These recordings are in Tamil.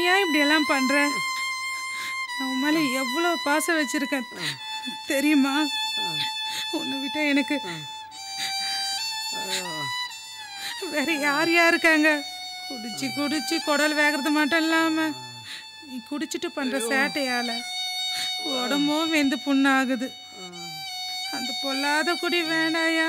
ஏன் இப்படியெல்லாம் பண்ற நான் உன் மேலே எவ்வளோ பாசம் வச்சிருக்கேன் தெரியுமா உன்னை விட்டா எனக்கு வேற யார் யார் இருக்காங்க குடிச்சு குடிச்சு குடல் வேகிறது மட்டும் இல்லாம நீ குடிச்சிட்டு பண்ற சேட்டையால உடம்பும் வெந்து புண்ணாகுது அந்த பொல்லாத குடி வேண்டாயா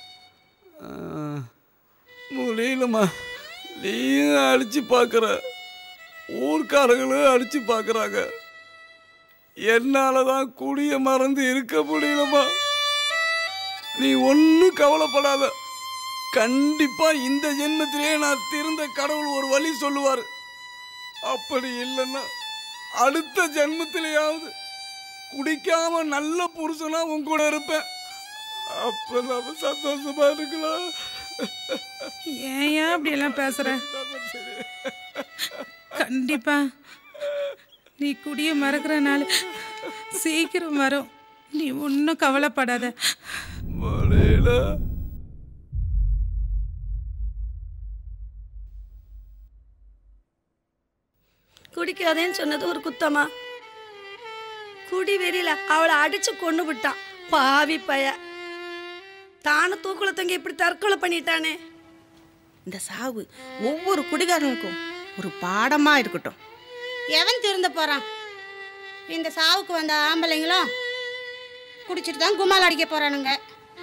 முடியலம்மா நீயும் அடிச்சு பார்க்குற ஊர்க்காரங்களும் அடிச்சு பார்க்குறாங்க என்னால தான் குடிய மறந்து இருக்க முடியலம்மா நீ ஒன்றும் கவலைப்படாத கண்டிப்பா இந்த ஜென்மத்திலே நான் திருந்த கடவுள் ஒரு வழி சொல்லுவார் அப்படி இல்லைன்னா அடுத்த ஜென்மத்திலேயாவது குடிக்காம நல்ல புருஷனா உன் கூட இருப்பேன் அப்ப நம்ம சந்தோஷமா இருக்கலாம் ஏன் ஏன் அப்படியெல்லாம் பேசுற கண்டிப்பா நீ குடிய மறக்கிற நாள் சீக்கிரம் வரும் நீ ஒன்றும் கவலைப்படாத முடியல குடிக்காதேன்னு சொன்னது ஒரு குத்தமா குடி வெறியில அவளை அடிச்சு கொண்டு விட்டான் பாவி பைய தானும் தூக்குல தொங்கி இப்படி தற்கொலை பண்ணிட்டானே இந்த சாவு ஒவ்வொரு குடிகாரனுக்கும் ஒரு பாடமா இருக்கட்டும் எவன் திருந்த போறான் இந்த சாவுக்கு வந்த ஆம்பளைங்களும் குடிச்சிட்டு தான் கும்மால் அடிக்க போறானுங்க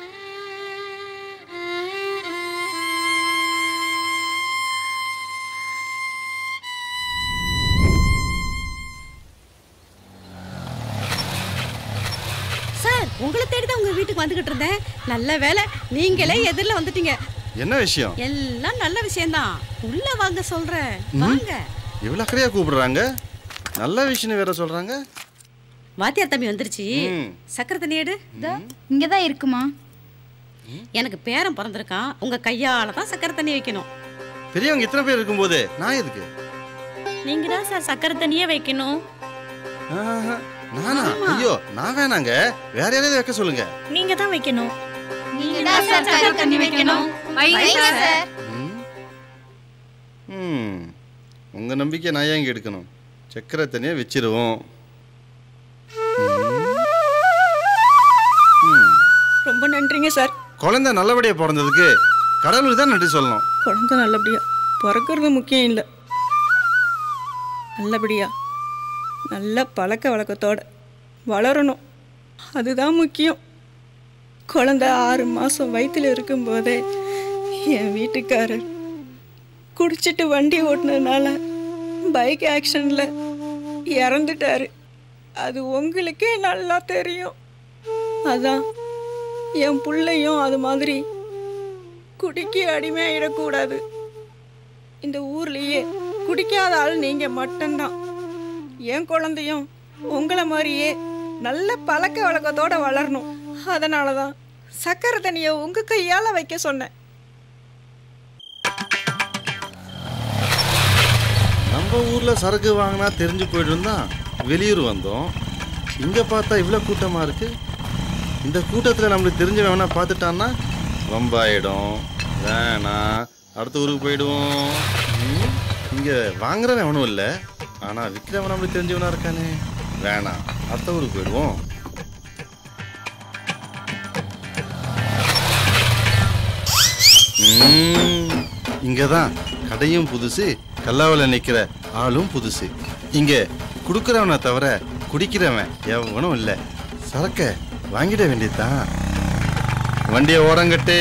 சார் உங்களை தேடி தான் உங்க வீட்டுக்கு வந்துகிட்டு இருந்தேன் நல்ல வேலை நீங்களே எதிரில் வந்துட்டீங்க என்ன விஷயம் எல்லாம் நல்ல விஷயம்தான் உள்ள வாங்க சொல்றேன் வாங்க இவ்வளோ அக்கறையாக கூப்பிடுறாங்க நல்ல விஷயம் வேற சொல்றாங்க வாத்தியார் தம்பி வந்துருச்சு ம். சக்கரை தண்ணி எடு இங்கே தான் இருக்குமா எனக்கு பேரன் பிறந்திருக்கான் உங்க கையால தான் சக்கரை தண்ணி வைக்கணும் பெரியவங்க இத்தனை பேர் இருக்கும்போது நான் எதுக்கு நீங்க தான் சார் சக்கரை தண்ணியே வைக்கணும் ஆஹா, நானா ஐயோ நான் வேணாங்க வேற யாரையாவது வைக்க சொல்லுங்க நீங்க தான் வைக்கணும் நீங்க தான் சார் சக்கரை தண்ணி வைக்கணும் வைங்க சார் ம். ம் உங்க நம்பிக்கை நான் ஏன் இங்க எடுக்கணும் சக்கரை தண்ணியை வச்சிருவோம் ம். ரொம்ப நன்றிங்க சார் குழந்தை நல்லபடியா பிறந்ததுக்கு கடவுளுக்கு தான் நன்றி சொல்லணும் குழந்தை நல்லபடியா பிறக்கிறது முக்கியம் இல்லை நல்லபடியா நல்ல பழக்க வழக்கத்தோட வளரணும் அதுதான் முக்கியம் குழந்தை ஆறு மாதம் வயிற்றில் இருக்கும்போதே என் வீட்டுக்காரர் குடிச்சிட்டு வண்டி ஓட்டுனதுனால பைக் ஆக்ஷனில் இறந்துட்டாரு அது உங்களுக்கே நல்லா தெரியும் அதான் என் பிள்ளையும் அது மாதிரி குடிக்கு அடிமையாயிடக்கூடாது இந்த ஊர்லேயே குடிக்காத ஆள் நீங்கள் மட்டும்தான் என் குழந்தையும் உங்களை மாதிரியே நல்ல பழக்க வழக்கத்தோட வளரணும் அதனால தான் சக்கரை தண்ணியை உங்கள் கையால் வைக்க சொன்னேன் நம்ம ஊர்ல சரக்கு வாங்கினா தெரிஞ்சு போயிட்டு தான் வெளியூர் வந்தோம் இங்க பார்த்தா இவ்வளோ கூட்டமா இருக்கு இந்த கூட்டத்தில் நம்மளுக்கு தெரிஞ்சவன் வேணா பார்த்துட்டான்னா வம்பாயிடும் வேணாம் அடுத்த ஊருக்கு போயிடுவோம் ம், இங்க வாங்குறவன் ஒன்றும் இல்லை ஆனா விற்கிறவன் நம்மளுக்கு தெரிஞ்சவனா இருக்கானே வேணாம் அடுத்த ஊருக்கு போயிடுவோம் ம், இங்கதான் கடையும் புதுசு கல்லாவில் நிக்கிற ஆளும் புதுசு இங்க குடுக்கறவனை தவிர குடிக்கிறவன் எவனும் இல்லை சரக்க வாங்கிட வேண்டியதுதான் வண்டியை ஓரங்கட்டு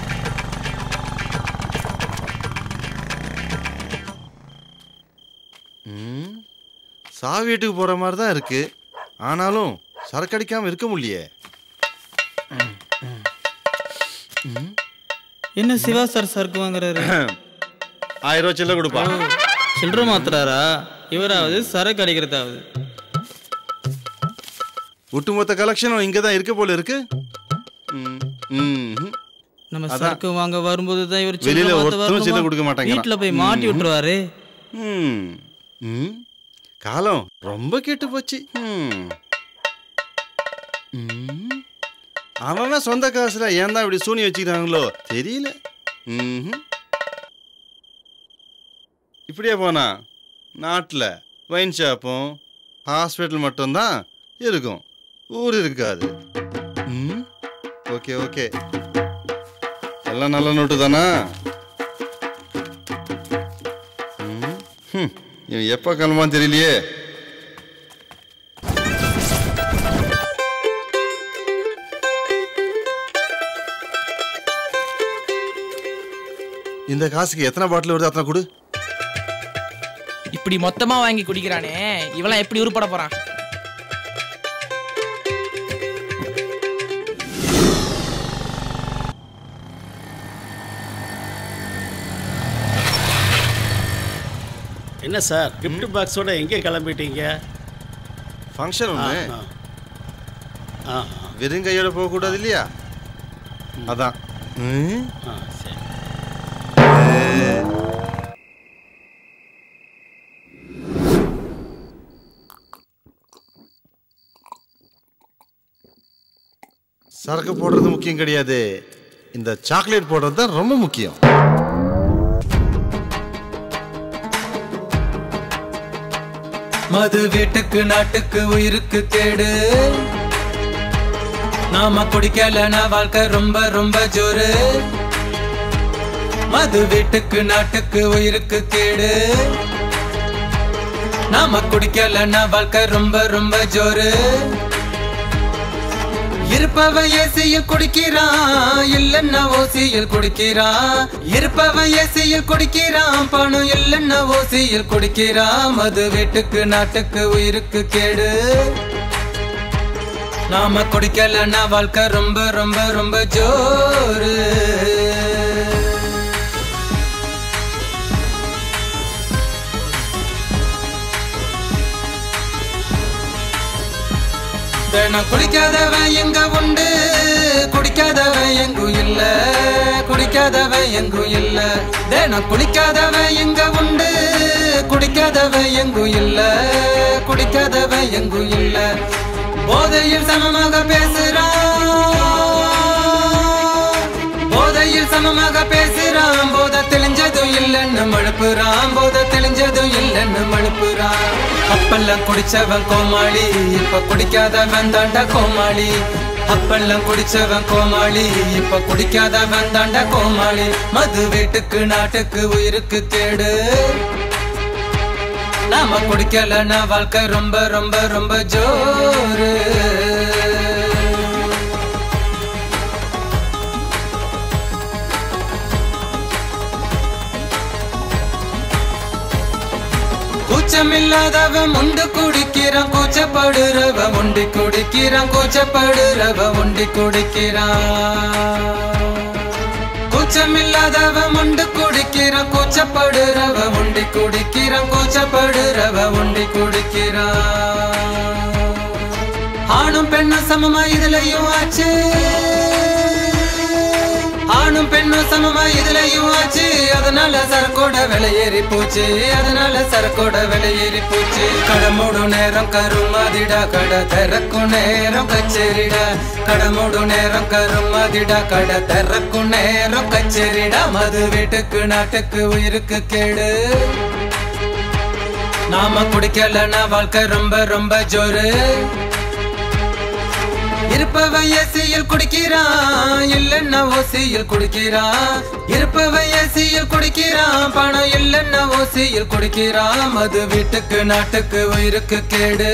ம், சா வீட்டுக்கு போற மாதிரி தான் இருக்கு ஆனாலும் சரக்கு அடிக்காம இருக்க முடியலையே என்ன சிவா சார் சரக்கு வாங்குறாரு ஆயிரம் ரூபாய் சில்லறை கொடுப்பா சில்லற மாத்துறாரா இவராவது சரக்கு அடிக்கிறதாவது ஒட்டுமொத்த கலெக்ஷனும் இங்கே தான் இருக்க போல இருக்கு ம், ம், நம்ம அதான். சரக்கு வாங்க வரும்போது தான் இவர் வெளியில சில்லறை மாத்த ஒருத்தரும் வரணுமா? சில்லறை கொடுக்க மாட்டாங்கறான். வீட்டுல போய் மாட்டி ம். விட்டுருவாரு ம், ம். காலம் ரொம்ப கெட்டு போச்சு ம். ம். அவன் சொந்த காசுல ஏன் தான் இப்படி சூனி வச்சுக்கிறாங்களோ தெரியல ம்ஹும். இப்படியே போனா நாட்டில் வைன் ஷாப்பும் ஹாஸ்பிட்டல் மட்டும்தான் இருக்கும் ஊர் இருக்காது ம் ஓகே ஓகே எல்லாம் நல்ல நோட்டு தானா ம், ஹம், இவன் எப்போ கிளம்பான்னு தெரியலையே இந்த காசுக்கு எத்தனை பாட்டில் வருது அத்தனை கொடு இப்படி மொத்தமா வாங்கி குடிக்கிறானே இவெல்லாம் எப்படி உருப்பட போறான் என்ன சார் gift பாக்ஸோட எங்கே கிளம்பிட்டீங்க ஃபங்க்ஷன் ஒன்று ஆ, ஆ. வெறுங்கையோட போகக்கூடாது இல்லையா அதான் ம்? ஆ சரி சரக்கு போடுறது முக்கியம் கிடையாது இந்த சாக்லேட் போடுறது தான் ரொம்ப முக்கியம் மது வீட்டுக்கு நாட்டுக்கு உயிருக்கு கேடு நாம குடிக்கலனா வாழ்க்கை ரொம்ப ரொம்ப ஜோரு மது வீட்டுக்கு நாட்டுக்கு உயிருக்கு கேடு நாம குடிக்கலனா வாழ்க்கை ரொம்ப ரொம்ப ஜோரு இருப்பவன் ஏசியில் குடிக்கிறான் இல்லன்னா ஓசியில் குடிக்கிறான் இருப்பவன் ஏசியில் குடிக்கிறான் பணம் இல்லன்னா ஓசியில் குடிக்கிறான் மது வீட்டுக்கு நாட்டுக்கு உயிருக்கு கேடு நாம குடிக்கலன்னா வாழ்க்கை ரொம்ப ரொம்ப ரொம்ப ஜோரு தினம் குடிக்காதவன் எங்க உண்டு குடிக்காதவன் எங்கும் இல்ல குடிக்காதவன் எங்கும் இல்ல தினம் குடிக்காதவன் எங்க உண்டு குடிக்காதவன் எங்கும் இல்ல குடிக்காதவன் எங்கும் இல்ல போதையில் சமமாக பேசுறான் போதையில் சமமாக பேசுறான் போத தெளிஞ்சதும் இல்லைன்னு மழுப்புறான் போத தெளிஞ்சதும் இல்லைன்னு மழுப்புறான் அப்பெல்லாம் குடிச்சவன் கோமாளி இப்ப குடிக்காதவன் தாண்டா கோமாளி அப்பெல்லாம் குடிச்சவன் கோமாளி இப்ப குடிக்காதவன் தாண்டா கோமாளி மது வீட்டுக்கு நாட்டுக்கு உயிருக்கு கேடு நாம குடிக்கலன்னா வாழ்க்கை ரொம்ப ரொம்ப ரொம்ப ஜோரு கூச்சமில்லாதவன் உண்டு குடிக்கிறான் கூச்சப்படுறவன் உண்டி குடிக்கிறான் கூச்சப்படுறவன் உண்டி குடிக்கிறான் கூச்சமில்லாதவன் உண்டு குடிக்கிறான் கூச்சப்படுறவன் உண்டி குடிக்கிறான் கூச்சப்படுறவன் உண்டி குடிக்கிறான் ஆணும் பெண்ணும் சமமா இதுலயும் ஆச்சு ஆணும் பெண்ணும் சமமா இதுலயும் ஆச்சு அதனால சரக்கோட விலை ஏறி போச்சு அதனால சரக்கோட விலை ஏறி போச்சு கடை மூடும் நேரம் கருமாதிடா கடை திறக்கும் நேரம் கச்சேரிடா கடை மூடும் நேரம் கருமாதிடா கடை திறக்கும் நேரம் கச்சேரிடா மது வீட்டுக்கு நாட்டுக்கு உயிருக்கு கேடு நாம குடிக்கலன்னா வாழ்க்கை ரொம்ப ரொம்ப ஜோரு இருப்பவன் ஏசியில் குடிக்கிறான் இல்லன்னா ஓசியில் குடிக்கிறான் இருப்பவன் ஏசியில் குடிக்கிறான் பணம் இல்லன்னா ஓசியில் குடிக்கிறான் மது வீட்டுக்கு நாட்டுக்கு உயிருக்கு கேடு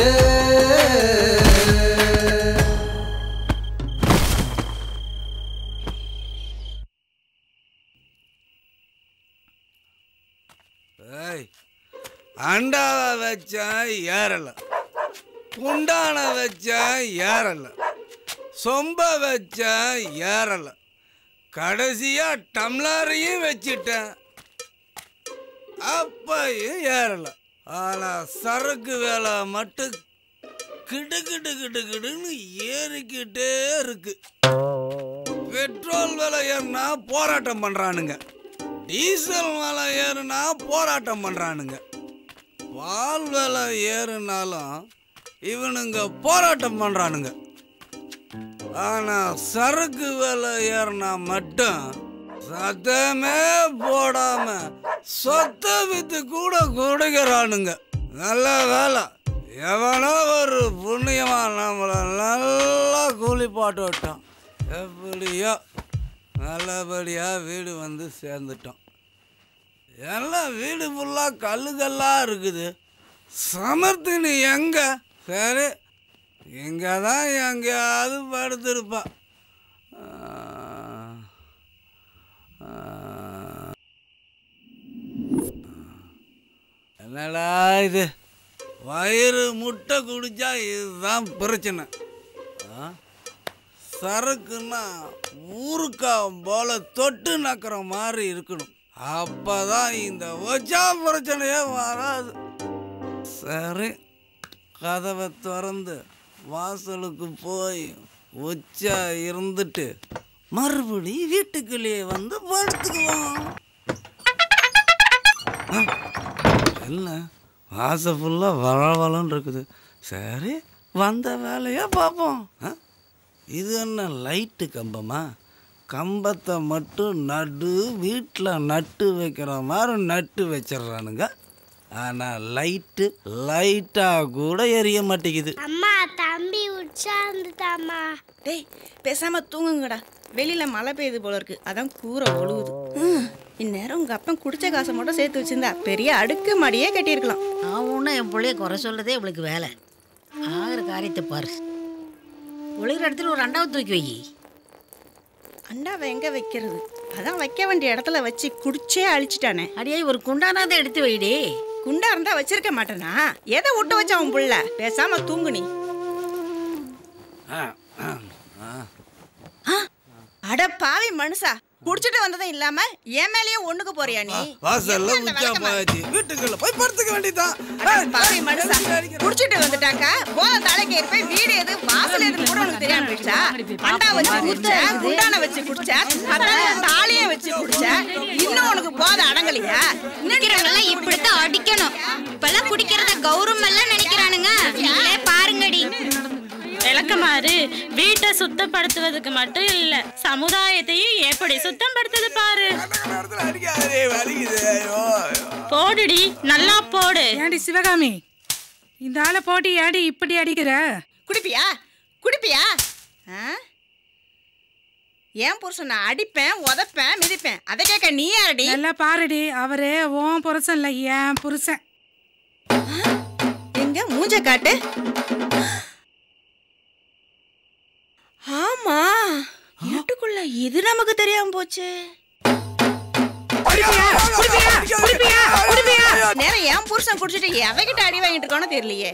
ஏய் அண்டாவை வச்சா ஏறல குண்டான வச்சா ஏறல சொம்ப வச்சா ஏறல கடைசியா டம்ளரையும் வச்சிட்டேன் அப்பையும் ஏறல ஆனா சரக்கு வேலை மட்டும் கிடு கிடு கிடு கிடுன்னு ஏறிக்கிட்டே இருக்கு பெட்ரோல் விலை ஏறினா போராட்டம் பண்றானுங்க டீசல் விலை ஏறுனா போராட்டம் பண்றானுங்க பால் விலை ஏறுனாலும் இவனுங்க போராட்டம் பண்றானுங்க ஆனா சரக்கு விலை ஏறினா மட்டும் சத்தமே போடாம சொத்தை வித்து கூட குடிக்கிறானுங்க நல்ல வேலை எவனோ ஒரு புண்ணியமா நம்மளை நல்லா கூலி போட்டு விட்டான் எப்படியோ நல்லபடியா வீடு வந்து சேர்ந்துட்டோம் எல்லாம் வீடு ஃபுல்லாக கல்லுகல்லாக இருக்குது சமர்த்தினி எங்க சரி இங்கே தான் எங்கேயாவது படுத்திருப்பா ஆ, ஆ. என்னடா இது வயிறு முட்டை குடிச்சா இதுதான் பிரச்சனை ஆ? சரக்குன்னா ஊருக்காவும் போல தொட்டு நக்கிற மாதிரி இருக்கணும் அப்பதான் இந்த ஒச்சா பிரச்சனையே வராது சரி கதவை திறந்து வாசலுக்கு போய் உச்சா இருந்துட்டு மறுபடி வீட்டுக்குள்ளேயே வந்து படுத்துக்குவோம் ஆ, என்ன வாசல் ஃபுல்லாக வளவலன்னு இருக்குது சரி வந்த வேலையை பார்ப்போம் ஆ? இது என்ன லைட்டு கம்பமா கம்பத்தை மட்டும் நடு வீட்டில் நட்டு வைக்கிற மாதிரி நட்டு வச்சிடுறானுங்க ஆனால் லைட்டு லைட்டாக கூட எரிய மாட்டேங்குது அம்மா தம்பி உட்கார்ந்துட்டாம்மா டேய் பேசாம தூங்குங்கடா வெளியில மழை பெய்யுது போல இருக்கு அதான் கூரை ஒழுகுது ம், இந்நேரம் உங்க அப்பன் குடிச்ச காசை மட்டும் சேர்த்து வச்சிருந்தா பெரிய அடுக்கு மாடியே கட்டியிருக்கலாம் நான் ஒன்றும் என் பிள்ளைய குறை சொல்றதே இவளுக்கு வேலை ஆகிற காரியத்தை பாரு ஒளிகிற இடத்துல ஒரு ரெண்டாவது தூக்கி வை அண்டாவை எங்க வைக்கிறது அதான் வைக்க வேண்டிய இடத்துல வச்சு குடிச்சே அழிச்சிட்டானே அடியே ஒரு குண்டானாதான் எடுத்து வைடி குண்டா இருந்தா வச்சிருக்க மாட்டேனா எதை விட்டு வச்சா உன் புள்ள பேசாம தூங்கு நீ ஆ, ஆ, ஆ. அட பாவி மனுஷா குடிச்சிட்டு வந்ததும் இல்லாம என் மேலயே ஒண்ணுக்கு போறியா நீ வாசல்ல உச்சா போயாச்சு வீட்டுக்குள்ள போய் படுத்துக்க வேண்டியதான் அட பாவி மனுஷா குடிச்சிட்டு வந்துட்டாக்கா போத தலைக்கு ஏறி போய் வீடு எது வாசல் எது கூட உனக்கு தெரியாம போயிடுச்சா அண்டா வச்சு குடிச்ச குண்டான வச்சு குடிச்ச அதான் தாலியே வச்சு குடிச்ச இன்னும் உனக்கு போத அடங்கலையா குடிக்கிறவங்கெல்லாம் இப்படித்தான் அடிக்கணும் இப்பெல்லாம் குடிக்கிறத கௌரவம் எல்லாம் நினைக்கிறானுங்க நீங்களே பாருங்கடி விளக்கமாறு வீட்டை சுத்தப்படுத்துவதுக்கு மட்டும் இல்ல சமுதாயத்தையும் எப்படி சுத்தப்படுத்துது பாரு அடிக்காதே வலிக்குது ஐயோ போடுடி நல்லா போடு ஏண்டி சிவகாமி இந்த ஆளை போட்டு ஏடி இப்படி அடிக்கிற குடிப்பியா குடிப்பியா ஆ? ஏன் புருஷன் நான் அடிப்பேன் உதப்பேன் மிதிப்பேன் அதை கேட்க நீ யாரடி நல்லா பாருடி அவரு உன் புருஷன் இல்லை என் புருஷன் எங்க மூஞ்ச காட்டு ஆமா வீட்டுக்குள்ள இது நமக்கு தெரியாம போச்சு நேரம் என் புருஷன் குடிச்சிட்டு எவகிட்ட அடி வாங்கிட்டு இருக்கானோ தெரியலையே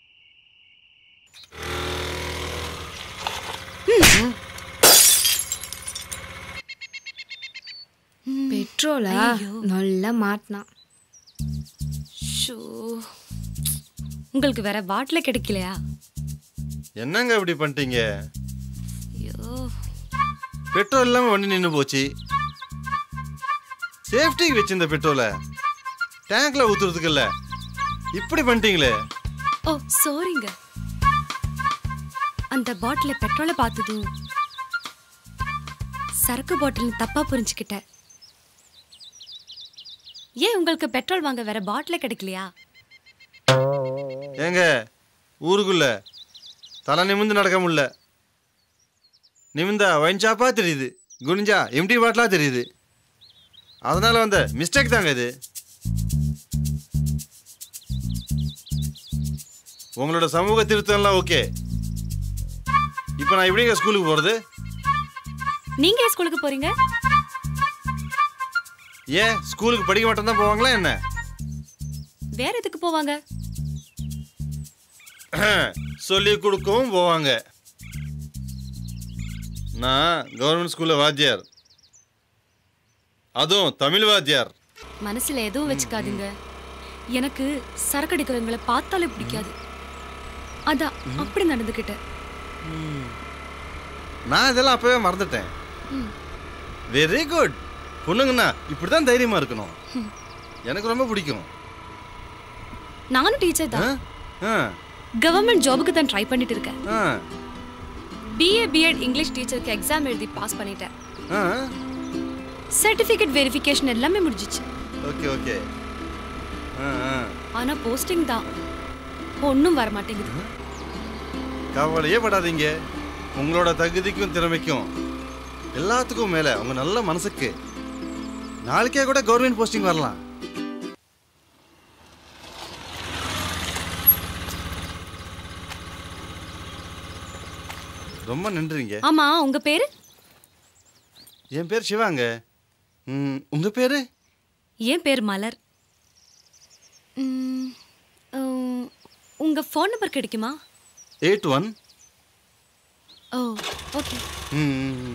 பெட்ரோலா நல்லா மாட்டினான் ஷோ உங்களுக்கு வேற பாட்டில் கிடைக்கலையா என்னங்க இப்படி பண்ணிட்டீங்க ஐயோ பெட்ரோல் இல்லாம வண்டி நின்று போச்சு சேஃப்டிக்கு வச்சிருந்த பெட்ரோலை டேங்க்ல ஊத்துறதுக்கு இல்ல இப்படி பண்ணிட்டீங்களே ஓ சாரிங்க அந்த பாட்டில பெட்ரோலை பார்த்ததும் சரக்கு பாட்டில் தப்பா புரிஞ்சுக்கிட்டேன் ஏன் உங்களுக்கு பெட்ரோல் வாங்க வேற பாட்டில் கிடைக்கலையா ஏங்க ஊருக்குள்ள தலை நிமிந்து நடக்க முடியல நிமிந்தா ஒயின் ஷாப்பா தெரியுது குனிஞ்சா எம்டி பாட்டிலா தெரியுது அதனால வந்த மிஸ்டேக் தாங்க இது உங்களோட சமூக திருத்தம்லாம் ஓகே இப்போ நான் எப்படிங்க ஸ்கூலுக்கு போகிறது நீங்க ஏன் ஸ்கூலுக்கு போறீங்க ஏன் ஸ்கூலுக்கு படிக்க மட்டும் தான் போவாங்களா என்ன வேற எதுக்கு போவாங்க சொல்லி கொடுக்கவும் போவாங்க நான் கவர்மெண்ட் ஸ்கூலில் வாத்தியார் அதுவும் தமிழ் வாத்தியார் மனசுல எதுவும் வச்சுக்காதுங்க எனக்கு சரக்கு அடிக்கிறவங்கள பார்த்தாலே பிடிக்காது அதான் அப்படி நடந்துக்கிட்டேன் நான் இதெல்லாம் அப்பவே மறந்துட்டேன் ம். வெரி குட் பொண்ணுங்கண்ணா இப்படி தான் தைரியமாக இருக்கணும் எனக்கு ரொம்ப பிடிக்கும் நானும் டீச்சர் தான் ஆ கவர்மெண்ட் ஜாபுக்கு தான் ட்ரை பண்ணிட்டு இருக்கேன் ஆ பிஏ பிஎட் இங்கிலீஷ் டீச்சருக்கு எக்ஸாம் எழுதி பாஸ் பண்ணிட்டேன் ஆ சர்டிஃபிகேட் வெரிஃபிகேஷன் எல்லாமே முடிஞ்சிச்சு ஓகே ஓகே ஆ ஆ ஆனா போஸ்டிங் தான் ஒன்றும் வர மாட்டேங்குது கவலையே படாதீங்க உங்களோட தகுதிக்கும் திறமைக்கும் எல்லாத்துக்கும் மேலே உங்க நல்ல மனசுக்கு நாளைக்கே கூட கவர்மெண்ட் போஸ்டிங் வரலாம் ரொம்ப நன்றிங்க ஆமா உங்க பேரு என் பேர் சிவாங்க ம், உங்க பேரு என் பேர் மலர் ம், உம், உங்க ஃபோன் நம்பர் கிடைக்குமா எயிட் ஒன் ஓ ஓகே ம்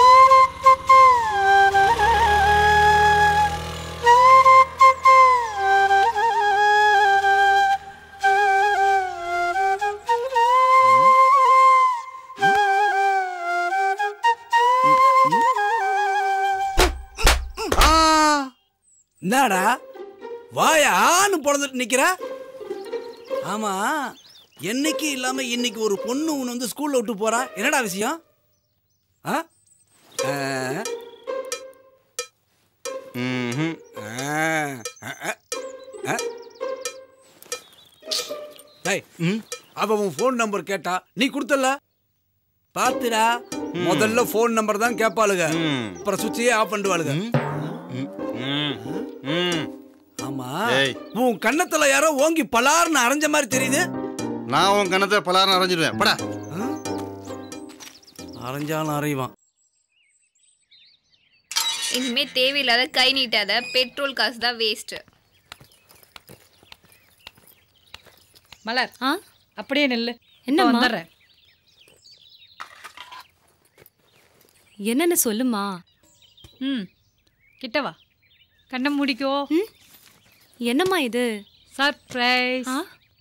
என்னடா வாயான்னு பிறந்துட்டு நிக்கிற ஆமா என்னைக்கு இல்லாம இன்னைக்கு ஒரு பொண்ணு உன்னை வந்து ஸ்கூல்ல விட்டு போறா என்னடா விஷயம் ஆ? ஆ? ம்ஹும். ஆ, ஆ, ஆ, ஆ. டேய், அவ உன் ஃபோன் நம்பர் கேட்டா நீ கொடுத்தல பாத்துடா முதல்ல ஃபோன் நம்பர் தான் கேட்பாளுங்க அப்புறம் சுவிட்சையே ஆஃப் பண்ணிடுவாளுங்க ஆமா ஏய். உன் கண்ணத்துல யாரோ ஓங்கி பலார்னு அரைஞ்ச மாதிரி தெரியுது நான் உன் கணத்தை பலாரம் அரைஞ்சிடுவேன் படா அரைஞ்சாலும் அரைவான் இனிமே தேவையில்லாத கை நீட்டாத பெட்ரோல் காசு தான் வேஸ்ட் மலர் அப்படியே நில்லு என்னம்மா? இப்ப வந்துடுறேன் என்னன்னு சொல்லுமா ம் கிட்ட வா கண்ணை முடிக்கோ என்னம்மா இது சர்ப்ரைஸ்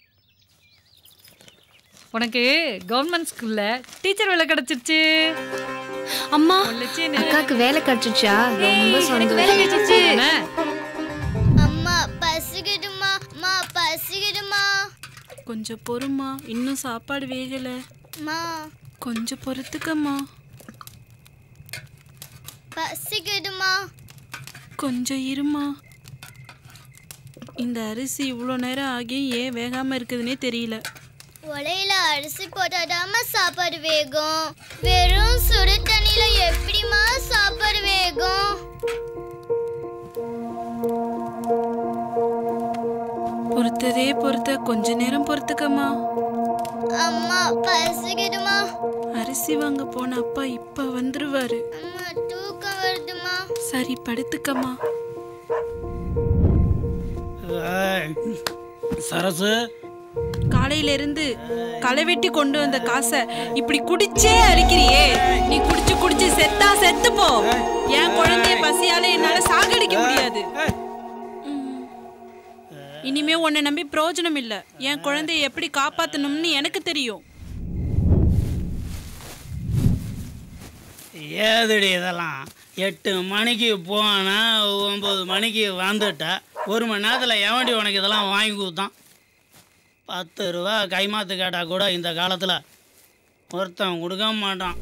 உனக்கு கவர்மெண்ட் ஸ்கூல்ல டீச்சர் வேலை கிடைச்சிருச்சு அம்மா அக்காக்கு வேலை கிடைச்சிச்சா ரொம்ப எனக்கு வேலை கிடைச்சிச்சு அம்மா பசிக்குதுமா அம்மா பசிக்குதுமா கொஞ்சம் பொறுமா இன்னும் சாப்பாடு வேகல அம்மா கொஞ்சம் பொறுத்துக்கம்மா பசிக்குதுமா கொஞ்சம் இருமா இந்த அரிசி இவ்வளோ நேரம் ஆகி ஏன் வேகாம இருக்குதுன்னே தெரியல உலையில அரிசி போட்டாதாம்மா சாப்பாடு வேகும் வெறும் சுடு தண்ணியில எப்படிம்மா சாப்பாடு வேகும் பொறுத்ததே பொறுத்த கொஞ்ச நேரம் பொறுத்துக்கம்மா அம்மா பசிக்குதுமா அரிசி வாங்க போன அப்பா இப்ப வந்துருவாரு அம்மா தூக்கம் வருதுமா சரி படுத்துக்கம்மா சரசு காலையில இருந்து களை வெட்டி கொண்டு வந்த காசை இப்படி குடிச்சே அழிக்கிறியே நீ குடிச்சு குடிச்சு செத்தா செத்து போ என் குழந்தைய பசியால என்னால சாகடிக்க முடியாது ம். இனிமே உன்னை நம்பி பிரயோஜனம் இல்ல என் குழந்தைய எப்படி காப்பாத்தணும்னு எனக்கு தெரியும் ஏதுடி இதெல்லாம் எட்டு மணிக்கு போனா ஒம்பது மணிக்கு வந்துட்டா ஒரு மணி நேரத்தில் எவன்டி உனக்கு இதெல்லாம் வாங்கி கொடுத்தான் பத்து ரூபா கைமாத்து கேட்டால் கூட இந்த காலத்தில் ஒருத்தன் கொடுக்க மாட்டான்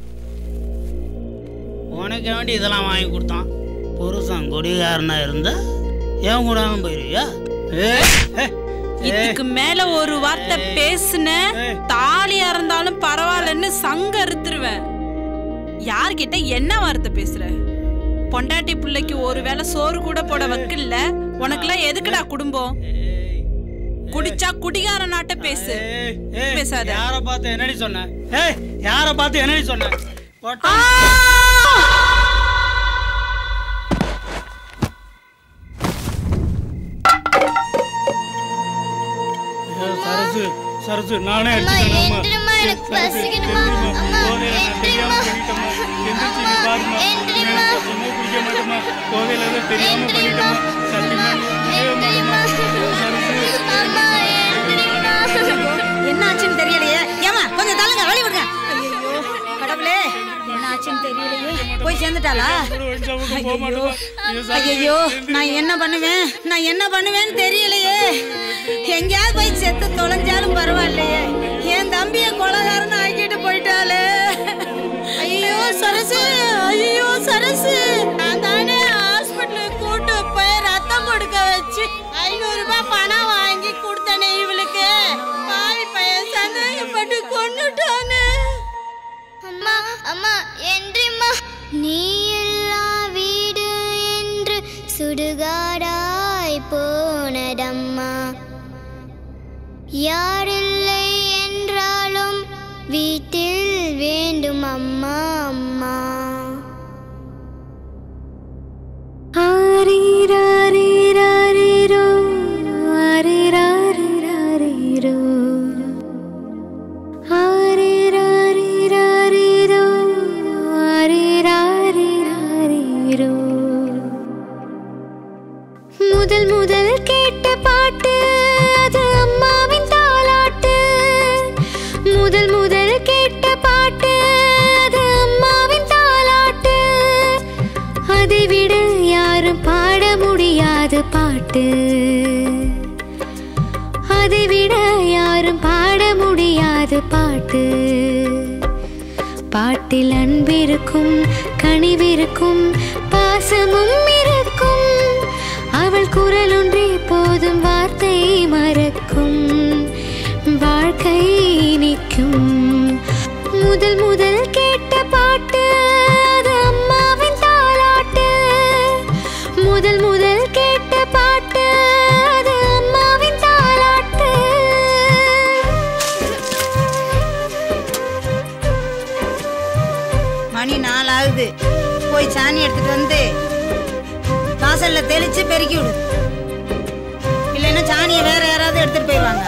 உனக்கு வேண்டி இதெல்லாம் வாங்கி கொடுத்தான் புருஷன் குடிகாரனா இருந்தா ஏன் கூடாமல் போயிருவியா ஏ ஏ, ஏ இதுக்கு மேல ஒரு வார்த்தை பேசுன தாலியா இருந்தாலும் பரவாயில்லன்னு சங்க அறுத்துருவேன் யார்கிட்ட என்ன வார்த்தை பேசுற பொண்டாட்டி பிள்ளைக்கு ஒரு வேளை சோறு கூட போட வக்கில்ல உனக்கெல்லாம் எதுக்குடா குடும்பம் குடிச்சா குடிகார நாட்ட பேசு ஏய், பேசாத யாரை பார்த்து என்னடி சொன்ன ஏய் யாரை பார்த்து என்னடி சொன்ன போட்டா- ஏய், சரசு சரசு நானே அம்மா அடிச்சுக்கிறேன் எந்திரமா எனக்கு பசிக்குதுமா அம்மா எந்திரிமா எந்திரிமா என்ன ஆச்சுன்னு தெரியலையே ஏமா கொஞ்சம் தள்ளுங்க வழி விடுங்க ஐயோ கடவுளே என்ன ஆச்சுன்னு தெரியலையே போய் சேர்ந்துட்டாளா ஐயோ நான் என்ன பண்ணுவேன் நான் என்ன பண்ணுவேன்னு தெரியலையே எங்கேயாவது போய் செத்து தொலைஞ்சாலும் பரவாயில்லையே என் தம்பிய கொலகாரன் ஆக்கிட்டு போயிட்டாளே ஐயோ சரசு ஐயோ சரசு நான் தானே ஹாஸ்பிட்டலுக்கு கூட்டு போய் ரத்தம் கொடுக்க வீடம்மா யாரில்லை என்றாலும் வீட்டில் வேண்டும் அம்மா அம்மா ஆரீராரீராரீரோ, ஆரீராரீராரீரோ. ஆரீராரீராரீரோ, ஆரீராரீராரீரோ. முதல் முதல் கேட்ட பாட்டு அது அம்மாவின் தாலாட்டு முதல் முதல் கேட்ட பாட்டு அது அம்மாவின் தாலாட்டு அதை விட யாரும் பாட முடியாத பாட்டு அதை விட யாரும் பாட முடியாத பாட்டு பாட்டில் அன்பிருக்கும் கனிவிருக்கும் பாசமும் இருக்கும் அவள் குரல் ஒன்றே போதும் வார்த்தை மறக்கும் வாழ்க்கை நிற்கும் முதல் முதல் கேட்ட பாட்டு அது அம்மாவின் தாலாட்டு முதல் முதல் கேட்ட பாட்டு அது அம்மாவின் தாலாட்டு மணி நாலு ஆகுது போய் சாணி எடுத்துட்டு வந்து வாசல்ல தெளிச்சு பெருக்கி விடு இல்லைன்னா சாணியை வேற யாராவது எடுத்துட்டு போயிடுவாங்க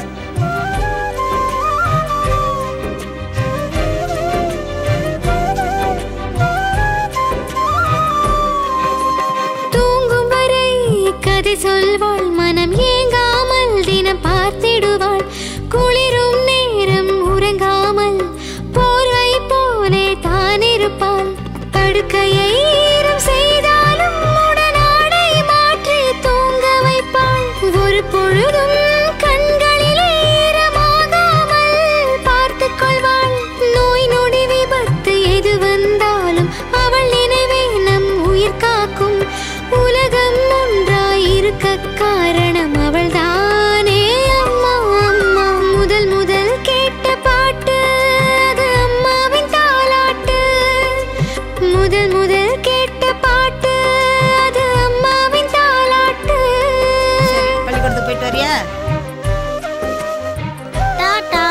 தூங்கும் வரை கதை சொல்வாள் மனம் ஏங்காமல் தினம் பார்த்திடுவாள் குளிரும் நேரம் உறங்காமல் போர்வை போலே தான் இருப்பாள் படுக்கையை ஈரம் செய்தாலும் உடனாடை மாற்றி தூங்க வைப்பாள் ஒரு பொழுதும் கண்களிலே ஈரமாகாமல் பார்த்துக் கொள்வாள் நோய் நொடி விபத்து எது வந்தாலும் அவள் நினைவே நம் உயிர் காக்கும் உலகம் ஒன்றாயிருக்க காரணம் அவள் தானே அம்மா அம்மா முதல் முதல் கேட்ட பாட்டு அது அம்மாவின் தாலாட்டு முதல் முதல் கேட்ட பாட்டு அது அம்மாவின் தாலாட்டு பள்ளிக்கூடத்துக்கு போயிட்டு வரியா டாடா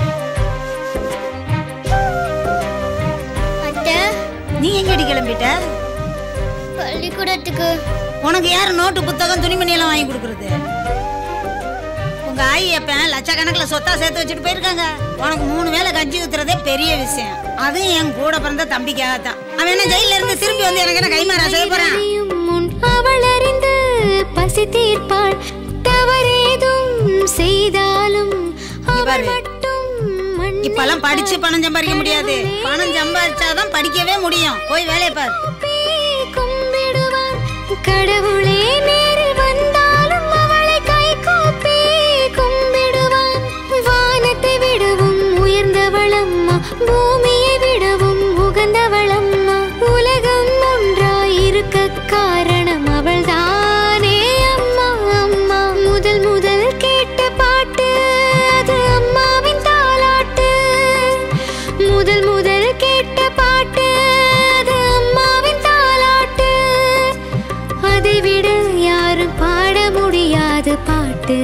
அத்தை நீ எங்கடி கிளம்பிட்ட பள்ளிக்கூடத்துக்கு உனக்கு யார் நோட்டு புத்தகம் துணிமணி எல்லாம் வாங்கி கொடுக்கறது உங்க ஆயி அப்ப லட்சக்கணக்கில் சொத்தா சேர்த்து வச்சுட்டு போயிருக்காங்க உனக்கு மூணு வேளை கஞ்சி ஊத்துறதே பெரிய விஷயம் அதுவும் என் கூட பிறந்த தம்பிக்காகத்தான் அவன் என்ன ஜெயில இருந்து திரும்பி வந்து எனக்கு என்ன கைமாறா செய்ய போறான் முன் அவள் அறிந்து பசி தீர்ப்பாள் தவறேதும் செய்தாலும் அவள் மட்டும் இப்பெல்லாம் படிச்சு பணம் சம்பாதிக்க முடியாது பணம் சம்பாதிச்சாதான் படிக்கவே முடியும் போய் வேலையை பார் கும்பிடுவான் கடவுளே நேரில் வந்தாலும் அவளை கை கூப்பி கும்பிடுவான் வானத்தை விடவும் உயர்ந்தவளம்மா பூமியை விடவும் உகந்தவளம்மா உலகம் ஒன்றாயிருக்க காரணம் அவள் தானே அம்மா அம்மா முதல் முதல் கேட்ட பாட்டு அது அம்மாவின் தாலாட்டு முதல் முதல் கேட்ட பாட்டு அது அம்மாவின் தாலாட்டு அதை விட யாரும் பாட முடியாத பாட்டு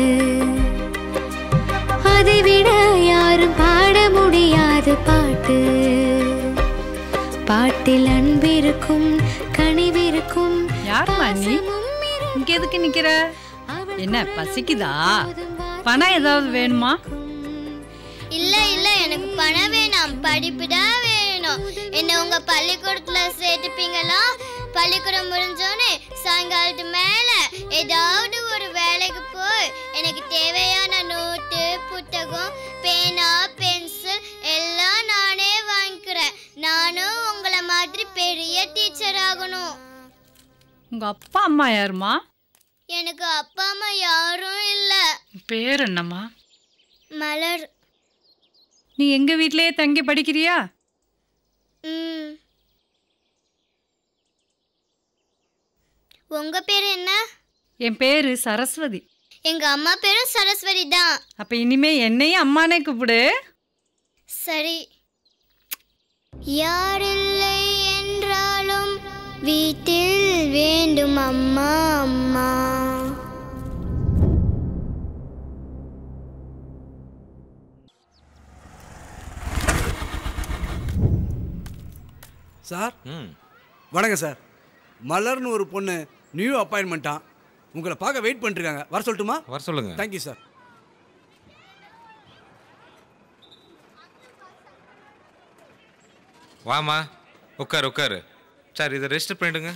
அதை விட யாரும் பாட முடியாத பாட்டு பாட்டில் அன்பிருக்கும் கனிவிருக்கும் யாரும்மா நீ இங்க எதுக்கு நிக்கிற என்ன பசிக்குதா பணம் ஏதாவது வேணுமா இல்ல இல்ல எனக்கு பணம் வேணாம் படிப்பு தான் வேணும் என்ன உங்க பள்ளிக்கூடத்துல சேர்த்துப்பீங்களா பள்ளிக்கூடம் முடிஞ்சோடனே சாயங்காலத்து மேல ஏதாவது ஒரு வேலைக்கு போய் எனக்கு தேவையான நோட்டு புத்தகம் பேனா பென்சில் எல்லாம் நானே வாங்கிக்கிறேன் நானும் உங்களை மாதிரி பெரிய டீச்சர் ஆகணும் உங்க அப்பா அம்மா யாருமா எனக்கு அப்பா அம்மா யாரும் இல்ல பேர் என்னம்மா மலர் நீ எங்க வீட்லயே தங்கி படிக்கிறியா ம் உங்க பேர் என்ன என் பேரு சரஸ்வதி எங்க அம்மா பேரும் சரஸ்வதி தான் அப்ப இனிமே என்னையும் அம்மானே கூப்பிடு சரி யாரில்லை என்றாலும் வீட்டில் வேண்டும் அம்மா அம்மா சார் ம் வணக்கம் சார் மலர்னு ஒரு பொண்ணு நியூ அப்பாயின்மெண்ட்டா உங்களை பார்க்க வெயிட் பண்ணிருக்காங்க வர சொல்லட்டுமா வர சொல்லுங்க தேங்க்யூ சார் வாமா உட்காரு உட்காரு சார் இதை ரெஜிஸ்டர் பண்ணிடுங்க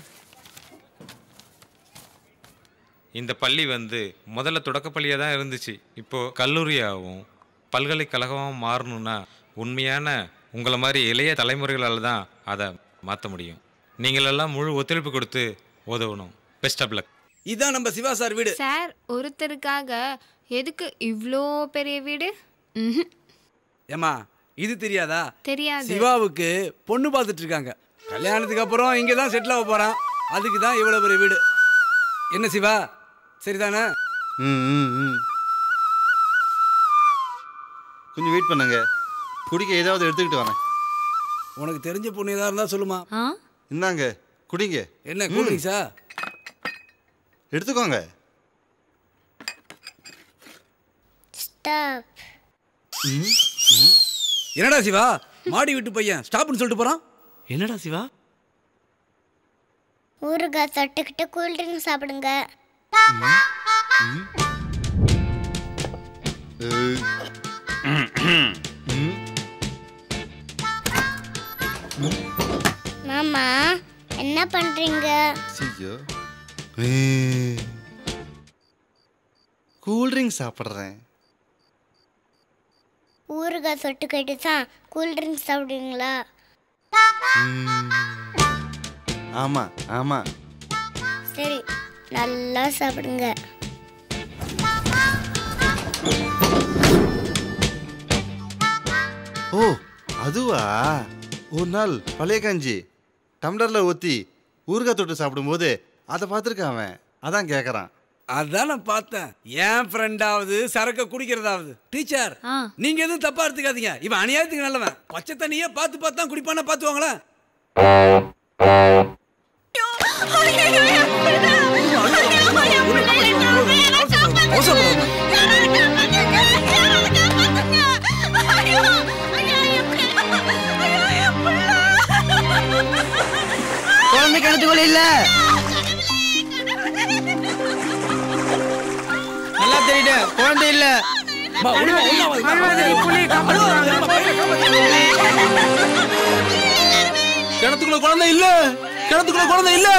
இந்த பள்ளி வந்து முதல்ல தொடக்கப்பள்ளியாக தான் இருந்துச்சு இப்போ கல்லூரியாகவும் பல்கலைக்கழகமாகவும் மாறணும்னா உண்மையான உங்களை மாதிரி இளைய தலைமுறைகளால் தான் அதை மாற்ற முடியும் நீங்களெல்லாம் முழு ஒத்துழைப்பு கொடுத்து உதவணும் பெஸ்ட் ஆஃப் லக் இதான் நம்ம சிவா சார் வீடு சார் ஒருத்தருக்காக எதுக்கு இவ்ளோ பெரிய வீடு ம்ஹும். ஏமா இது தெரியாதா தெரியாது சிவாவுக்கு பொண்ணு பார்த்துட்டு இருக்காங்க கல்யாணத்துக்கு அப்புறம் இங்கே தான் செட்டில் ஆக போகிறான் அதுக்கு தான் இவ்வளோ பெரிய வீடு என்ன சிவா சரிதானே ம் ம் ம் கொஞ்சம் வெயிட் பண்ணுங்க குடிக்க ஏதாவது எடுத்துக்கிட்டு வரேன் உனக்கு தெரிஞ்ச பொண்ணு ஏதாவது இருந்தால் சொல்லுமா இந்தாங்க குடிங்க என்ன கூல் ட்ரிங்க்ஸா எடுத்துக்கோங்க ஸ்டாப் ம் ம் என்னடா சிவா மாடி விட்டு பையன் ஸ்டாப்னு சொல்லிட்டு போகிறான் என்னடா சிவா ஊறுகாய் தொட்டுக்கிட்டு கூல்ட்ரிங்க் சாப்பிடுங்க மாமா என்ன பண்றீங்க ஐயோ கூல்ட்ரிங்க் சாப்பிட்றேன் ஊறுகாய் தொட்டுக்கிட்டு தான் கூல்ட்ரிங்க் சாப்பிடுவீங்களா ஆமாம் ஆமாம் சரி நல்லா சாப்பிடுங்க ஓ அதுவா ஒரு நாள் பழைய கஞ்சி டம்ளரில் ஊற்றி ஊறுகாய் தொட்டு சாப்பிடும்போது அதை பார்த்துருக்கான் அவன் அதான் கேட்குறான் அதான் நான் பார்த்தேன் என் ஃப்ரெண்டாவது சரக்க குடிக்கிறதாவது டீச்சர் நீங்க எதுவும் தப்பா எடுத்துக்காதீங்க இவன் அநியாயத்துக்கு நல்லவன் பச்சை தண்ணியே பார்த்து பார்த்து தான் குடிப்பானா பார்த்துவாங்களேன் குழந்தை கிணத்துக்குள்ள இல்ல நல்லா தெரியுது குழந்தை இல்ல கிணத்துக்குள்ள குழந்தை இல்ல கிணத்துக்குள்ள குழந்தை இல்ல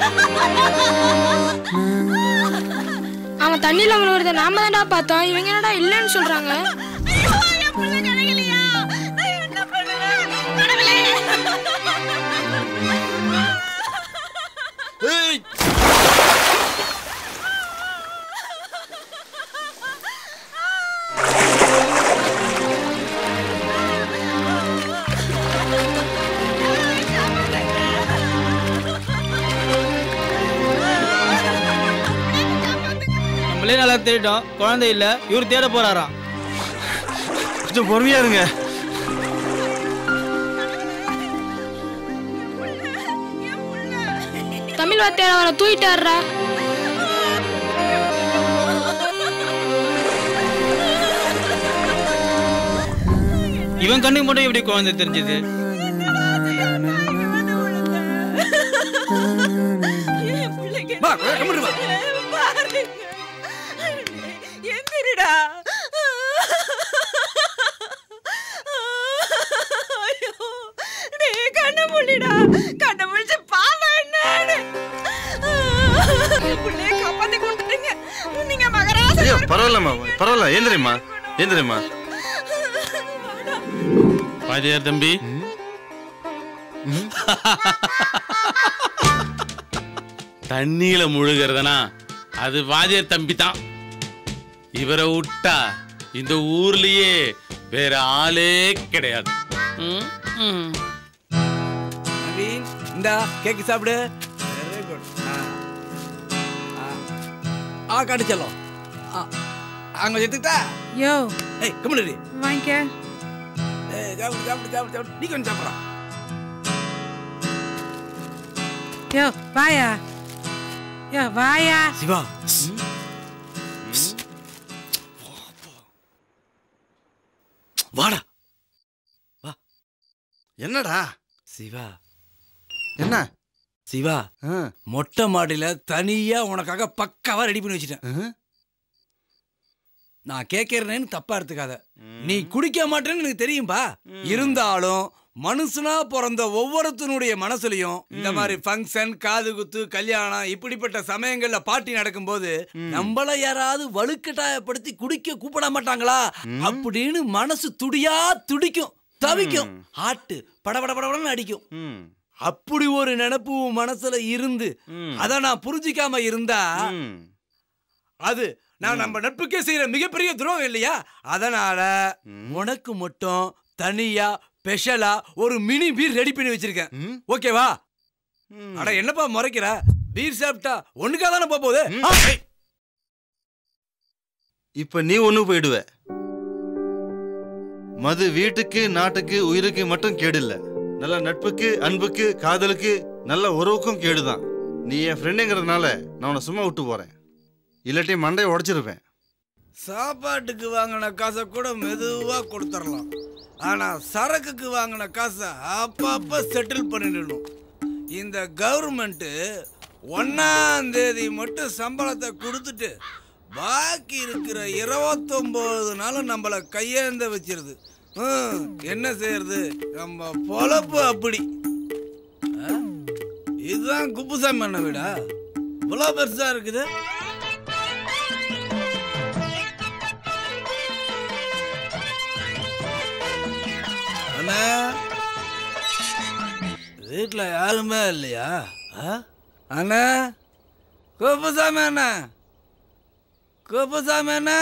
அவன் தண்ணியில விழுவுறத நாம தான்டா பார்த்தோம் இவங்க என்னடா இல்லைன்னு சொல்றாங்க நம்மளே நல்லா தேடிட்டோம் குழந்தை இல்ல இவர் தேட போறாராம் கொஞ்சம் பொறுமையா இருங்க தமிழ் வார்த்தையார் அவரை தூக்கிட்டாருடா இவன் கண்ணுக்கு மட்டும் எப்படி குழந்தை தெரிஞ்சது வா கம்முனு வா எந்திரிடா ஐயோ டேய் கண்ணை மூடிடா கண்ணை முழிச்சு பாவா என்னன்னு பிள்ளைய காப்பாத்தி கொடுத்துட்டீங்க நீங்க மகராச ஐயோ பரவாயில்லம்மா பரவாயில்ல ஏந்திரிம்மா ஏந்திரிம்மா பாதியார் தம்பி தண்ணியில முழுகிறதுனா அது வாதியார் தம்பி தான் இவரை விட்டா இந்த ஊர்லயே வேற ஆளே கிடையாது ம், ம். நவீன் இந்தா கேக்கு சாப்பிடு வெரி குட் ஆ காட்டு செல்லம் ஆ அங்க எடுத்துக்கிட்டா யோ ஏய் கம்முனு வாங்கிக்க ஏய் சாப்பிடு சாப்பிடு சாப்பிடு சாப்பிடு நீ கொஞ்சம் சாப்பிட்றான் யோ வாயா யோ வாயா சிவா வாடா என்னடா சிவா என்ன சிவா மொட்டை மாடியில தனியா உனக்காக பக்காவா ரெடி பண்ணி வச்சுட்டேன் நான் கேட்கறேன்னு தப்பா எடுத்துக்காத நீ குடிக்க மாட்டேன்னு எனக்கு தெரியும்பா இருந்தாலும் மனுஷனா பிறந்த ஒவ்வொருத்தனுடைய மனசுலயும் இந்த மாதிரி ஃபங்க்ஷன் காது குத்து கல்யாணம் இப்படிப்பட்ட சமயங்கள்ல பார்ட்டி நடக்கும்போது நம்மள யாராவது வலுக்கட்டாயப்படுத்தி குடிக்க கூப்பிட மாட்டாங்களா அப்படின்னு மனசு துடியா துடிக்கும் தவிக்கும் ஹார்ட் படபட படபடன்னு அடிக்கும் அப்படி ஒரு நினைப்பு உன் மனசுல இருந்து அத நான் புரிஞ்சிக்காம இருந்தா அது நான் நம்ம நட்புக்கே செய்யற மிகப்பெரிய துரோகம் இல்லையா அதனால உனக்கு மட்டும் தனியா ஸ்பெஷலா ஒரு மினி பீர் ரெடி பண்ணி வச்சிருக்கேன் ஓகேவா அட என்னப்பா முறைக்கிற பீர் சாப்பிட்டா ஒண்ணுக்கா தானே போக போகுது ஆ, ஏய். இப்ப நீ ஒண்ணு போயிடுவ மது வீட்டுக்கு நாட்டுக்கு உயிருக்கு மட்டும் கேடு இல்ல நல்ல நட்புக்கு அன்புக்கு காதலுக்கு நல்ல உறவுக்கும் கேடுதான் நீ என் ஃப்ரெண்டுங்கிறதுனால நான் உன்னை சும்மா விட்டு போறேன் இல்லாட்டி மண்டையை உடைச்சிருப்பேன் சாப்பாட்டுக்கு வாங்கின காசை கூட மெதுவா கொடுத்துடலாம் ஆனா சரக்குக்கு வாங்கின காசை அப்பப்ப செட்டில் பண்ணிடணும் இந்த கவர்மெண்ட் ஒன்னாம் தேதி மட்டும் சம்பளத்தை கொடுத்துட்டு பாக்கி இருக்கிற இருபத்தொம்போது நாளும் நம்மளை கையேந்த வச்சிருது ஹம், என்ன செய்யறது நம்ம பொழப்பு அப்படி ஆ? இதுதான் குப்புசாமி அண்ணன் வீடா இவ்வளோ பெருசா இருக்குது அண்ணா வீட்டில் யாருமே இல்லையா ஆ? அண்ணா குப்புசாமி அண்ணா குப்புசாமி அண்ணா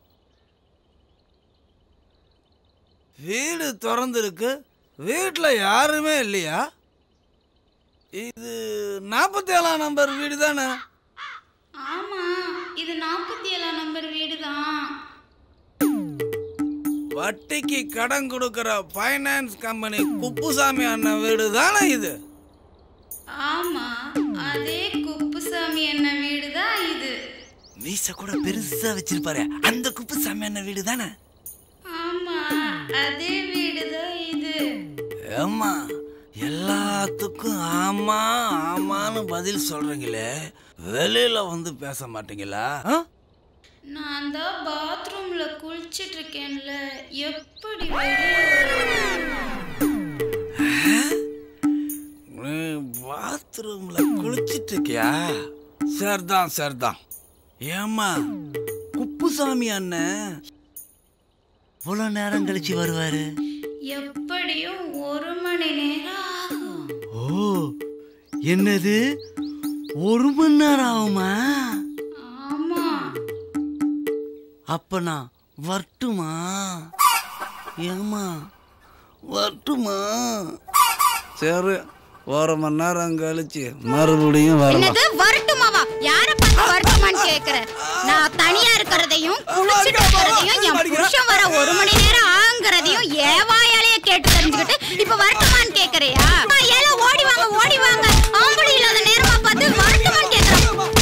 வீடு திறந்துருக்கு வீட்டில் யாருமே இல்லையா இது நாற்பத்தி ஏழாம் நம்பர் வீடு தானே ஆமா இது நாற்பத்தி ஏழாம் நம்பர் வீடு தான் வட்டிக்கு கடன் கொடுக்கிற ஃபைனான்ஸ் கம்பெனி குப்புசாமி அண்ணன் வீடு தானே இது ஆமா அதே குப்புசாமி என்ன வீடு தான் இது மீச கூட பெருசா வச்சிருப்பாரு அந்த குப்புசாமி அண்ணன் வீடு தானே ஆமா அதே வீடு தான் இது ஏம்மா எல்லாத்துக்கும் ஆமா ஆமான்னு பதில் சொல்றீங்களே வெளியில வந்து பேச மாட்டீங்களா ஆ? நான் தான் பாத்ரூம்ல குளிச்சிட்டு இருக்கேன்ல எப்படி வெளியே வருவேன்? நீ பாத்ரூம்ல குளிச்சிட்டு இருக்கியா சரிதான் சரிதான் ஏம்மா குப்புசாமி அண்ணன் இவ்வளோ நேரம் கழிச்சு வருவாரு எப்படியும் ஒரு மணி நேரம் ஆகும் ஓ என்னது ஒரு மணி நேரம் ஆகுமா ஆமா அப்ப நான் வரட்டுமா ஏம்மா வரட்டுமா சரி ஒரு மணி நேரம் கழிச்சு மறுபடியும் வரலாம் என்னது வரட்டுமாவா யார பார்த்து வரட்டுமான்னு கேக்குற நான் தனியா இருக்கிறதையும் குளிச்சிட்டு இருக்கிறதையும் என் புருஷன் வர ஒரு மணி நேரம் ஆங்கிறதையும் ஏவாயாலேயே கேட்டு தெரிஞ்சுக்கிட்டு இப்ப வரட்டுமான்னு கேக்குறியா அம்மா, ஏல ஓடி வாங்க ஓடி வாங்க ஆம்பளை இல்லாத நேரமா பார்த்து வரட்டுமான்னு கேக்குறேன்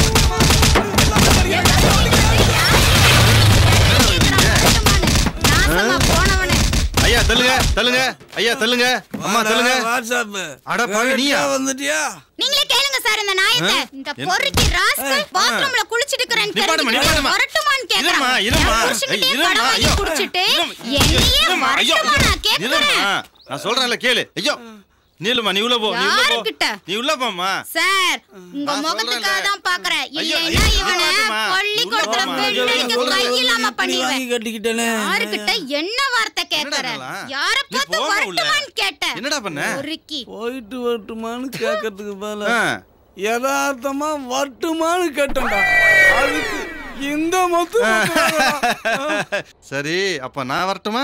நாசமா போனவனே ஐயா தள்ளுங்க தள்ளுங்க ஐயா தள்ளுங்க அம்மா தள்ளுங்க வாட்ஸ்அப் அட பாவி நீயா வந்துட்டியா நீங்களே கேளுங்க சார் இந்த நாயத்தை ஆ? இந்த என்ன? பொறுக்கி ராஸ்கல் ஆ. பாத்ரூம்ல குளிச்சிட்டு இருக்கிறேன்னு நிப்பாட்டுமா, தெரிஞ்சுக்கிட்டு நிப்பாட்டுமா. வரட்டுமான்னு கேக்குறான் இரும்மா, இரும்மா. என் புருஷன்கிட்டயே ஐய், இரும்மா, கடன் வாங்கி ஐயோ. குடிச்சிட்டு இரும்மா, என்னையே இரும்மா, ஐயோ, வரட்டுமா நான் கேக்குறேன் இரும்மா. நான் சொல்றேன்ல கேளு ஐயோ நீலுமா நீ உள்ள போ நீ உள்ள போ யாருக்கிட்ட? நீ உள்ள போம்மா சார் உங்க நான் முகத்துக்காக தான் பாக்குறேன் ஐயோ, இல்லைன்னா ஐயோ, இவனை நிப்பாட்டுமா. பள்ளிக்கூடத்துல உள்ள பெண் போம்மா. அடிக்க சொல்றேன். கை இல்லாம வாங்கி பண்ணிடுவேன் கட்டிக்கிட்டேனே யாருக்கிட்ட என்ன வார்த்தை கேக்குற இதெல்லாம்? யார நீ பார்த்து போம்மா உள்ள. வரட்டுமான்னு கேட்டேன் என்னடா பண்ண? ஒருக்கி போயிட்டு வரட்டுமான்னு கேட்கறதுக்கு பதிலா ஆ. யதார்த்தமா வரட்டுமான்னு கேட்டேன்டா அதுக்கு இந்த மொத்து சரி அப்ப நான் வரட்டுமா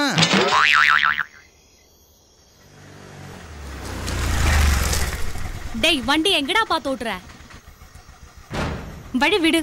டேய் வண்டி எங்கடா பார்த்து ஓட்டுற வழி விடு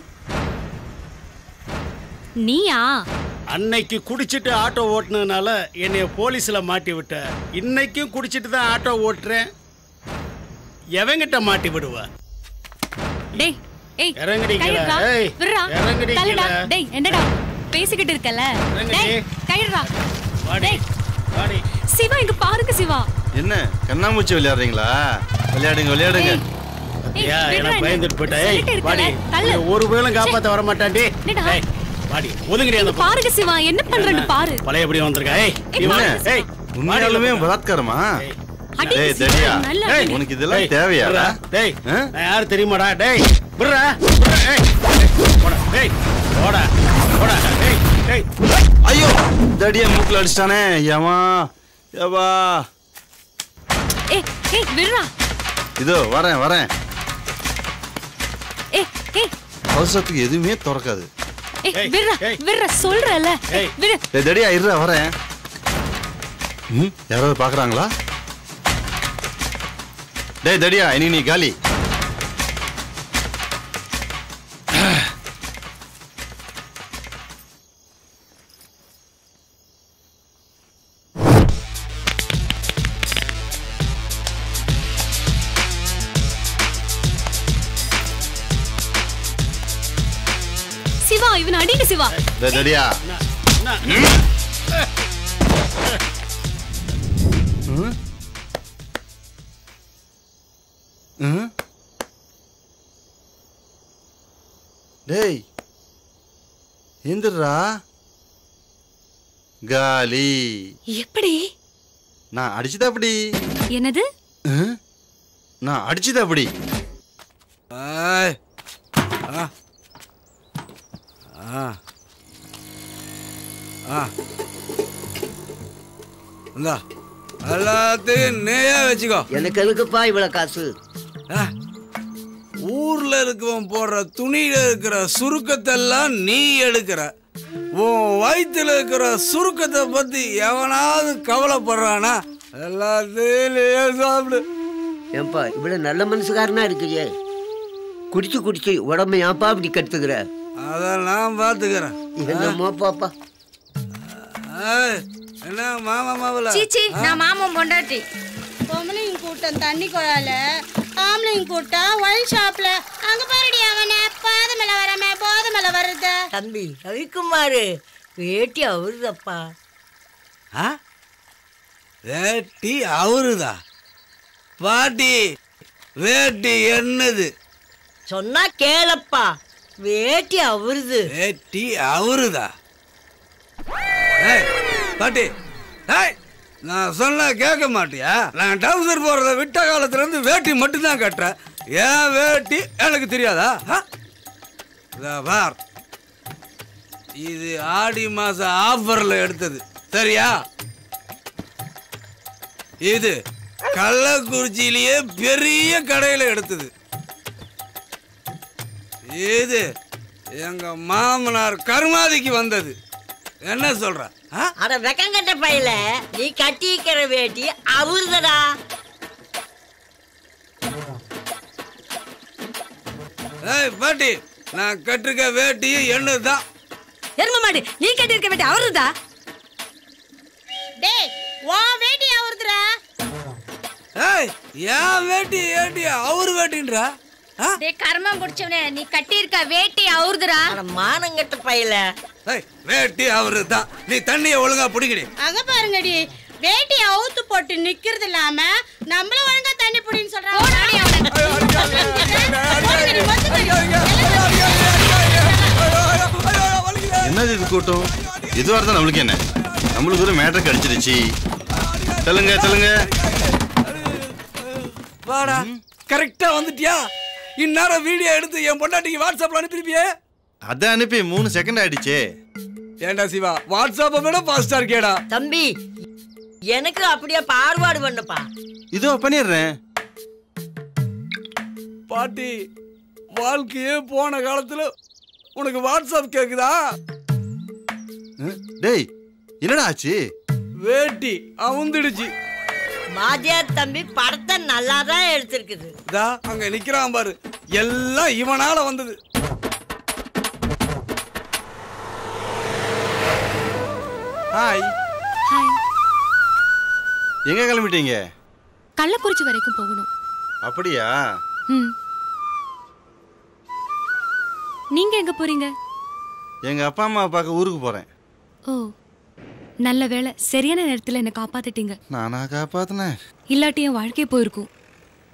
நீயா அன்னைக்கு குடிச்சிட்டு ஆட்டோ ஓட்டுனதுனால என்னைய போலீஸ்ல மாட்டி விட்ட இன்னைக்கும் குடிச்சிட்டு தான் ஆட்டோ ஓட்டுறேன் எவங்கிட்ட மாட்டி விடுவ டேய் ஏய் இறங்குடி கீழே. கயிறுடா. ஏய், விட்றா. இறங்குடி தள்ளுடா. கீழே. டேய் என்னடா பேசிக்கிட்டு இருக்கல இறங்குடி. டேய் கயிறுடா வாடி டேய் வாடி சிவா இங்க பாருங்க சிவா என்ன கண்ணாமூச்சி விளையாடுறீங்களா விளையாடுங்க விளையாடுங்க ஐயா எனக்கு பயந்துட்டு போயிட்டா ஏய் சொல்லிட்டு இருக்கல, வாடி தள்ளு. உன்னை ஒரு வேளும் காப்பாத்த வர மாட்டான்டி என்னடா? ஏய் வாடி ஒதுங்கடி அந்த பக்கம். பாருங்க சிவா என்ன பண்றேன்னு பாரு பழையபடி வந்திருக்கா ஏய் நீ வா. என்ன? ஏய் உண்மையாலுமே பலாத்காரமா அடி, டேய் தடியா நல்லா ஏய், உனக்கு இதெல்லாம் ஏய், தேவையாடா விட்றா. டேய் ஆ? நான் யாரு தெரியுமாடா டேய் விட்றா விட்றா. ஏய் ஏய், போடா டேய் போடா போடா டேய் டேய் ஐயோ தடியா மூக்குல அடிச்சிட்டானே ஏமா ஏவா ஏய் ஏய் விடுறா இதோ வரேன் வரேன் ஏய் ஏய் அவசரத்துக்கு எதுவுமே திறக்காது ஏய் விடுறா விடுறா சொல்றல விடு டேய் தடியா இருடா வரேன் ம் யாராவது பார்க்கறாங்களா டேய் தடியா இனி நீ காலி சிவா இவன் அடிங்க சிவா டேய் தடியா ம்? ம்? டேய் எந்திரா காலி எப்படி நான் அடிச்சதா அப்படி என்னது ம்? நான் அடிச்சதா அப்படி ஆய். ஆ. ஆ. ஆ. இந்தா எல்லாத்தையும் நேயா வச்சுக்கோ எனக்கு எதுக்குப்பா இவ்வளவு காசு ஊர்ல இருக்கவன் போடுற துணியில இருக்கிற சுருக்கத்தெல்லாம் நீ எடுக்கிற உன் வயித்துல இருக்கிற சுருக்கத்தை பத்தி எவனாவது கவலைப்படுறானா எல்லாத்தையும் நீயே சாப்பிடு ஏன்பா இவ்வளவு நல்ல மனசுக்காரனா இருக்கிறியே குடிச்சு குடிச்சு உடம்ப ஏன்பா அப்படி கெடுத்துக்கிற அதை நான் பார்த்துக்கிறேன் என்னமோ பாப்பா ஏய், என்ன மாமா மாவல சீச்சி நான் மாமன் பொண்டாட்டி பொம்பளைங்க கூட்டம் தண்ணி குழால ஆம்பளைங்க கூட்டம் ஒயின் ஷாப்ல அங்க பாருடி அவன பாத மேல வராம போத மேல வருது தம்பி ரவிக்குமாரு வேட்டி அவருதப்பா ஆ வேட்டி அவருதா பாட்டி வேட்டி என்னது சொன்னா கேளப்பா வேட்டி அவருது வேட்டி அவருதா ஏய் பாட்டி ஏய் நான் சொன்னா கேட்க மாட்டியா நான் டவுசர் போடுறத விட்ட காலத்துல இருந்து வேட்டி மட்டும்தான் கட்டுறேன் ஏன் வேட்டி எனக்கு தெரியாதா ஆ? இதா பார் இது ஆடி மாச ஆஃபர்ல எடுத்தது சரியா இது கள்ளக்குறிச்சியிலேயே பெரிய கடையில எடுத்தது இது எங்க மாமனார் கருமாதிக்கு வந்தது என்ன சொல்ற ஆ? அட வெக்கங்கட்ட பையில நீ கட்டிக்கிற வேட்டி அவருதடா ஏய் பாட்டி நான் கட்டிருக்க வேட்டியும் என்னதுதான் எரும மாடு நீ கட்டிருக்க வேட்டி அவருதா டேய் வா வேட்டி அவருதுடா ஏய் என் வேட்டி ஏட்டி அவரு வேட்டின்றா டேய் கர்மம் குடிச்சவனே நீ கட்டி இருக்க வேட்டி அவருதுடா மானங்கட்ட பையில ஏய் வேட்டி அவரு தான் நீ தண்ணியை ஒழுங்கா பிடிக்கடி அங்க பாருங்கடி வேட்டி அவுத்து போட்டு நிக்கிறது இல்லாம நம்மள ஒழுங்கா தண்ணி புடின்னு சொல்றாங்க என்னது இது கூட்டம் எதுவாக இருந்தால் நம்மளுக்கு என்ன நம்மளுக்கு ஒரு மேட்ருக்கு அடிச்சிருச்சு சொல்லுங்க சொல்லுங்க வாடா கரெக்டா வந்துட்டியா இந்நேரம் வீடியோ எடுத்து என் பொண்டாட்டிக்கு வாட்ஸ்அப்ல அனுப்பிருப்பியே அதை அனுப்பி மூணு செகண்ட் ஆயிடுச்சே ஏண்டா சிவா வாட்ஸ்அப்பை விட ஃபாஸ்டா இருக்கேடா தம்பி எனக்கு அப்படியே பார்வாடு பண்ணப்பா இதோ பண்ணிடுறேன் பாட்டி வாழ்க்கையே போன காலத்துல உனக்கு வாட்ஸ்அப் கேக்குதா ம், டேய் என்னடா ஆச்சு வேட்டி அவுந்துடுச்சு மாதியார் தம்பி படத்தை நல்லா தான் எடுத்திருக்குது இதா அங்க நிக்கிறான் பாரு எல்லாம் இவனால வந்தது ஹாய் ஹாய் எங்க கிளம்பிட்டீங்க கள்ளக்குறிச்சி வரைக்கும் போகணும் அப்படியா ம் நீங்க எங்க போறீங்க எங்க அப்பா அம்மா பார்க்க ஊருக்கு போறேன் ஓ நல்ல வேளை சரியான நேரத்துல என்ன காப்பாத்திட்டீங்க நானா காப்பாத்தினேன் இல்லாட்டி என் வாழ்க்கையே போயிருக்கும்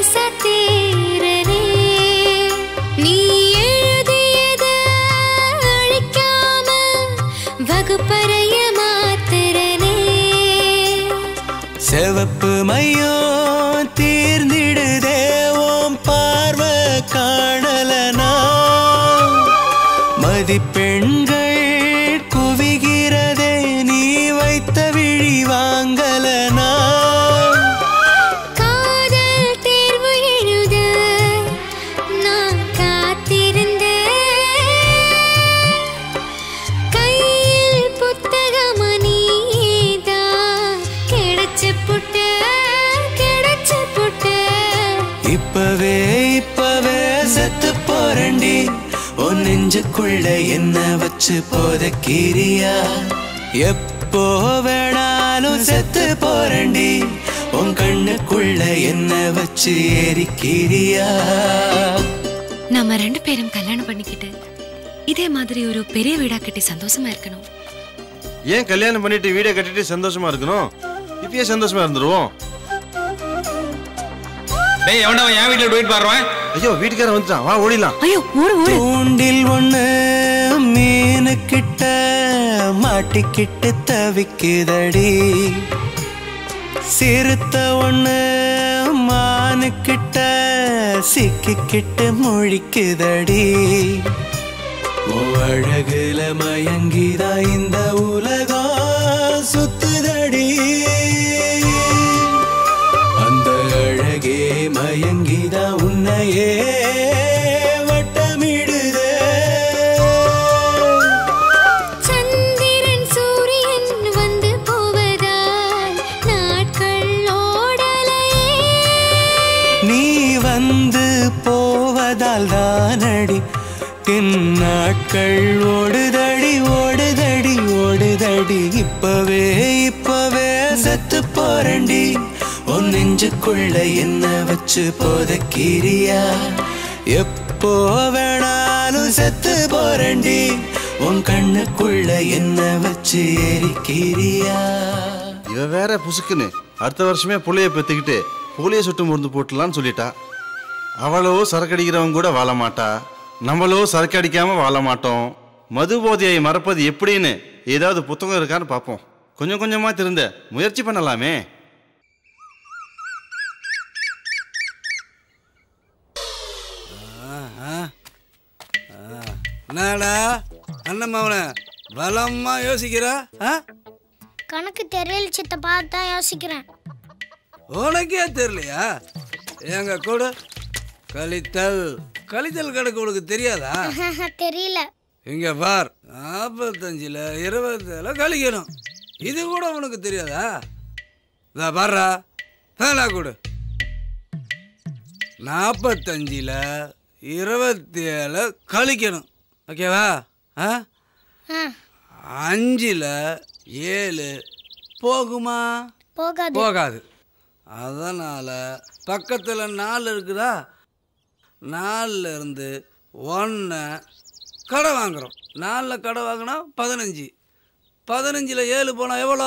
சத்தீரனே நீ எழுதியத அழிக்காம வகுப்பறைய மாத்திரனே செவப்பு மையோ தீர்ந்திடுதே ஓம் பார்வை காணலனா மதிப்பெண்கள் குவிகிறதே நீ வைத்த விழி வாங்கலனா காதல் தேர்வு எழுத நான் காத்திருந்தேன் கையில் புத்தகம் நீதான் கிடைச்சு புட்ட கிடைச்சு புட்ட இப்பவே இப்பவே செத்து போறண்டி உன் நெஞ்சுக்குள்ள என்ன வச்சு போதக்கீரியா எப்போ வேணாலும் செத்து போறண்டி உன் கண்ணுக்குள்ள என்ன வச்சு எரிக்கிறியா நம்ம ரெண்டு பேரும் கல்யாணம் பண்ணிக்கிட்டு இதே மாதிரி ஒரு பெரிய வீடா கட்டி சந்தோஷமா இருக்கணும் ஏன் கல்யாணம் பண்ணிட்டு வீடை கட்டிட்டு சந்தோஷமா இருக்கணும் இப்பயே சந்தோஷமா இருந்துருவோம் டேய் எவன்டா அவன் என் வீட்டுல டூயிட் பாடுறான் ஐயோ வீட்டுக்காரன் வந்துட்டான் வா ஓடிலாம் ஐயோ ஓடு ஓடு தூண்டில் ஒண்ணு மீனு கிட்ட மாட்டிக்கிட்டு தவிக்குதடி சிறுத்த ஒண்ணு மானு கிட்ட சிக்கிக்கிட்டு முழிக்குதடி உன் அழகுல மயங்கிதா இந்த உலகம் சுத்துதடி அந்த அழகே மயங்கிதா உன்னையே வட்டமிடுதே சந்திரன் சூரியன் வந்து போவதால் நாட்கள் ஓடலையே நீ வந்து போவதால் தானடி என் நாட்கள் ஓடுதடி ஓடுதடி ஓடுதடி இப்பவே இப்பவே செத்து போறண்டி உன் நெஞ்சுக்குள்ள என்ன வச்சு போதக்கீரியா எப்போ வேணாலும் செத்து போறண்டி உன் கண்ணுக்குள்ள என்ன வச்சு எரிக்கிறியா இவ வேற புசுக்குன்னு அடுத்த வருஷமே புள்ளைய பெத்துக்கிட்டு போலியோ சுட்டு மருந்து போட்டுலான்னு சொல்லிட்டா அவளோ சரக்கு அடிக்கிறவங்க கூட வாழ மாட்டா நம்மளோ சரக்கு அடிக்காம வாழ மாட்டோம் மது போதையை மறப்பது எப்படின்னு ஏதாவது புத்தகம் இருக்கான்னு பார்ப்போம் கொஞ்சம் கொஞ்சமா திருந்த முயற்சி பண்ணலாமே என்னடா அண்ணன் மவன பலமா யோசிக்கிறா ஆ? கணக்கு தெரியல சித்தப்பா தான் யோசிக்கிறேன் உனக்கே தெரியலையா எங்க கூட கழித்தல் கழித்தல் கணக்கு உனக்கு தெரியாதா தெரியல இங்க பார் நாற்பத்தஞ்சில் இருபத்தில் கழிக்கணும் இது கூட உனக்கு தெரியாதா இதா பாருடா பேனா கொடு நாற்பத்தஞ்சில் இருபத்தி ஏழு கழிக்கணும் ஓகேவா ஆ அஞ்சில் ஏழு போகுமா போகாது போகாது அதனால் பக்கத்தில் நாலு இருக்குதா நாலில் இருந்து ஒன்றை கடை வாங்குறோம் நாலில் கடை வாங்கினா பதினஞ்சு பதினஞ்சில் ஏழு போனால் எவ்வளோ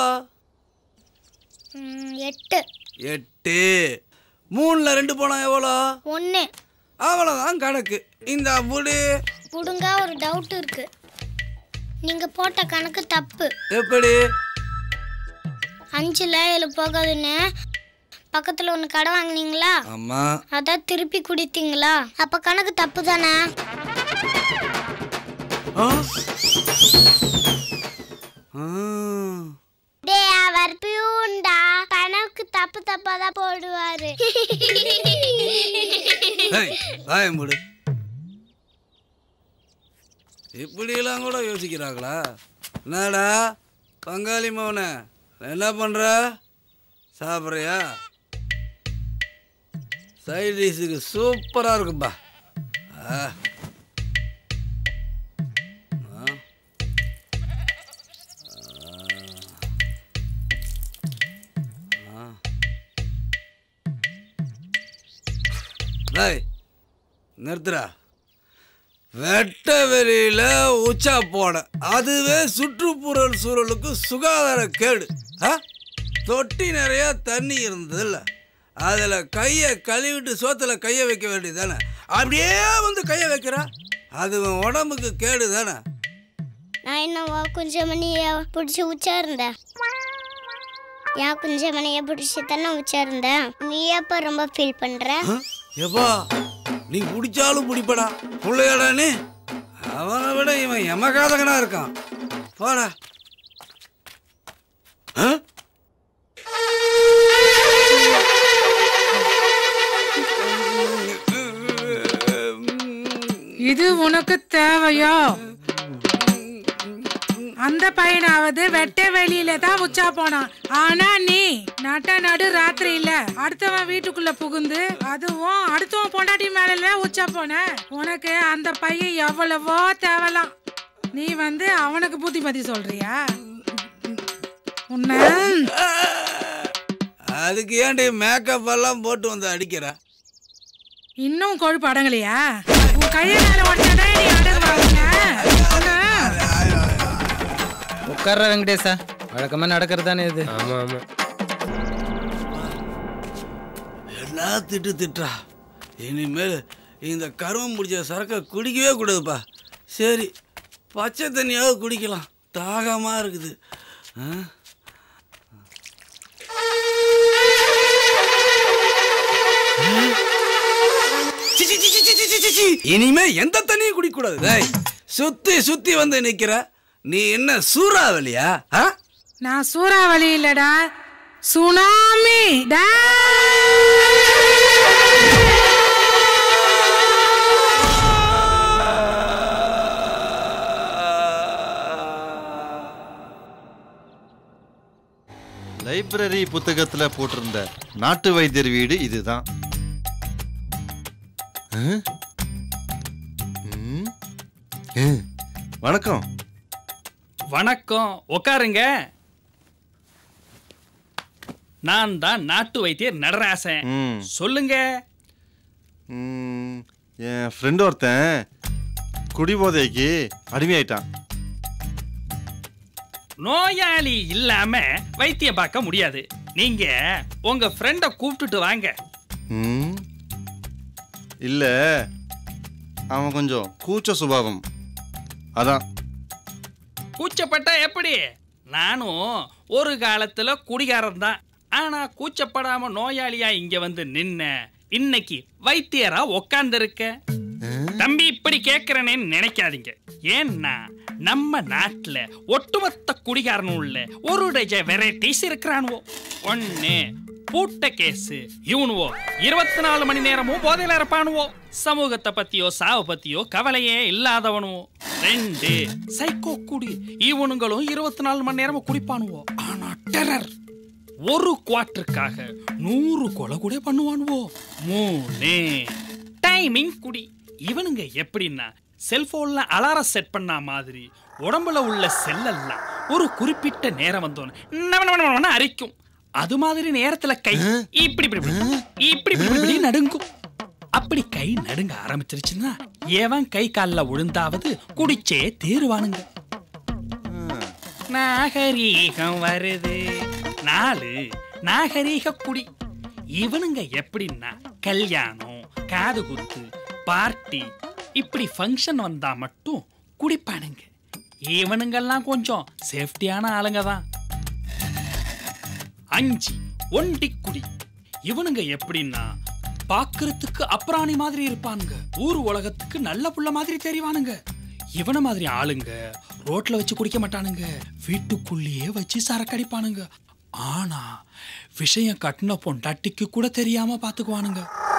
ம், எட்டு எட்டு மூணில் ரெண்டு போனால் எவ்வளோ ஒன்று அவ்வளோதான் கணக்கு இந்த முடி புடுங்க ஒரு டவுட் இருக்கு நீங்க போட்ட கணக்கு தப்பு எப்படி அஞ்சுல ஏழு போகாதுன்னு பக்கத்துல ஒன்று கடை வாங்குனீங்களா ஆமாம் அதான் திருப்பி குடித்தீங்களா அப்ப கணக்கு தப்பு தானே டே அவர் பியூண்டா கணக்கு தப்பு தப்பா தான் போடுவாரு ஏய், வாய மூடு இப்படியெல்லாம் கூட யோசிக்கிறாங்களா என்னடா பங்காளி மவனை என்ன பண்ற சாப்பிட்றியா சைட் டிஷ்ஷுக்கு சூப்பராக இருக்குப்பா ஆ. ஆ. ஆ. டேய் நிறுத்துடா வெட்ட வெளியில உச்சா போட அதுவே சுற்றுப்புறல் சூழலுக்கு சுகாதார கேடு ஆ? தொட்டி நிறைய தண்ணி இருந்ததில்ல அதில் கையை கழுவிட்டு சோத்துல கையை வைக்க வேண்டியது தானே அப்படியே வந்து கையை வைக்கிறா அது உன் உடம்புக்கு கேடு தானே நான் என்னவா குஞ்சமணியை பிடிச்சி உச்சார்ந்தேன் ஏன் குஞ்சமணியை பிடிச்சி தானே உச்சார்ந்தேன் நீ எப்போ ரொம்ப ஃபீல் பண்ணுற எப்பா நீ பிடிச்சாலும் பிடிப்படா பிள்ளையாடா நீ அவனை விட இவன் எமகாதகனா இருக்கான் போடா ஆ? இது உனக்கு தேவையோ அந்த பையனாவது வெட்ட வெளியில தான் உச்சா போனான் ஆனா நீ நட்ட நடு ராத்திரி இல்ல அடுத்தவன் வீட்டுக்குள்ள புகுந்து அதுவும் அடுத்தவன் பொண்டாட்டி மேல உச்சா போன உனக்கு அந்த பையன் எவ்வளவோ தேவலாம் நீ வந்து அவனுக்கு புத்திமதி சொல்றியா உன்ன அதுக்கு ஏன்டி மேக்கப் எல்லாம் போட்டு வந்து அடிக்கிற இன்னும் கொழுப்பு அடங்கலையா உன் கையை மேல உடனே நீ அடங்குவாங்க உட்கார்ற வெங்கடேசா வழக்கமா நடக்கிறது தானே இது ஆமா ஆமா என்ன திட்டு திட்டுறா இனிமேல் இந்த கருவம் பிடிச்ச சரக்கை குடிக்கவே கூடாதுப்பா சரி பச்சை தண்ணியாவது குடிக்கலாம் தாகமாக இருக்குது ஆ? சி, சி, சி, சி, சி, சி, சி, சி. இனிமே எந்த தண்ணியும் குடிக்கக்கூடாது டேய், சுத்தி சுத்தி வந்து நிக்கிற நீ என்ன சூறாவளியா ஆ நான் சூறாவளி இல்லடா சுனாமி டா லைப்ரரி புத்தகத்துல போட்டிருந்த நாட்டு வைத்தியர் வீடு இதுதான் ஆ? ம். ஆ. வணக்கம் வணக்கம் உட்காருங்க நான் தான் நாட்டு வைத்தியர் நடராசன் ம். சொல்லுங்க ம், என் ஃப்ரெண்டு ஒருத்தன் குடிபோதைக்கு அடிமையாயிட்டான் நோயாளி இல்லாம வைத்தியம் பார்க்க முடியாது நீங்க உங்க ஃப்ரெண்ட கூப்பிட்டுட்டு வாங்க ம். இல்ல அவன் கொஞ்சம் கூச்ச சுபாவம் அதான் கூச்சப்பட்டா எப்படி நானும் ஒரு காலத்துல குடிகாரன் தான் ஆனா கூச்சப்படாம நோயாளியா இங்க வந்து நின்ன இன்னைக்கு வைத்தியரா உக்காந்துருக்க தம்பி இப்படி கேக்குறேனேன்னு நினைக்காதீங்க ஏன்னா நம்ம நாட்டுல ஒட்டுமொத்த குடிகாரனும் உள்ள ஒரு டஜ வெரைட்டிஸ் இருக்கிறானுவோ ஒண்ணு பூட்ட கேஸ் இவனுவோ இருபத்தி நாலு மணி நேரமும் போதையில இருப்பானுவோ சமூகத்தை பத்தியோ சாவு பத்தியோ கவலையே இல்லாதவனுவோ ரெண்டு சைக்கோ குடி இவனுங்களும் இருபத்தி நாலு மணி நேரமும் குடிப்பானுவோ ஆனா டெரர் ஒரு குவார்டருக்காக நூறு கொலை கூட பண்ணுவானுவோ மூணு டைமிங் குடி இவனுங்க எப்படின்னா செல்போன்ல அலாரம் செட் பண்ண மாதிரி உடம்புல உள்ள செல்லெல்லாம் ஒரு குறிப்பிட்ட நேரம் வந்தோன்னு நவ நவ நவன்னு அரிக்கும் அது மாதிரி நேரத்துல கை இப்படி இப்படி இப்படி, இப்படி இப்படி இப்படி நடுங்கும் அப்படி கை நடுங்க ஆரம்பிச்சிருச்சுன்னா எவன் கை கால்ல விழுந்தாவது குடிச்சே தேருவானுங்க நாகரீகம் வருது நாலு நாகரீக குடி இவனுங்க எப்படின்னா கல்யாணம் காது குத்து பார்ட்டி இப்படி ஃபங்க்ஷன் வந்தா மட்டும் குடிப்பானுங்க இவனுங்கெல்லாம் கொஞ்சம் சேஃப்டியான ஆளுங்க தான் அஞ்சு ஒண்டி குடி இவனுங்க எப்படின்னா பாக்குறதுக்கு அப்ராணி மாதிரி இருப்பானுங்க ஊர் உலகத்துக்கு நல்ல புள்ள மாதிரி தெரிவானுங்க இவன மாதிரி ஆளுங்க ரோட்ல வச்சு குடிக்க மாட்டானுங்க வீட்டுக்குள்ளேயே வச்சு சரக்கு அடிப்பானுங்க ஆனா விஷயம் கட்டின பொண்டாட்டிக்கு கூட தெரியாம பாத்துக்குவானுங்க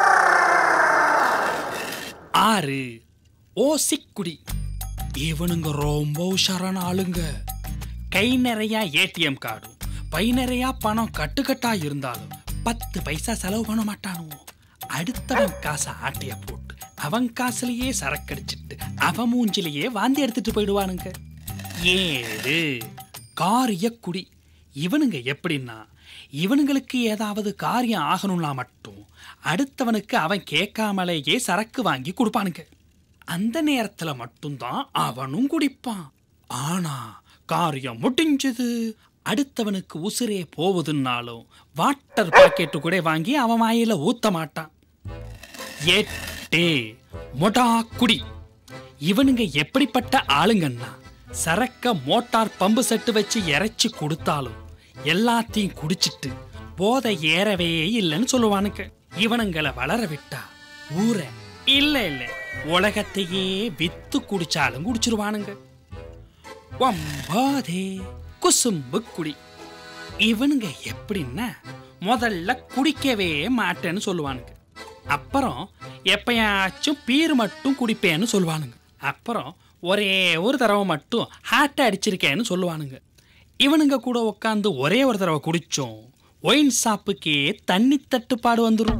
ஆறு ஓசிக்குடி இவனுங்க ரொம்ப உஷாரான ஆளுங்க கை நிறைய ஏடிஎம் கார்டும் பை நிறைய பணம் கட்டுக்கட்டா இருந்தாலும் பத்து பைசா செலவு பண்ண மாட்டானுவோ அடுத்தவன் காசை ஆட்டைய போட்டு அவன் காசுலயே சரக்கடிச்சிட்டு அவன் மூஞ்சிலேயே வாந்தி எடுத்துட்டு போயிடுவானுங்க ஏழு காரிய குடி இவனுங்க எப்படின்னா இவனுங்களுக்கு ஏதாவது காரியம் ஆகணும்னா மட்டும் அடுத்தவனுக்கு அவன் கேட்காமலேயே சரக்கு வாங்கி கொடுப்பானுங்க அந்த நேரத்துல மட்டும்தான் அவனும் குடிப்பான் ஆனா காரியம் முடிஞ்சது அடுத்தவனுக்கு உசுரே போகுதுன்னாலும் வாட்டர் பாக்கெட்டு கூட வாங்கி அவன் வாயில ஊத்த மாட்டான் எட்டே மொடா குடி இவனுங்க எப்படிப்பட்ட ஆளுங்கன்னா சரக்க மோட்டார் பம்பு செட்டு வச்சு இறைச்சி கொடுத்தாலும் எல்லாத்தையும் குடிச்சிட்டு போதை ஏறவே இல்லைன்னு சொல்லுவானுங்க இவனுங்களை வளர விட்டா ஊரை இல்ல இல்ல உலகத்தையே வித்து குடிச்சாலும் குடிச்சிருவானுங்க ஒம்பாதே குசும்பு குடி இவனுங்க எப்படின்னா முதல்ல குடிக்கவே மாட்டேன்னு சொல்லுவானுங்க அப்புறம் எப்பயாச்சும் பீர் மட்டும் குடிப்பேன்னு சொல்லுவானுங்க அப்புறம் ஒரே ஒரு தடவை மட்டும் ஹார்ட் அடிச்சிருக்கேன்னு சொல்லுவானுங்க இவனுங்க கூட உட்காந்து ஒரே ஒரு தடவை குடிச்சோம் ஒயின் ஷாப்புக்கே தண்ணி தட்டுப்பாடு வந்துடும்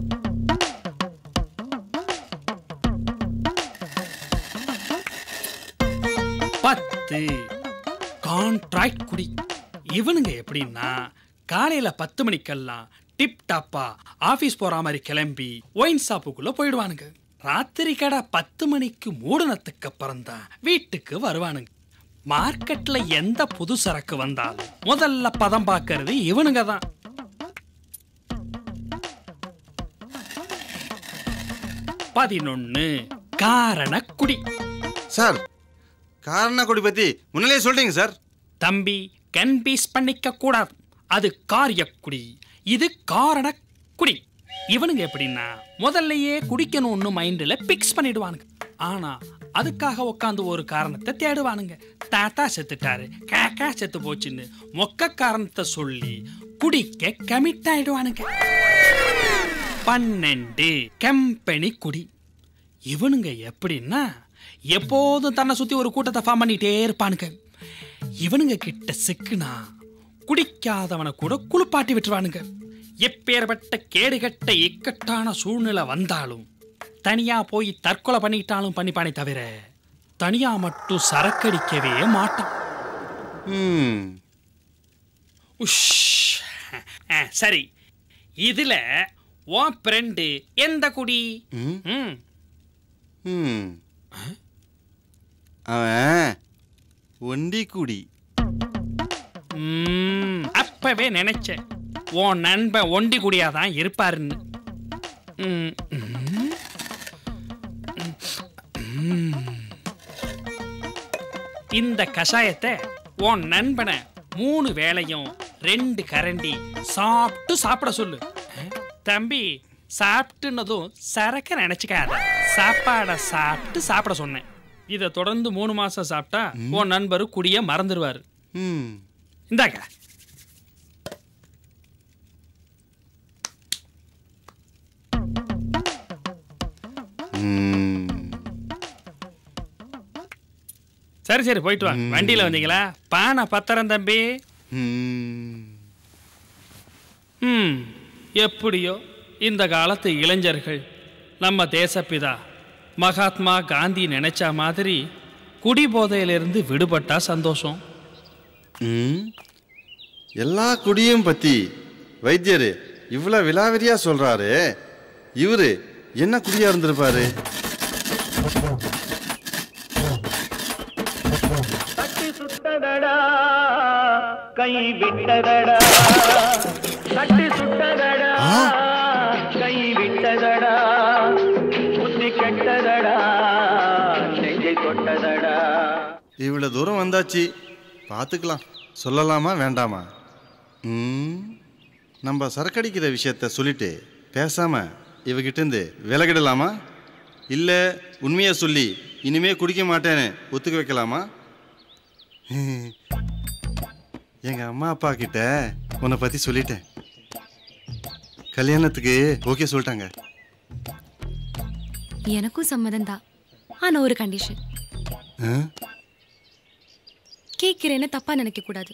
பத்து கான்ட்ராக்ட் குடி இவனுங்க எப்படின்னா காலையில பத்து மணிக்கெல்லாம் டிப் டாப்பா ஆபீஸ் போற மாதிரி கிளம்பி ஒயின் ஷாப்புக்குள்ள போயிடுவானுங்க ராத்திரி கடை பத்து மணிக்கு மூடனத்துக்கு அப்புறம் தான் வீட்டுக்கு வருவானுங்க மார்க்கெட்ல எந்த புது சரக்கு வந்தாலும் முதல்ல பதம் பார்க்கறது இவனுங்க தான் பதினொன்னு காரண குடி சார் காரணக்குடி பத்தி முன்னாலே சொல்றீங்க சார் தம்பி கன்பீஸ் பண்ணிக்க கூடாது அது காரிய குடி இது காரண குடி இவனுங்க எப்படின்னா முதல்லயே குடிக்கணும்னு மைண்டில் பிக்ஸ் பண்ணிடுவானுங்க ஆனா அதுக்காக உட்காந்து ஒரு காரணத்தை தேடுவானுங்க தாத்தா செத்துட்டாரு காக்கா செத்து போச்சுன்னு மொக்க காரணத்தை சொல்லி குடிக்க கமிட் ஆயிடுவானுங்க பன்னெண்டு கம்பெனி குடி இவனுங்க எப்படின்னா எப்போதும் தன்னை சுத்தி ஒரு கூட்டத்தை ஃபார்ம் பண்ணிட்டே இருப்பானுங்க இவனுங்க கிட்ட சிக்குனா குடிக்காதவனை கூட குளிப்பாட்டி விட்டுருவானுங்க எப்பேற்பட்ட கேடுகட்ட இக்கட்டான சூழ்நிலை வந்தாலும் தனியா போய் தற்கொலை பண்ணிட்டாலும் பண்ணிப்பானே தவிர தனியா மட்டும் சரக்கடிக்கவே மாட்டான் உஷ். ஆ, சரி இதுல உன் ஃப்ரெண்டு எந்த குடி ம் ம் அவன் ஒண்டி குடி ம், அப்பவே நினைச்சேன் உன் நண்பன் ஒண்டி குடியாதான் இருப்பாருன்னு ம், ம். ம். இந்த கஷாயத்தை உன் நண்பனை மூணு வேளையும் ரெண்டு கரண்டி சாப்பிட்டு சாப்பிட சொல்லு தம்பி சாப்பிட்டுனதும் சரக்க நினைச்சுக்காத சாப்பாடை சாப்பிட்டு சாப்பிட சொன்னேன் இதை தொடர்ந்து மூணு மாசம் சாப்பிட்டா உன் நண்பர் குடிய மறந்துடுவாரு ம் இந்தாங்க ம் சரி சரி போயிட்டு வா வண்டியில வந்தீங்களா பானை பத்திரம் தம்பி ம் ம் எப்படியோ இந்த காலத்து இளைஞர்கள் நம்ம தேசப்பிதா மகாத்மா காந்தி நினைச்ச மாதிரி குடிபோதையிலிருந்து விடுபட்டா சந்தோஷம் ம் எல்லா குடியும் பத்தி வைத்தியர் இவ்வளோ விலாவரியா சொல்றாரு இவரு என்ன குடியா இருந்திருப்பாரு சுட்டதடா கை விட்டதடா கட்டி சுட்டதடா கை விட்டதடா புத்தி கெட்டதடா நெஞ்சை தொட்டதடா இவ்வளோ தூரம் வந்தாச்சு பார்த்துக்கலாம் சொல்லலாமா வேண்டாமா ம் நம்ம சரக்கடிக்கிற விஷயத்த சொல்லிட்டு பேசாம இவகிட்டேருந்து விலகிடலாமா இல்லை உண்மையை சொல்லி இனிமே குடிக்க மாட்டேன்னு ஒத்துக்க வைக்கலாமா எங்க அம்மா அப்பா கிட்ட உன்னை பத்தி சொல்லிட்டேன் கல்யாணத்துக்கு ஓகே சொல்லிட்டாங்க எனக்கும் சம்மதம் தான் ஆனா ஒரு கண்டிஷன் ஆ? கேட்கிறேன்னு தப்பா நினைக்க கூடாது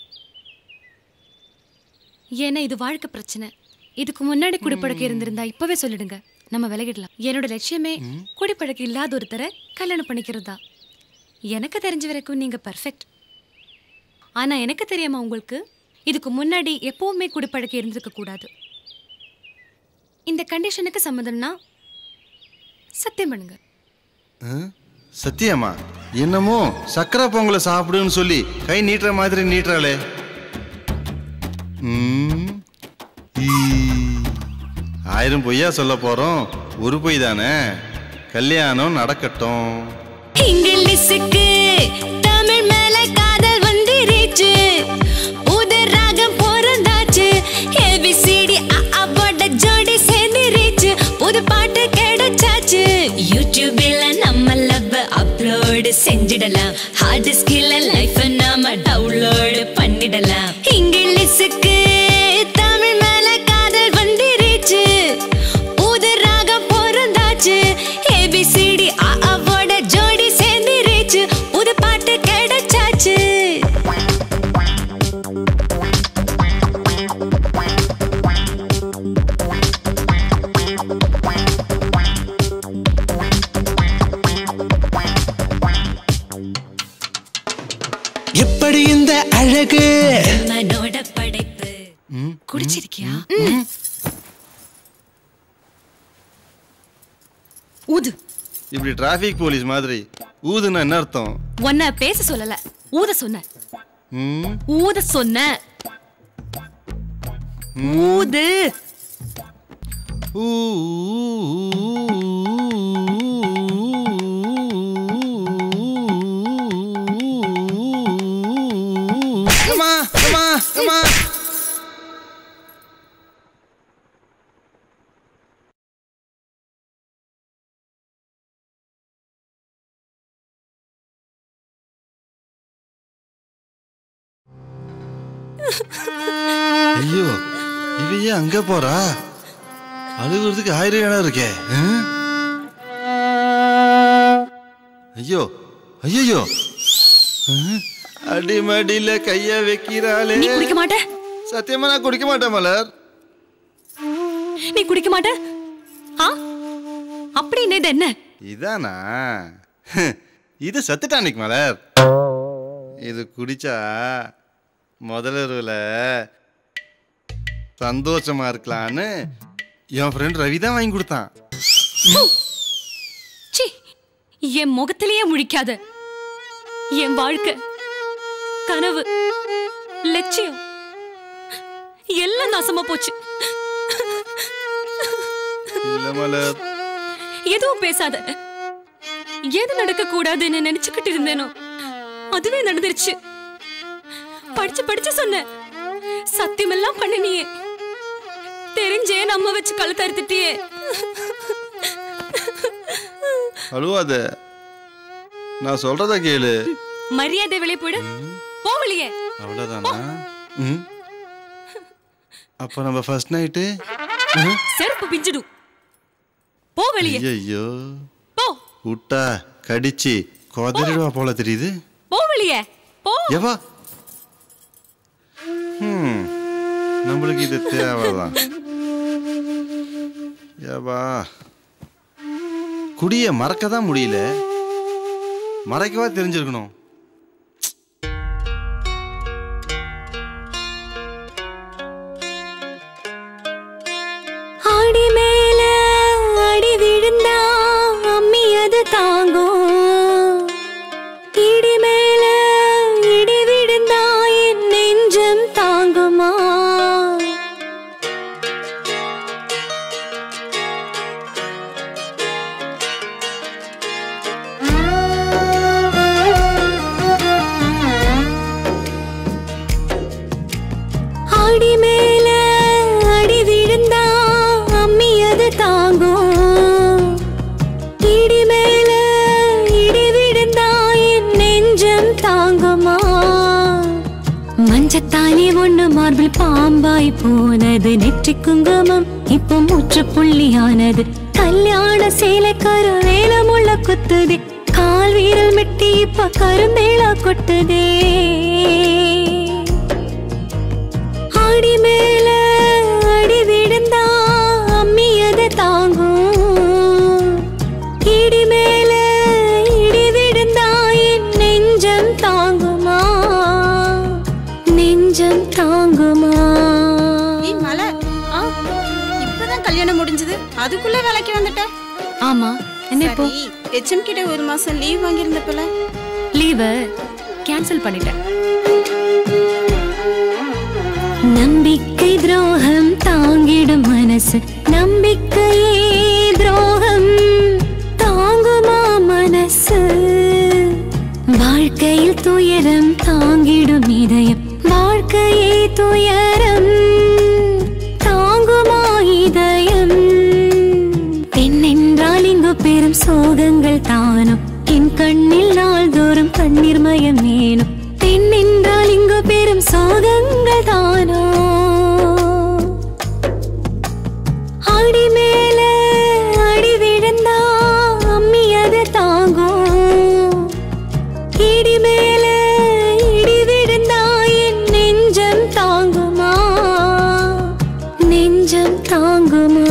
ஏன்னா இது வாழ்க்கை பிரச்சனை இதுக்கு முன்னாடி குடிப்பழக்கம் இருந்திருந்தா இப்பவே சொல்லிடுங்க நம்ம விலகிடலாம் என்னோட லட்சியமே குடிப்பழக்கம் இல்லாத ஒருத்தரை கல்யாணம் பண்ணிக்கிறது தான் எனக்கு தெரிஞ்ச வரைக்கும் நீங்க பர்ஃபெக்ட் ஆனா எனக்கு தெரியாம உங்களுக்கு இதுக்கு முன்னாடி எப்பவுமே குடிப்பழக்கம் இருந்திருக்க கூடாது இந்த கண்டிஷனுக்கு சம்மதம்னா சத்தியம் பண்ணுங்க ஆ? சத்தியம்மா என்னமோ சக்கரை பொங்கலை சாப்பிடுன்னு சொல்லி கை நீட்டுற மாதிரி நீட்டுறாளே ம். ஈ. ஆயிரம் பொய்யா சொல்ல போறோம் ஒரு பொய் தானே கல்யாணம் நடக்கட்டும் இங்கிலீஷுக்கு தமிழ் மேல காதல் வந்துருச்சு புது ராகம் பொருந்தாச்சு ஏபிசிடி அவோட ஜோடி சேர்ந்துருச்சு புது பாட்டு கிடைச்சாச்சு யூடியூபில் நம்ம லவ் அப்லோடு செஞ்சிடலாம் ஹார்ட் ஸ்கில் லைஃப் நாம டவுன்லோடு பண்ணிடலாம் இங்கிலீஷுக்கு தமிழ் மேல காதல் வந்துருச்சு புது ராகம் பொருந்தாச்சு ஏபிசிடி அவோட ஜோடி சேர்ந்துருச்சு புது பாட்டு கிடைச்சாச்சு எப்படி இந்த அழகு மனோட படைப்பு குடிச்சிருக்கியா ஊது இப்படி டிராஃபிக் போலீஸ் மாதிரி ஊதுன்னா என்ன அர்த்தம் உன்னை பேச சொல்லல ஊத சொன்ன ம் ஊத சொன்ன ஊது ஊ அம்மா அம்மா அம்மா ஐயோ இவ ஏன் அங்க போறா அழுகுறதுக்கு ஆயிரம் இடம் இருக்கே ஆ? ஐயோ ஐயோ அடிமடியில கைய வைக்கிறாளே நீ குடிக்க மாட்ட சத்தியமா நான் குடிக்க மாட்டேன் மலர் நீ குடிக்க மாட்ட ஆ அப்படின்னு இது என்ன இதானா இது சத்து டானிக் மலர் இது குடிச்சா முதலருவில் சந்தோஷமா இருக்கலான்னு என் ஃப்ரெண்ட் ரவி தான் வாங்கி கொடுத்தான் சி என் முகத்திலேயே முழிக்காத என் வாழ்க்கை கனவு லட்சியம் எல்லாம் நாசமா போச்சு இல்ல மலர் எதுவும் பேசாத எது நடக்க கூடாதுன்னு நினைச்சுக்கிட்டு இருந்தேனோ அதுவே நடந்துருச்சு படிச்சு படிச்சு சொன்ன சத்தியமெல்லாம் பண்ணினியே தெரிஞ்சே நம்ம வச்சு கழுத்து அறுத்துட்டியே அழுவாத நான் சொல்றத கேளு மரியாதை வெளியே போயிடு போ வெளியே அவ்வளவுதானா ம் அப்போ நம்ம ஃபர்ஸ்ட் நைட்டு செருப்பு பிஞ்சிடும் போ வெளியே ஐயோ போ விட்டா கடிச்சு கொதறிடுவா போல தெரியுது போ வெளியே போ எவா ம் நம்மளுக்கு இது தேவைதான் ஏவா குடிய மறக்க தான் முடியல மறைக்கவா தெரிஞ்சிருக்கணும் ஆடி மேல அடி விழுந்தா அம்மி அது தாங்கும் இடி மேல இடி விழுந்தா என் நெஞ்சம் தாங்குமா ஆடி மேல அடி விழுந்தா அம்மி அது தாங்கும் இடி மேல இடி விழுந்தா என் நெஞ்சம் தாங்குமா மஞ்சத்தாலி ஒண்ணு மார்பிள் பாம்பாய் போனது நெற்றி குங்குமம் இப்போ முற்றுப்புள்ளியானது கல்யாண சேலை கரு வேலமுள்ள குத்துதே கால் வீரல் மெட்டி இப்ப கருந்தேளா கொட்டுதே ஆடி மேல அடி விழுந்தா அம்மி அதை தாங்கும் இடி மேல இடி விழுந்தா என் நெஞ்சம் தாங்குமா நெஞ்சம் தாங்குமா ஏய் மலர் இப்பதான் கல்யாணம் முடிஞ்சது அதுக்குள்ள வேலைக்கு வந்துட்ட ஆமா என்ன இப்போ ஹெச்எம் கிட்ட ஒரு மாசம் லீவ் வாங்கியிருந்தப்பல லீவை கேன்சல் பண்ணிட்டேன் நம்பிக்கை துரோகம் தாங்கிடும் மனசு நம்பிக்கையே துரோகம் தாங்குமா மனசு வாழ்க்கையில் துயரம் தாங்கிடும் இதயம் வாழ்க்கையே துயரம் தாங்குமா இதயம் பெண் என்றால் இங்கு பெரும் சோகங்கள் தானும் என் கண்ணில் நாள்தோறும் கண்ணீர் மயம் ஏனும் பெண் என்றால் இங்கு பெரும் சோகங்கள் தானோ அடி மேல அடி விழுந்தா அம்மி அது தாங்கும் இடி மேல இடி விழுந்தா என் நெஞ்சம் தாங்குமா நெஞ்சம் தாங்குமா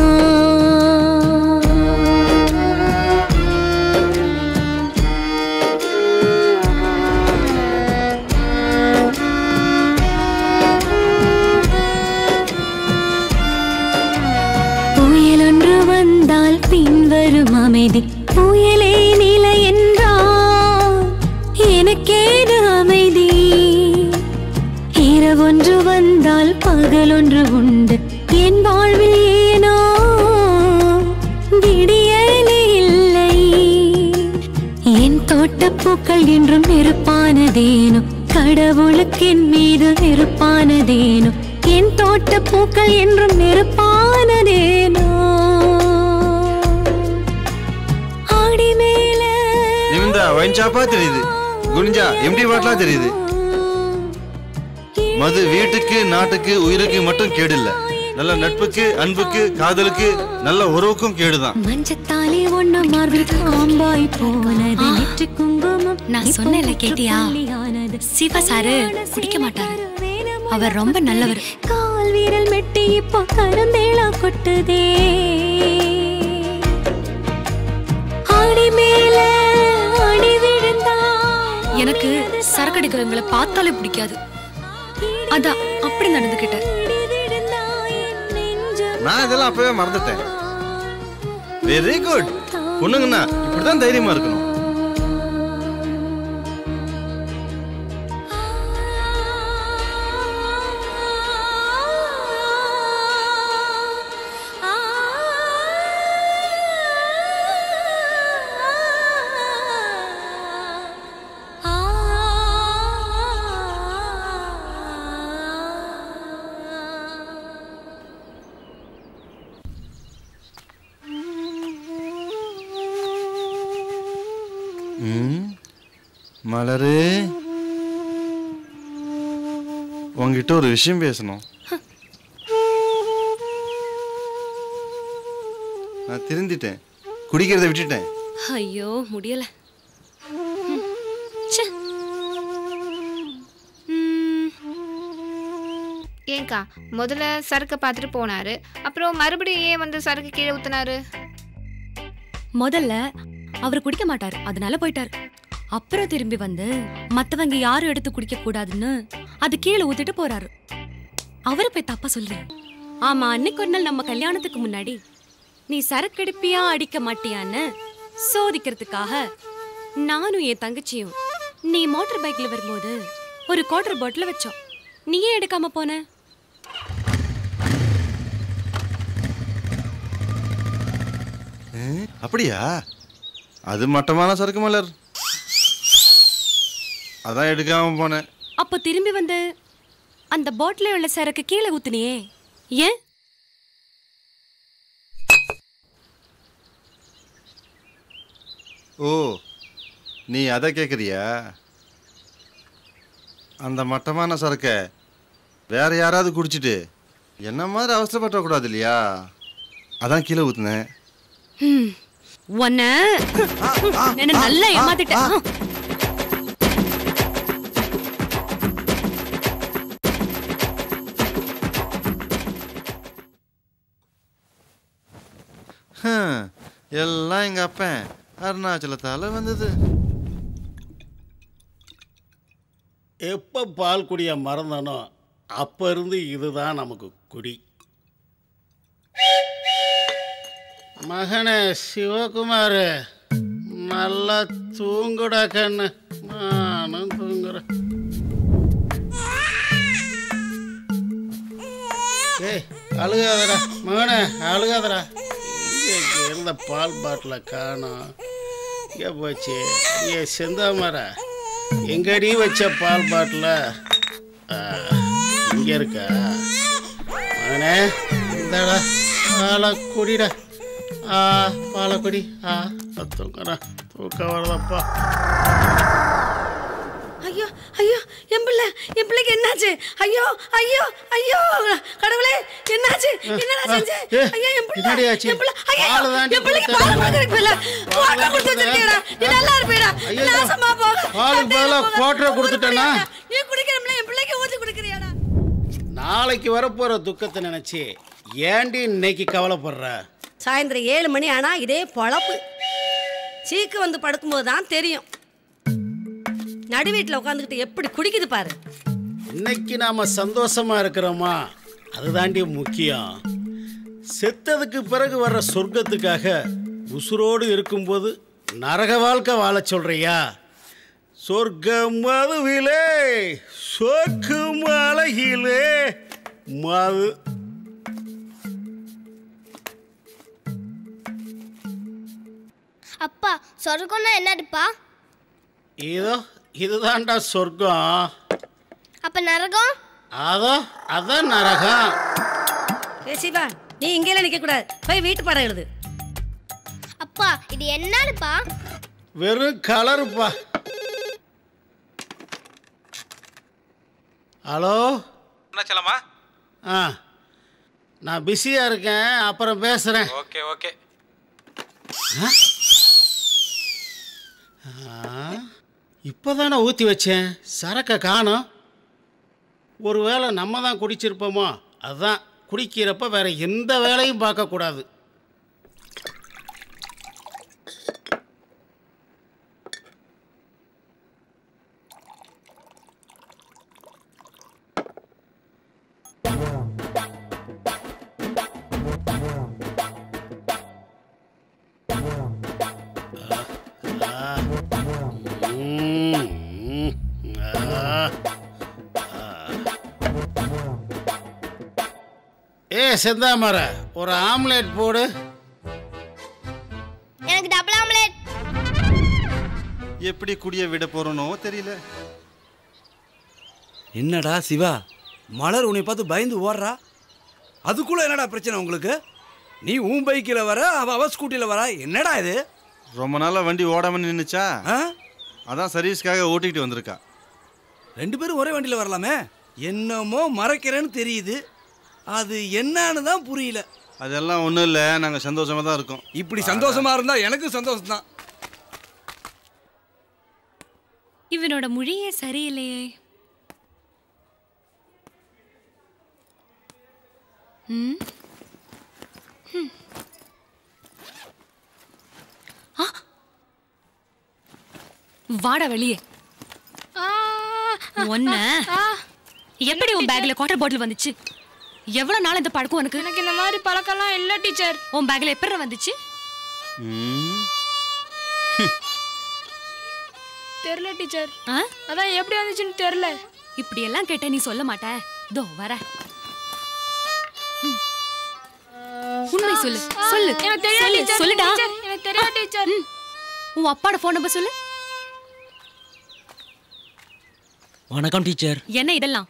புயல் ஒன்று வந்தால் பின்வரும் அமைதி புயலே நிலை என்றால் எனக்கேது அமைதி இரவொன்று வந்தால் பகலொன்று உண்டு என் வாழ்வில் ஏனோ விடியலே இல்லை என் தோட்டப்பூக்கள் என்றும் நெருப்பானதேனோ கடவுளுக்கு என் மீது நெருப்பானதேனோ என் தோட்டப்பூக்கள் என்றும் நெருப்பானதேனோ ஆடி மேல நிமிந்தா வைன் ஷாப்பா தெரியுது குனிஞ்சா எம்டி பாட்டிலா தெரியுது மது வீட்டுக்கு நாட்டுக்கு உயிருக்கு மட்டும் கேடு இல்ல நல்ல நட்புக்கு அன்புக்கு காதலுக்கு நல்ல உறவுக்கும் கேடுதான் மஞ்சத்தாலே ஒண்ணு மார்பில் காம்பாய் போனது நெற்றி குங்குமம் நான் சொன்னேன்ல கேட்டியா சிவா சாரு குடிக்க மாட்டாரு அவர் ரொம்ப நல்லவர் கால் வீரல் மெட்டி இப்போ கருந்தேளா கொட்டுதே ஆடி மேல ஆடி விழுந்தா எனக்கு சரக்கு அடிக்கிறவங்களை பார்த்தாலே பிடிக்காது அதான் அப்படி நடந்துக்கிட்டேன் நான் இதெல்லாம் அப்பவே மறந்துட்டேன் வெரி குட் பொண்ணுங்கண்ணா இப்படிதான் தைரியமா இருக்கணும் ம், மலரு உங்ககிட்ட ஒரு விஷயம் பேசணும் நான் திருந்திட்டேன் குடிக்கிறத விட்டுட்டேன் ஐயோ முடியல ஏங்கா முதல்ல சரக்கு பார்த்துட்டு போனாரு அப்புறம் மறுபடியும் ஏன் வந்து சரக்கு கீழே ஊத்துனாரு முதல்ல அவர் குடிக்க மாட்டாரு அதனால போயிட்டாரு அப்புறம் திரும்பி வந்து மத்தவங்க யாரும் எடுத்து குடிக்க கூடாதுன்னு அது கீழே ஊத்திட்டு போறாரு அவரை போய் தப்பா சொல்றேன் ஆமா அன்னைக்கு ஒரு நாள் நம்ம கல்யாணத்துக்கு முன்னாடி நீ சரக்கு அடிப்பியா அடிக்க மாட்டியான்னு சோதிக்கிறதுக்காக நானும் என் தங்கச்சியும் நீ மோட்டார் பைக்ல வரும்போது ஒரு குவார்டர் பாட்டில் வச்சோம் நீயே எடுக்காம போன ஏ, அப்படியா அது மட்டமான சரக்கு மலர் அதான் எடுக்காம போனேன் அப்போ திரும்பி வந்து அந்த பாட்டில உள்ள சரக்கு கீழே ஊத்துனியே ஏன் ஓ நீ அதை கேட்குறியா அந்த மட்டமான சரக்கை வேற யாராவது குடிச்சிட்டு என்ன மாதிரி அவசரப்படக்கூடாது இல்லையா அதான் கீழே ஊத்துனேன் ஹம். உன்னை என்ன நல்லா ஏமாத்திட்டேன் ஹம், எல்லாம் எங்க அப்பன் அருணாச்சலத்தால வந்தது எப்போ பால் குடிய மறந்தானோ அப்போ இருந்து இதுதான் நமக்கு குடி மகனே சிவகுமார் நல்லா தூங்குடா கண்ணு நானும் தூங்குறேன் அழுகாதடா மகனே அழுகாதடா எங்க இங்க இருந்த பால் பாட்டிலை காணோம் எங்கே போச்சு ஏ செந்தாமரா எங்கடி வச்ச பால் பாட்டில் இங்கே இருக்கா மகனே இந்தாடா பாலை குடிடா ஆ பாலை குடி ஆ தூக்கறா தூக்கம் வருதப்பா ஐயோ ஐயோ என் பிள்ளை என் பிள்ளைக்கு என்னாச்சு ஐயோ ஐயோ ஐயோ கடவுளே என்னாச்சு என்னடா செஞ்ச ஏ, ஐயோ என் பிள்ளை என்னடி ஆச்சு? என் பிள்ளை ஐயோ பாலை தாண்டி என் பிள்ளைக்கு கொடுத்தேன். பால் கொடுக்கறதுக்கு பதிலா வாட்டை கொடுத்து வச்சிருக்கேடா நீ நல்லா இருப்பேடா ஐயோ. நாசமா போக பாலுக்கு பதிலாக குவாட்டரை கொடுத்துட்டேனா நீ குடிக்கிறோம்ல என் பிள்ளைக்கு ஊத்தி குடிக்கிறியாடா நாளைக்கு வரப்போகிற துக்கத்தை நினச்சி ஏண்டி இன்னைக்கு கவலைப்படுற சாயந்தரம் ஏழு மணி ஆனா இதே பொழப்பு சீக்கு வந்து படுக்கும்போது தான் தெரியும் நடு வீட்டில் உட்காந்துக்கிட்டு எப்படி குடிக்குது பாரு இன்னைக்கு நாம சந்தோஷமா இருக்கிறோமா அதுதாண்டி முக்கியம் செத்ததுக்கு பிறகு வர்ற சொர்க்கத்துக்காக உசுரோடு இருக்கும்போது நரக வாழ்க்கை வாழச் சொல்றியா சொர்க்கம் மதுவிலே சொர்க்கம் அழகிலே மது அப்பா சொர்க்கம்னா என்னதுப்பா இதோ இதுதான்டா சொர்க்கம் அப்ப நரகம் அதோ அதான் நரகம் ஏ சிவா நீ இங்கேயே நிக்க கூடாது போய் வீட்டு பாடம் எழுது அப்பா இது என்னதுப்பா வெறும் கலருப்பா ஹலோ என்ன செல்லம்மா ஆ நான் பிஸியாக இருக்கேன் அப்புறம் பேசுகிறேன் ஓகே ஓகே இப்போ தானே ஊற்றி வச்சேன் சரக்கை காணோம் ஒருவேளை நம்ம தான் குடிச்சிருப்போமோ அதுதான் குடிக்கிறப்ப வேற எந்த வேலையும் பார்க்கக்கூடாது ம், ம், ஆ, ஆ. ஏ செந்தாமர ஒரு ஆம்லேட் போடு எனக்கு டபுள் ஆம்லேட் எப்படி குடிய விட போறனோ தெரியல என்னடா சிவா மலர் உன்னை பார்த்து பயந்து ஓடுறா அதுக்குள்ள என்னடா பிரச்சனை உங்களுக்கு நீ உன் பைக்கில் வர அவ அவ ஸ்கூட்டியில் வரா என்னடா இது ரொம்ப நாளா வண்டி ஓடாம நின்னுச்சா அதான் சர்வீஸ்க்காக ஓட்டிக்கிட்டு வந்திருக்கா ரெண்டு பேரும் ஒரே வண்டியில் வரலாமே என்னமோ மறைக்கிறேன்னு தெரியுது அது என்னன்னு தான் புரியல அதெல்லாம் ஒன்றும் இல்லை நாங்கள் சந்தோஷமா தான் இருக்கோம் இப்படி சந்தோஷமா இருந்தா எனக்கு சந்தோஷம் தான் இவனோட மொழியே சரியில்லையே ம்? ஹம். ஆ! வாடா வெளியே ஒன்ன எப்படி உன் பேக்ல குவாட்டர் பாட்டில் வந்துச்சு எவ்வளவு நாள் இந்த பழக்கம் உனக்கு எனக்கு இந்த மாதிரி பழக்கம்லாம் இல்ல டீச்சர் உன் பேக்ல எப்படி வந்துச்சு ம், தெரியல டீச்சர் ஆ? அதான் எப்படி வந்துச்சுன்னு தெரியல இப்படி எல்லாம் கேட்ட நீ சொல்ல மாட்ட தோ வர ம். உண்மை சொல்லு சொல்லு எனக்கு தெரியாது சொல்லு, டீச்சர் சொல்லுடா டீச்சர், எனக்கு தெரியாது டீச்சர் உன் அப்பாவோட ஃபோன் நம்பர் சொல்லு வணக்கம் டீச்சர் என்ன இதெல்லாம்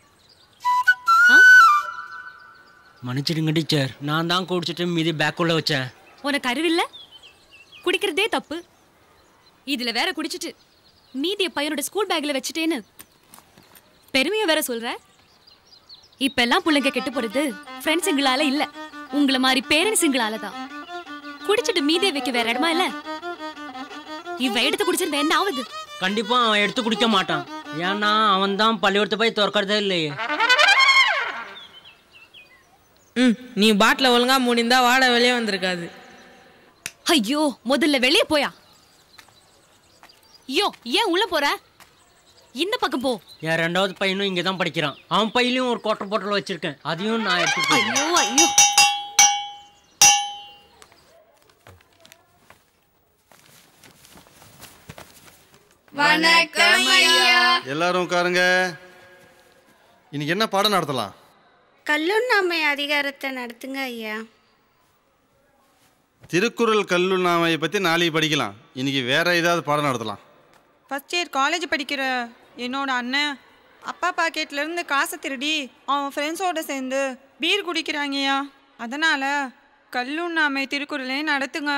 மன்னிச்சிடுங்க டீச்சர் நான் தான் குடிச்சிட்டு மீதி பேக்குள்ள வச்சேன் உனக்கு அறிவில்ல குடிக்கிறதே தப்பு இதுல வேற குடிச்சிட்டு மீதிய பையனோட ஸ்கூல் பேக்ல வச்சுட்டேன்னு பெருமையை வேற சொல்ற இப்ப எல்லாம் பிள்ளைங்க கெட்டு போறது ஃப்ரெண்ட்ஸுங்களால இல்ல உங்கள மாதிரி பேரண்ட்ஸுங்களால தான் குடிச்சிட்டு மீதியை வைக்க வேற இடமா இல்ல இவ எடுத்து குடிச்சிருந்த என்ன ஆகுது கண்டிப்பா அவன் எடுத்து குடிக்க மாட்டான் ஏன்னா அவன் தான் பள்ளிக்கூடத்தை போய் திறக்கறதே இல்லையே ம் நீ பாட்டில் ஒழுங்கா மூடிந்தா வாட வெளியே வந்திருக்காது ஐயோ முதல்ல வெளியே போயா ஐயோ ஏன் உள்ள போற இந்த பக்கம் போ என் ரெண்டாவது பையனும் இங்கே தான் படிக்கிறான் அவன் பையிலையும் ஒரு குவாட்டர் பாட்டில் வச்சிருக்கேன் அதையும் நான் எடுத்து ஐயோ ஐயோ வணக்கம் ஐயா எல்லாரும் உட்காருங்க இன்னைக்கு என்ன பாடம் நடத்தலாம் கல்லுண்ணாமை அதிகாரத்தை நடத்துங்க ஐயா திருக்குறள் கல்லுண்ணாமையை பற்றி நாளைக்கு படிக்கலாம் இன்னைக்கு வேற ஏதாவது பாடம் நடத்தலாம் ஃபர்ஸ்ட் இயர் காலேஜ் படிக்கிற என்னோட அண்ணன் அப்பா பாக்கெட்ல இருந்து காசை திருடி அவன் ஃப்ரெண்ட்ஸோட சேர்ந்து பீர் குடிக்கிறாங்கய்யா அதனால கல்லுண்ணாமை திருக்குறளே நடத்துங்க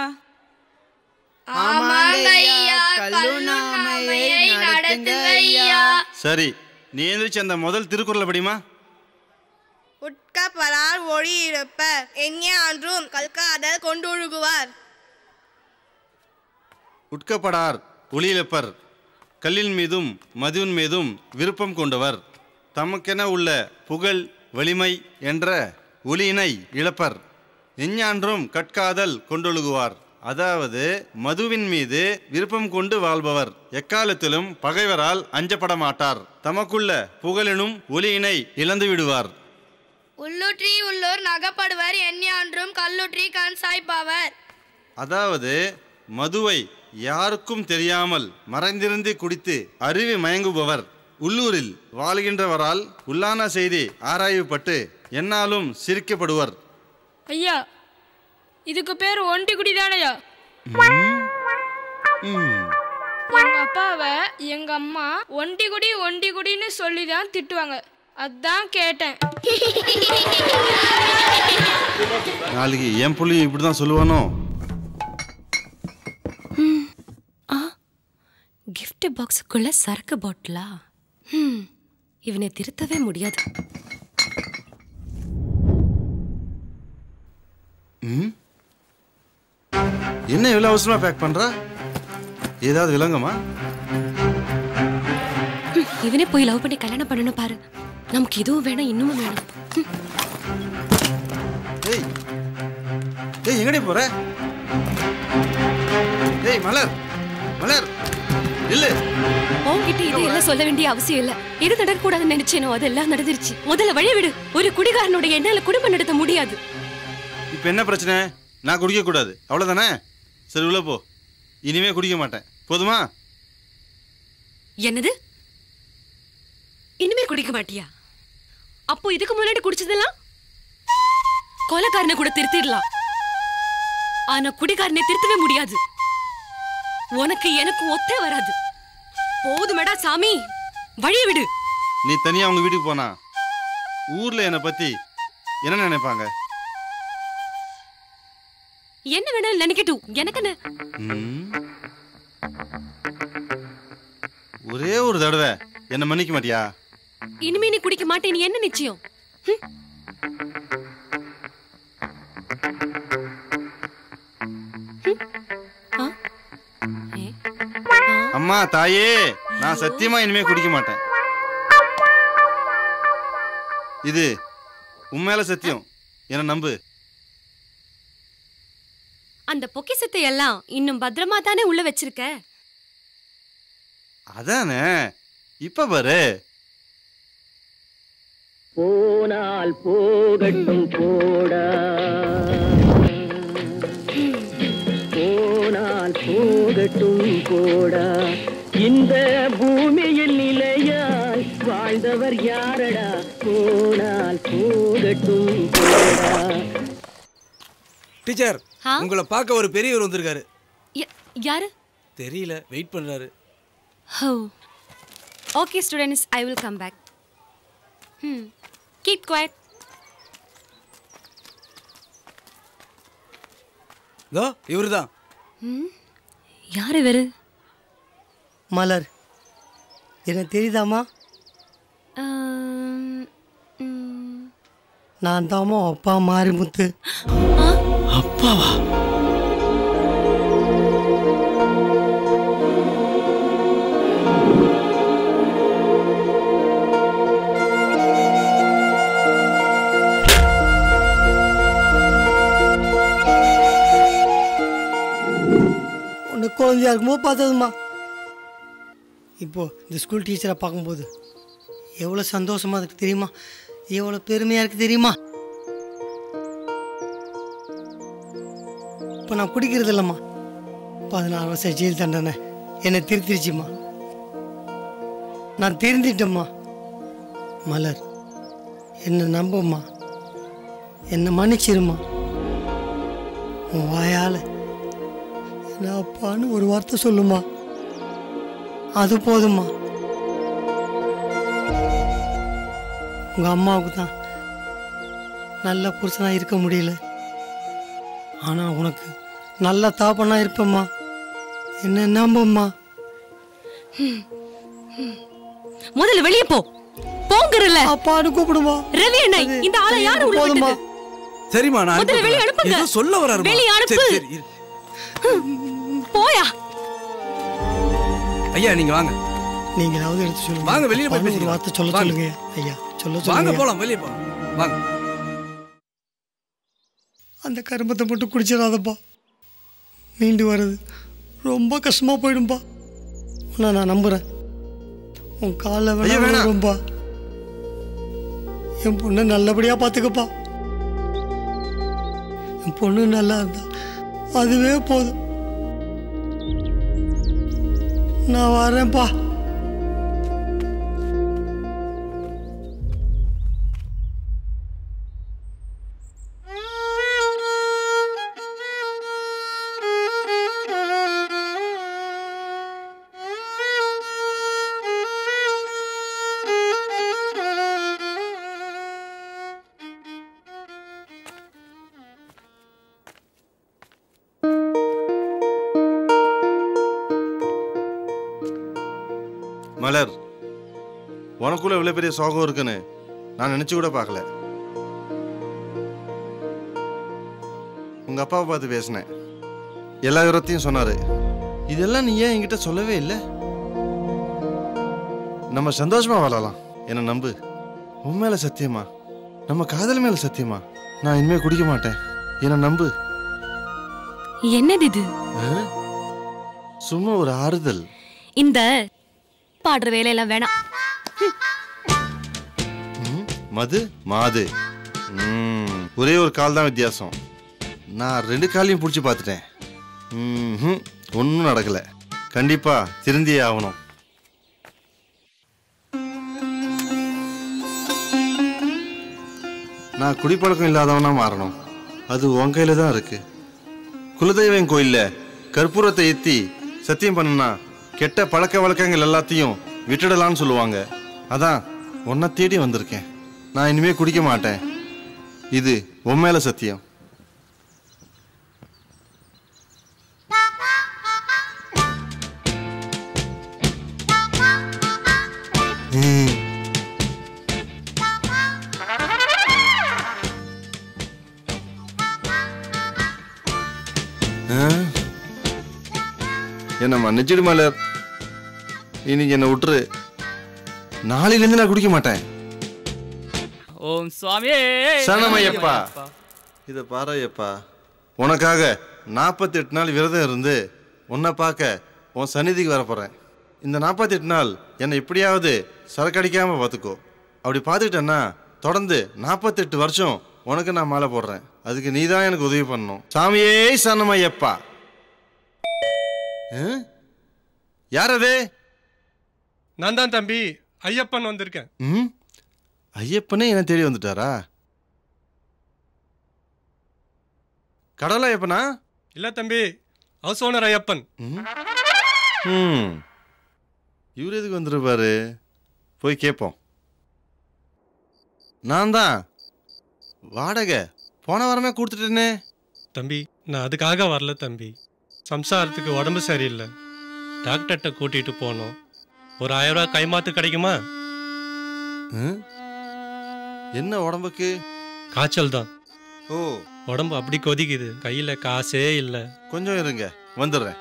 ஆமாங்க ஐயா, கல்லுண்ணாமையை நடத்துங்க ஐயா. சரி நீ எழுந்திரிச்சு அந்த முதல் திருக்குறளை படிமா உட்கப்பலார் ஒளி இருப்பர் எஞ்ஞான்றும் கல்காதல் கொண்டொழுகுவார் உட்கப்படார் ஒளியிழப்பர் கல்லின் மீதும் மதுவின் மீதும் விருப்பம் கொண்டவர் தமக்கென உள்ள புகழ் வலிமை என்ற ஒளியினை இழப்பர் எஞ்ஞான்றும் கற்காதல் கொண்டொழுகுவார் அதாவது மதுவின் மீது விருப்பம் கொண்டு வாழ்பவர் எக்காலத்திலும் பகைவரால் அஞ்சப்பட மாட்டார் தமக்குள்ள புகழினும் ஒளியினை இழந்து விடுவார் உள்ளுற்றி உள்ளோர் நகப்படுவர் எஞ்ஞான்றும் கல்லுற்றி கண் சாய்ப்பவர் அதாவது மதுவை யாருக்கும் தெரியாமல் மறைந்திருந்து குடித்து அருவி மயங்குபவர் உள்ளூரில் வாழ்கின்றவரால் உள்ளான செய்தி ஆராயப்பட்டு என்னாலும் சிரிக்கப்படுவர் ஐயா இதுக்கு பேர் ஒண்டி குடி தானையா எங்க அப்பாவை எங்க அம்மா ஒண்டி குடி ஒண்டி குடின்னு சொல்லி தான் திட்டுவாங்க அதான் கேட்டேன் நாளைக்கு என் புள்ளியும் இப்படி தான் சொல்லுவானோ gift பாக்ஸுக்குள்ள சரக்கு பாட்டிலா ம் இவனை திருத்தவே முடியாது ம் என்ன இவ்வளோ அவசரமா பேக் பண்றா ஏதாவது விளங்கமா ம், இவனே போய் லவ் பண்ணி கல்யாணம் பண்ணணும் பாரு நமக்கு இதுவும் வேணும் இன்னமும் வேணும் ஏய் ஏய் எங்கடி போற ஏய் மலர் மலர் இல்ல உன்கிட்ட இது எல்லாம் சொல்ல வேண்டிய அவசியம் இல்ல எது நடக்கக்கூடாதுன்னு நினைச்சேனோ அதெல்லாம் நடந்துருச்சு முதல்ல வழி விடு ஒரு குடிகாரனோட என்னால குடும்பம் நடத்த முடியாது இப்போ என்ன பிரச்சனை நான் குடிக்க கூடாது அவ்வளவுதானே சரி உள்ள போ இனிமே குடிக்க மாட்டேன் போதுமா என்னது இனிமே குடிக்க மாட்டியா அப்போ இதுக்கு முன்னாடி குடிச்சதெல்லாம் கொலைக்காரனை கூட திருத்திடலாம் ஆனா குடிகாரனை திருத்தவே முடியாது உனக்கு எனக்கு ஒத்தே வராது போதுமேடா சாமி வழி விடு நீ தனியா அவங்க வீட்டுக்கு போனா ஊர்ல என்னை பத்தி என்ன நினைப்பாங்க என்ன வேணாலும் நினைக்கட்டும் எனக்கு என்ன ம். ஒரே ஒரு தடவை என்ன மன்னிக்க மாட்டியா இனிமே நீ குடிக்க மாட்டேன் நீ என்ன நிச்சயம் அம்மா தாயே நான் சத்தியமா இனிமே குடிக்க மாட்டேன் இது உண்மையில சத்தியம் என்ன நம்பு அந்த பொக்கிசத்தை எல்லாம் இன்னும் பத்திரமா தானே உள்ள வச்சிருக்க அதானே இப்ப பாரு போனால் போகட்டும் போடா போனால் போகட்டும் போடா இந்த பூமியில் நிலையாய் வாழ்ந்தவர் யாரடா போனால் போகட்டும் போடா டீச்சர் ஆ? உங்களை பார்க்க ஒரு பெரியவர் வந்திருக்காரு ய- யாரு தெரியல வெயிட் பண்றாரு ஹோ okay students I will come back hmm keep quiet இதோ இவருதான் ம் யார் இவரு மலர் எனக்கு தெரியுதாம்மா ஆம், ம், நான் தாம்மா அப்பா மாரிமுத்து அப்பாவா உன்னை குழந்தையா இருக்கும்போது பார்த்ததும்மா இப்போ இந்த ஸ்கூல் டீச்சரை பார்க்கும்போது எவ்வளோ சந்தோஷமா இருக்கு தெரியுமா எவ்வளோ பெருமையாக இருக்கு தெரியுமா இப்போ நான் குடிக்கிறது இல்லைம்மா பதினாறு வருஷம் ஜெயில் தண்டனை என்னை திருத்திருச்சுமா நான் திருந்திட்டேம்மா மலர் என்னை நம்பும்மா என்னை மன்னிச்சிருமா உன் வாயால் என்ன அப்பான்னு ஒரு வார்த்தை சொல்லுமா அது போதுமா உங்க அம்மாவுக்கு தான் நல்ல புருஷனா இருக்க முடியல ஆனா உனக்கு நல்ல தாப்பனா இருப்பேம்மா என்ன நம்பம்மா முதல்ல வெளியே போ போங்கறல அப்பான்னு கூப்பிடுமா ரவி அண்ணா இந்த ஆளை யாரு உள்ள போதுமா. விட்டது சரிம்மா நான் முதல்ல வெளியே அனுப்புறேன். அனுப்புங்க ஏதோ சொல்ல வராருமா வெளியே அனுப்பு சரி சரி இரு. போயா ஐயா நீங்க வாங்க நீங்களாவது எடுத்து சொல்லுங்க வாங்க, வெளியில போய் அப்பான்னு ஒரு பேசிக்கலாம். வார்த்தை சொல்ல வாங்க. சொல்லுங்க ஐயா சொல்ல வாங்க சொல்லுங்க போலாம் வெளியே போலாம் வாங்க அந்த கரும்பத்தை மட்டும் குடிச்சிடாதப்பா மீண்டு வர்றது ரொம்ப கஷ்டமா போயிடும்பா உன்னை நான் நம்புறேன் உன் காலில் ஐயா, வேணா வேணாம். ரொம்ப என் பொண்ணை நல்லபடியா பார்த்துக்கப்பா என் பொண்ணு நல்லா இருந்தா அதுவே போதும் நான் வரேன்ப்பா மலர் உனக்குள்ள இவ்வளவு பெரிய சோகம் இருக்குன்னு நான் நினைச்சு கூட பார்க்கல உங்க அப்பாவை பார்த்து பேசினேன் எல்லா விவரத்தையும் சொன்னாரு இதெல்லாம் நீ ஏன் என்கிட்ட சொல்லவே இல்லை நம்ம சந்தோஷமா வாழலாம் என்ன நம்பு உன் மேல சத்தியமா நம்ம காதல் மேல சத்தியமா நான் இனிமே குடிக்க மாட்டேன் என்ன நம்பு என்னது இது ஆ? சும்மா ஒரு ஆறுதல் இந்த பாடுற வேலையெல்லாம் வேணாம் ம், மது மாது ம், ஒரே ஒரு கால் தான் வித்தியாசம் நான் ரெண்டு காலையும் பிடிச்சி பார்த்துட்டேன் ம் ஒன்றும் நடக்கல கண்டிப்பா திருந்தியே ஆகணும் நான் குடிப்பழக்கம் இல்லாதவனா மாறணும் அது உன் கையில தான் இருக்கு குலதெய்வம் கோயில்ல கற்பூரத்தை ஏத்தி சத்தியம் பண்ணுனா கெட்ட பழக்க வழக்கங்கள் எல்லாத்தையும் விட்டுடலாம்னு சொல்லுவாங்க அதான் உன்னை தேடி வந்திருக்கேன் நான் இனிமே குடிக்க மாட்டேன் இது உன் மேல சத்தியம் ம். ஆ? என்ன மன்னிச்சிடு மலர் இன்னைக்கு என்ன விட்டுரு நாளையிலேருந்து நான் குடிக்க மாட்டேன் ஓம் சுவாமியே சரணமையப்பா இதை பாரு ஐயப்பா உனக்காக நாற்பத்தெட்டு நாள் விரதம் இருந்து உன்னை பார்க்க உன் சந்நிதிக்கு வர போகிறேன் இந்த நாற்பத்தெட்டு நாள் என்னை எப்படியாவது சரக்கடிக்காமல் பார்த்துக்கோ அப்படி பார்த்துக்கிட்டேன்னா தொடர்ந்து நாற்பத்தெட்டு வருஷம் உனக்கு நான் மாலை போடுறேன் அதுக்கு நீ தான் எனக்கு உதவி பண்ணணும் சாமியே சரணமையப்பா ஆ? யார் அது நான் தான் தம்பி ஐயப்பன் வந்திருக்கேன் ம் ஐயப்பனே என்ன தேடி வந்துட்டாரா கடவுளா ஐயப்பனா இல்ல தம்பி ஹவுஸ் ஓனர் ஐயப்பன் ம் இவர் எதுக்கு வந்துருப்பாரு போய் கேட்போம் நான் தான் வாடகை போன வாரமே கொடுத்துட்டேனே தம்பி நான் அதுக்காக வரல தம்பி சம்சாரத்துக்கு உடம்பு சரியில்லை டாக்டர்கிட்ட கூட்டிட்டு போனோம் ஒரு ஆயிரம் ரூபாய் கைமாத்து கிடைக்குமா ம்? என்ன உடம்புக்கு காய்ச்சல் தான் ஓ உடம்பு அப்படி கொதிக்குது கையில காசே இல்லை கொஞ்சம் இருங்க வந்துடுறேன்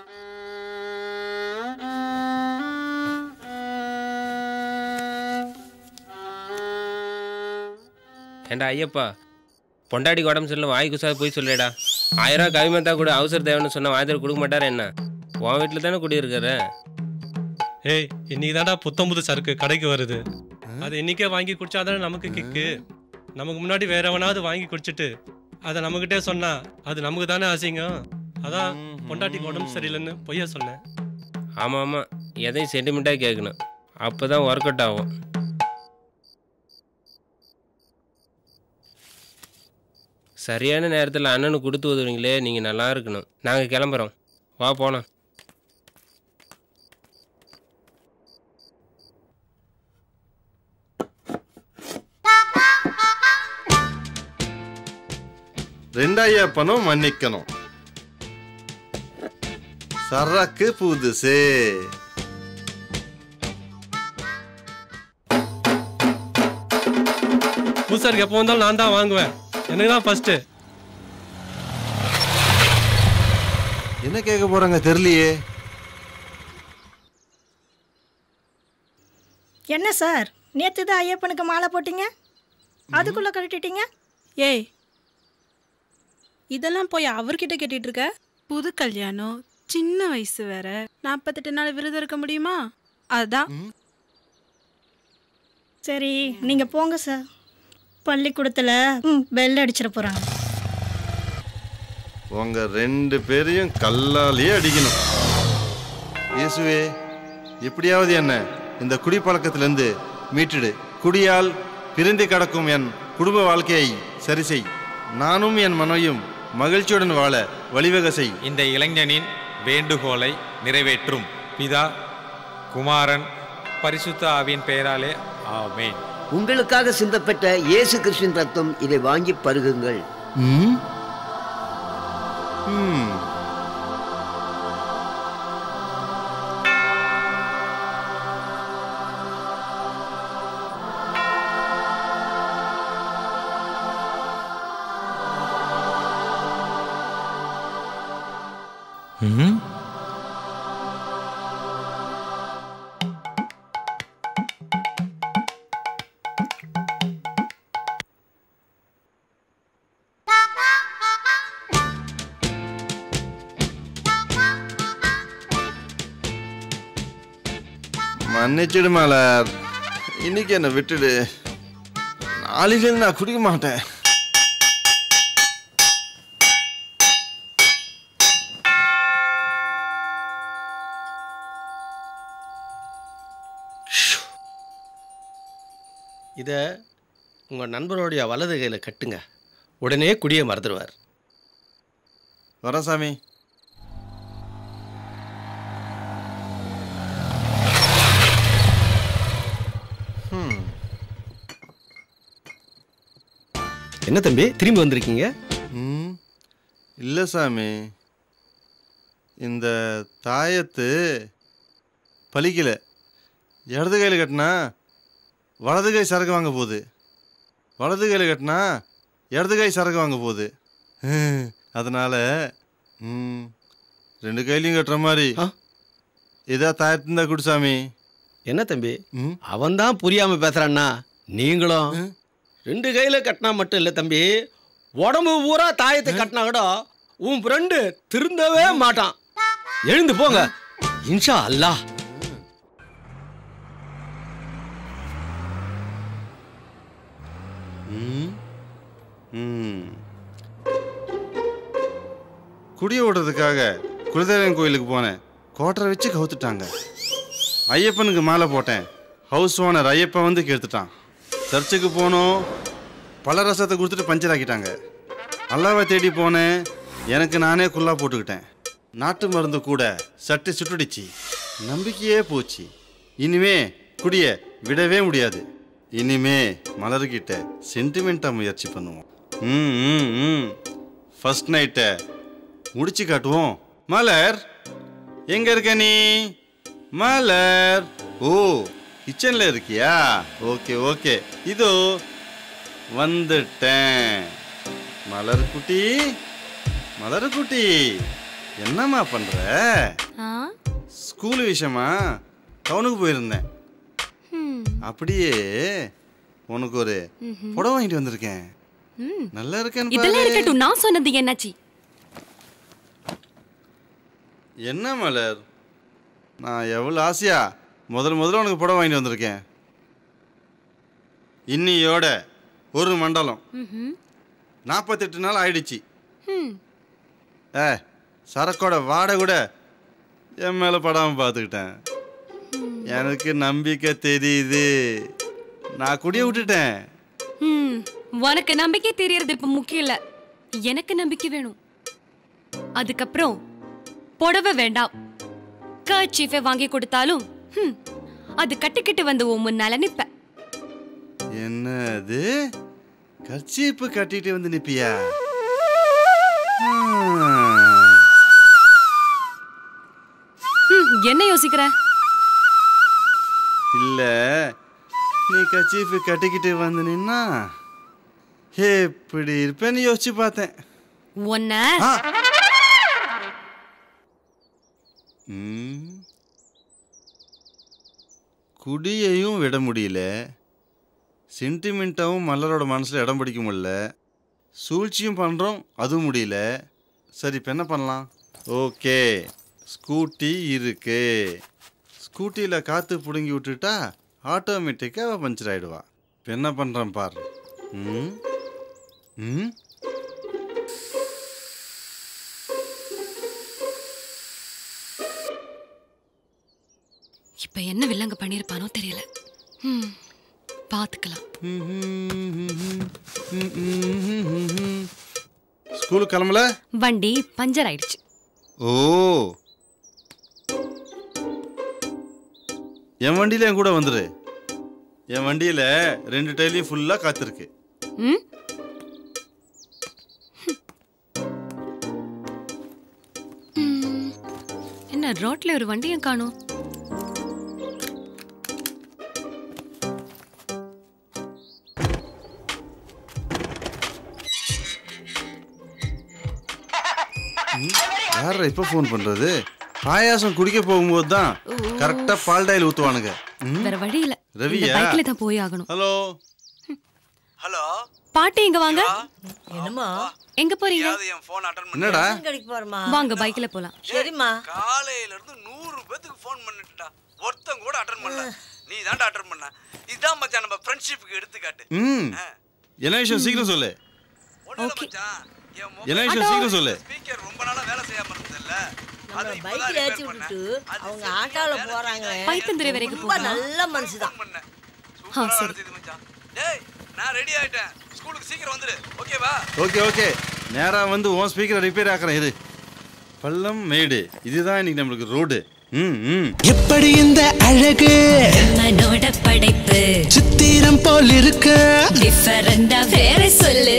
ஏண்டா ஐயப்பா பொண்டாடிக்கு உடம்பு சரியில்லை வாய் குசா போய் சொல்லேடா ஆயிரம் ரூபாய் கவிமத்தா கூட அவசர தேவைன்னு சொன்ன வாய்தர் கொடுக்க மாட்டாரா என்ன உன் வீட்டில் தானே குடியிருக்காரு ஏய் இன்னைக்கு தான்டா புத்தம் புது சரக்கு கடைக்கு வருது அது இன்னைக்கே வாங்கி குடிச்சாதானே நமக்கு கிக்கு நமக்கு முன்னாடி வேற எவனாவது வாங்கி குடிச்சிட்டு அதை நம்மகிட்டே சொன்னா அது நமக்கு தானே அசிங்கம் அதான் பொண்டாட்டிக்கு உடம்பு சரியில்லைன்னு பொய்யா சொன்னேன் ஆமாம் ஆமாம் எதையும் சென்டிமெண்ட்டாக கேட்கணும் அப்போ தான் ஒர்க் அவுட் ஆகும் சரியான நேரத்தில் அண்ணனுக்கு கொடுத்து உதவுறீங்களே நீங்கள் நல்லா இருக்கணும் நாங்கள் கிளம்புறோம் வா போலாம் ரெண்டாயிரப்பனும் மன்னிக்கணும் சரக்கு புதுசு பூசாருக்கு எப்போ வந்தாலும் நான் தான் வாங்குவேன் எனக்கு தான் ஃபர்ஸ்ட்டு என்ன கேட்க போறாங்க தெரியலையே என்ன சார் நேற்று தான் ஐயப்பனுக்கு மாலை போட்டீங்க அதுக்குள்ளே கழட்டிட்டீங்க ஏய் இதெல்லாம் போய் அவர்கிட்ட கேட்டுட்டு இருக்க புது கல்யாணம் சின்ன வயசு வேற நாற்பத்தெட்டு நாள் விரதம் இருக்க முடியுமா அதான் சரி நீங்கள் போங்க சார் பள்ளிக்கூடத்தில் பெல் அடிச்சிட போகிறாங்க உங்க ரெண்டு பேரையும் கல்லாலேயே அடிக்கணும் இயேசுவே எப்படியாவது என்ன இந்த குடிப்பழக்கத்திலிருந்து மீட்டுடு குடியால் பிரிந்து கிடக்கும் என் குடும்ப வாழ்க்கையை சரி செய் நானும் என் மனைவியும் மகிழ்ச்சியுடன் வாழ வழிவகை செய் இந்த இளைஞனின் வேண்டுகோளை நிறைவேற்றும் பிதா குமாரன் பரிசுத்த ஆவியின் பெயராலே ஆமென் உங்களுக்காக சிந்தப்பட்ட இயேசு கிறிஸ்துவின் ரத்தம் இதை வாங்கி பருகுங்கள் ம் ம் ம் மன்னிச்சிடு மலர் இன்னைக்கு என்னை விட்டுடு நாளையிலேருந்து நான் குடிக்க மாட்டேன் இதை உங்கள் நண்பருடைய வலது கையில் கட்டுங்க உடனே குடியை மறந்துடுவார் வரேன் சாமி ம் என்ன தம்பி திரும்பி வந்திருக்கீங்க ம் இல்லை சாமி இந்த தாயத்து பலிக்கல இடது கையில் கட்டினா வலது கை சரக்கு வாங்க போகுது வலது கையில் கட்டினா இடது கை சரக்கு வாங்க போகுது ஹம், அதனால ம் ரெண்டு கையிலையும் கட்டுற மாதிரி இதா தாயத்து இருந்தா குடு சாமி என்ன தம்பி அவன் தான் புரியாம பேசுறான்னா நீங்களும் ரெண்டு கையில கட்டினா மட்டும் இல்லை தம்பி உடம்பு பூரா தாயத்தை கட்டினா கூட உன் ஃப்ரெண்டு திருந்தவே மாட்டான் எழுந்து போங்க இன்ஷா அல்லாஹ் ம் ம் குடி ஓடுறதுக்காக குலதெய்வம் கோயிலுக்கு போனேன் கோட்டரை வச்சு கவுத்துட்டாங்க ஐயப்பனுக்கு மாலை போட்டேன் ஹவுஸ் ஓனர் ஐயப்பன் வந்து கேட்டுட்டான் சர்ச்சுக்கு போனோம் பல ரசத்தை கொடுத்துட்டு பஞ்சர் ஆக்கிட்டாங்க அல்லாவை தேடி போனேன் எனக்கு நானே குல்லா போட்டுக்கிட்டேன் நாட்டு மருந்து கூட சட்டு சுட்டுடுச்சு நம்பிக்கையே போச்சு இனிமே குடிய விடவே முடியாது இனிமே மலர்கிட்ட சென்டிமெண்ட்டாக முயற்சி பண்ணுவோம் ம் ம் ம் ஃபர்ஸ்ட் நைட்டை முடிச்சு காட்டுவோம் மலர் எங்க இருக்க நீ மலர் ஓ கிச்சன்ல இருக்கியா ஓகே ஓகே இதோ வந்துட்டேன் மலர் குட்டி மலர் குட்டி என்னம்மா பண்ற ஸ்கூல் விஷயமா டவுனுக்கு போயிருந்தேன் அப்படியே உனக்கு ஒரு ம்ஹும். புடவை வாங்கிட்டு வந்திருக்கேன் ம். நல்லா இருக்கேன்னு இதெல்லாம் பாரு. இருக்கட்டும் நான் சொன்னது என்னாச்சு என்ன மலர் நான் எவ்வளோ ஆசையா முதல் முதல்ல உனக்கு புடவை வாங்கிட்டு வந்திருக்கேன் இன்னியோட ஒரு மண்டலம் ம்ஹும். நாற்பத்தெட்டு நாள் ஆயிடுச்சு ம். ஏ சரக்கோட வாடை கூட என் மேலே படாமல் பார்த்துக்கிட்டேன் எனக்கு நம்பிக்கை தெரியுது நான் குடிய விட்டுட்டேன் ம். உனக்கு நம்பிக்கை தெரியறது இப்ப முக்கியம் இல்ல எனக்கு நம்பிக்கை வேணும் அதுக்கப்புறம் புடவை வேண்டாம் கர்ச்சீஃபை வாங்கி கொடுத்தாலும் ஹம், அது கட்டிக்கிட்டு வந்து உன் முன்னால நிப்ப என்னது கர்ச்சீப்பு கட்டிட்டு வந்து நிப்பியா ஹம், என்ன யோசிக்கிற இல்ல நீ கர்ச்சீப்பு கட்டிக்கிட்டு வந்து நின்னா எப்படி இருப்பேன்னு யோசிச்சு பார்த்தேன் உன்ன ம். குடியையும் விட முடியல சென்டிமெண்ட்டாவும் மலரோட மனசில் இடம் பிடிக்க முடியல சூழ்ச்சியும் பண்ணுறோம் அதுவும் முடியல சரி இப்போ என்ன பண்ணலாம் ஓகே ஸ்கூட்டி இருக்கு ஸ்கூட்டியில் காற்று பிடுங்கி விட்டுட்டா ஆட்டோமேட்டிக்காக அவள் பஞ்சர் ஆகிடுவா இப்போ என்ன பண்ணுறேன் பாரு ம் ம் இப்ப என்ன வில்லங்க பண்ணிருப்பானோ தெரியல ஹம், பாத்துக்கலாம் ஸ்கூலுக்கு கிளம்பல வண்டி பஞ்சர் ஆயிடுச்சு ஓ என் வண்டியில என் கூட வந்துரு என் வண்டியில ரெண்டு டைலையும் ஃபுல்லா காத்திருக்கு ம் ம். என்ன ரோட்ல ஒரு வண்டியும் காணும் யார இப்ப ஃபோன் பண்றது பாயாசம் குடிக்க போகும்போது தான் கரெக்டா பால் டாயில் ஊத்துவானுங்க ம்? வேற வழி இல்ல இந்த ரவியா பைக்ல தான் போய் ஆகணும் ஹலோ பாட்டி இங்க வாங்க என்னம்மா எங்க போறீங்க என் ஃபோன் அட்டன் என்னடா கடைக்கு போறமா வாங்க பைக்ல போலாம் சரிம்மா காலையில இருந்து நூறு பேத்துக்கு ஃபோன் பண்ணிட்டுடா ஒருத்தன் கூட அட்டன் பண்ணல நீ தான்டா அட்டன் பண்ண இதுதான் மச்சான் நம்ம ஃப்ரெண்ட்ஷிப்புக்கு எடுத்துக்காட்டு ம் என்ன விஷயம் சீக்கிரம் சொல்லு ஓகே என்ன விஷயம் சீக்கிரம் சொல்லு ஸ்பீக்கர் ரொம்ப நாளா வேலை செய்யாம இருந்ததுல்ல நம்மள பைக்ல ஏற்றி விட்டுட்டு அவங்க ஆட்டோல போறாங்க பைத்தந்துறை வரைக்கும் ரொம்ப போகலாம். நல்ல மனுஷுதான் ஆ சரி டேய் நான் ரெடி ஆயிட்டேன் ஸ்கூலுக்கு சீக்கிரம் வந்துரு ஓகேவா ஓகே ஓகே நேரா வந்து உன் ஸ்பீக்கரை ரிப்பேர் ஆக்குறேன் இரு பள்ளம் மேடு இதுதான் இன்னைக்கு நம்மளுக்கு ரோடு ம் ம் எப்படி இந்த அழகு மனோட படைப்பு சித்திரம் போல் இருக்கு டிஃபரண்டா வேற சொல்லு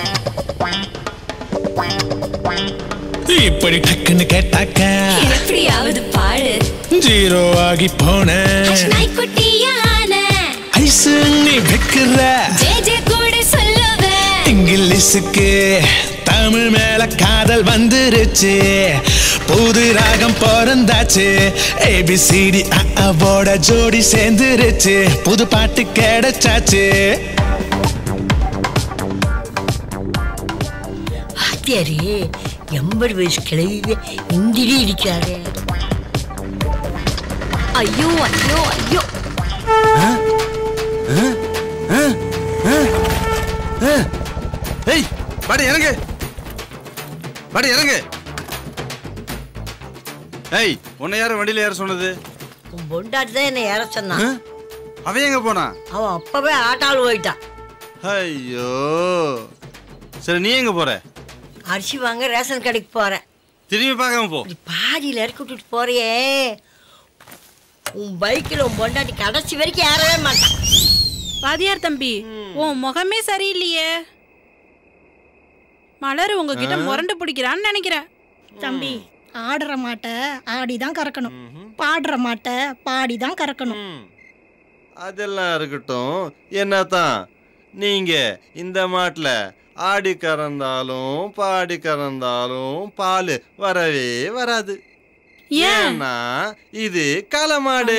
இப்படி டக்குன்னு கேட்டாக்க எப்படியாவது பாடு ஜீரோ ஆகி போன நாய்க்குட்டியான ஐஸ் நீ வைக்கிற ஜே ஜே கூட சொல்லுவேன் இங்கிலீஷுக்கு தமிழ் மேல காதல் வந்துருச்சு புது ராகம் பிறந்தாச்சு ஏபிசிடி அவோட ஜோடி சேர்ந்துருச்சு புது பாட்டு கிடைச்சாச்சு ஆத்தியாரி எண்பது வயசு கிளவி இந்திரி இருக்காரு ஐயோ ஐயோ ஐயோ ஏய் பாடி இறங்கு பாடி இறங்கு ஏய் உன்னை யாரும் வண்டியில ஏற சொன்னது உன் பொண்டாட்டி தான் என்னை ஏற சொன்னான் அவன் எங்க போனா அவன் அப்பவே ஆட்டாள் போயிட்டான் ஐயோ சரி நீ எங்க போற அரிசி வாங்க ரேஷன் கடைக்கு போறேன் திரும்பி பார்க்காம போ பாதியில் இறக்கி விட்டுட்டு போறியே உன் பைக்கில் உன் பொண்டாட்டி கடைசி வரைக்கும் ஏறவே மாட்டான் வாதியார் தம்பி உன் முகமே சரியில்லையே மலர் உங்ககிட்ட ஆ? முரண்டு பிடிக்கிறான்னு நினைக்கிறேன் தம்பி ஆடுற மாட்டை ஆடி தான் கறக்கணும் பாடுற மாட்டை பாடி தான் கறக்கணும் அதெல்லாம் இருக்கட்டும் என்னத்தான் நீங்க இந்த மாட்டுல ஆடி கறந்தாலும் பாடி கறந்தாலும் பால் வரவே வராது ஏன்னா இது களமாடு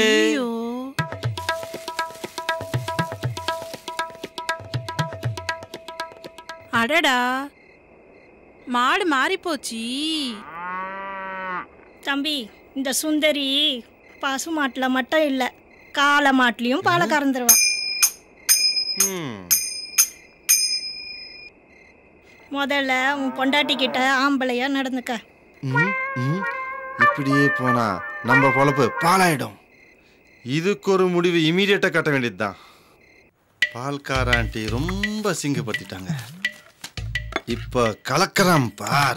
அடடா மாடு மாறி போச்சு தம்பி இந்த சுந்தரி பசு மாட்டில் மட்டும் இல்லை காளை மாட்டுலையும் பாலை கறந்துருவா முதல்ல உன் பொண்டாட்டி கிட்ட ஆம்பளையா நடந்துக்க ம், ம். இப்படியே போனா நம்ம பொழப்பு பாலாயிடும் இதுக்கு ஒரு முடிவு இமீடியட்டா கட்ட வேண்டியதுதான் பால்கார ஆண்டி ரொம்ப சிங்கப்படுத்திட்டாங்க இப்ப கலக்கறான் பார்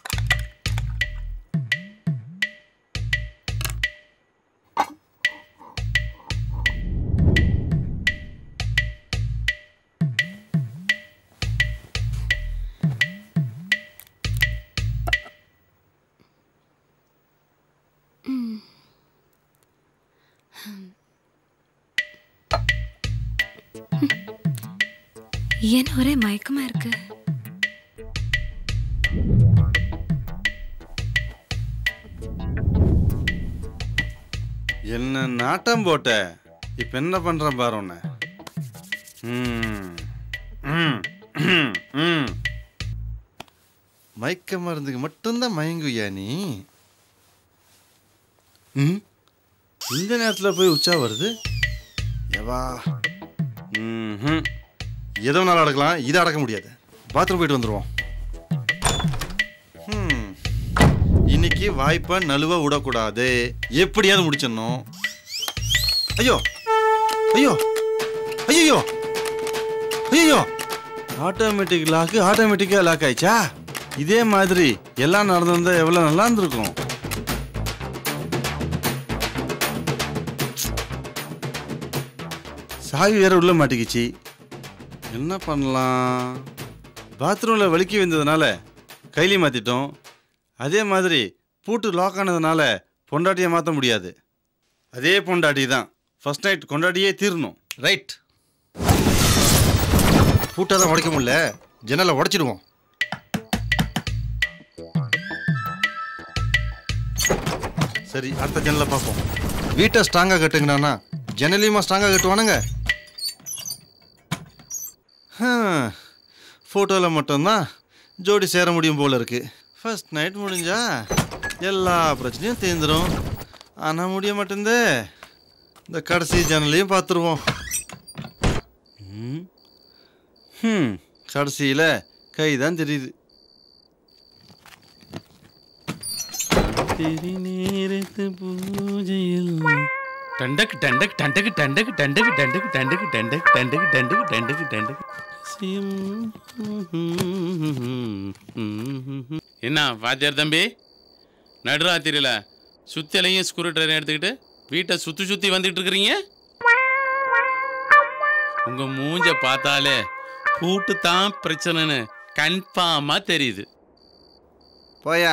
ஏன் ஒரே மயக்கமா இருக்கு என்ன நாட்டம் போட்ட இப்ப என்ன பண்றேன் பாரு உன்னை ம், ம், ம், ம். மயக்க மருந்துக்கு மட்டும்தான் மயங்குயா நீ ம் இந்த நேரத்தில் போய் உச்சா வருது எவா ம் எதோ நாள் அடக்கலாம் இதை அடக்க முடியாது பாத்ரூம் போயிட்டு வந்துடுவோம் ம் இன்னைக்கு வாய்ப்பை நழுவ விடக்கூடாது எப்படியாவது முடிச்சிடணும் ஐயோ ஐயோ ஐயோ ஐயோ ஆட்டோமேட்டிக் லாக்கு ஆட்டோமேட்டிக்காக லாக் ஆயிடுச்சா இதே மாதிரி எல்லாம் நடந்திருந்தா எவ்வளோ நல்லா இருந்திருக்கும் சாவி வேற உள்ள மாட்டிக்கிச்சு என்ன பண்ணலாம் பாத்ரூமில் வலிக்கி வந்ததுனால கைலி மாற்றிட்டோம் அதே மாதிரி பூட்டு லாக் ஆனதுனால பொண்டாட்டியை மாற்ற முடியாது அதே பொண்டாட்டி தான் ஃபர்ஸ்ட் நைட் கொண்டாடியே தீரணும் ரைட் பூட்டை தான் உடைக்க முடியல ஜன்னலை உடைச்சிடுவோம் சரி அடுத்த ஜன்னலை பார்ப்போம் வீட்டை ஸ்ட்ராங்காக கட்டுங்கண்ணா ஜன்னலையுமா ஸ்ட்ராங்காக கட்டுவானுங்க ஃபோட்டோவில் மட்டும்தான் ஜோடி சேர முடியும் போல இருக்கு ஃபர்ஸ்ட் நைட் முடிஞ்சா எல்லா பிரச்சனையும் தீர்ந்துடும் ஆனால் முடிய மாட்டேந்தே இந்த கடைசி ஜன்னலையும் பார்த்துருவோம் ம். ம் கடைசியில் கை தான் தெரியுது തിരിനേരത്ത് പൂജയിൽ ടണ്ടക്ക് ടണ്ടക്ക് ടണ്ടക്ക് ടണ്ടക്ക് ടണ്ടക്ക് ടണ്ടക്ക് ടണ്ടക്ക് ടണ്ടക്ക് ടണ്ടക്ക് ടണ്ടക്ക് ടണ്ടക്ക് ടണ്ടക്ക് சிம். என்ன வாத்தியார் தம்பி நடுராத்திரியில் சுத்திலையும் ஸ்க்ரூ ட்ரைவர் எடுத்துக்கிட்டு வீட்டை சுற்றி சுற்றி வந்துட்டு இருக்கிறீங்க உங்க மூஞ்ச பார்த்தாலே பூட்டு தான் பிரச்சனைன்னு கன்ஃபார்மாக தெரியுது போயா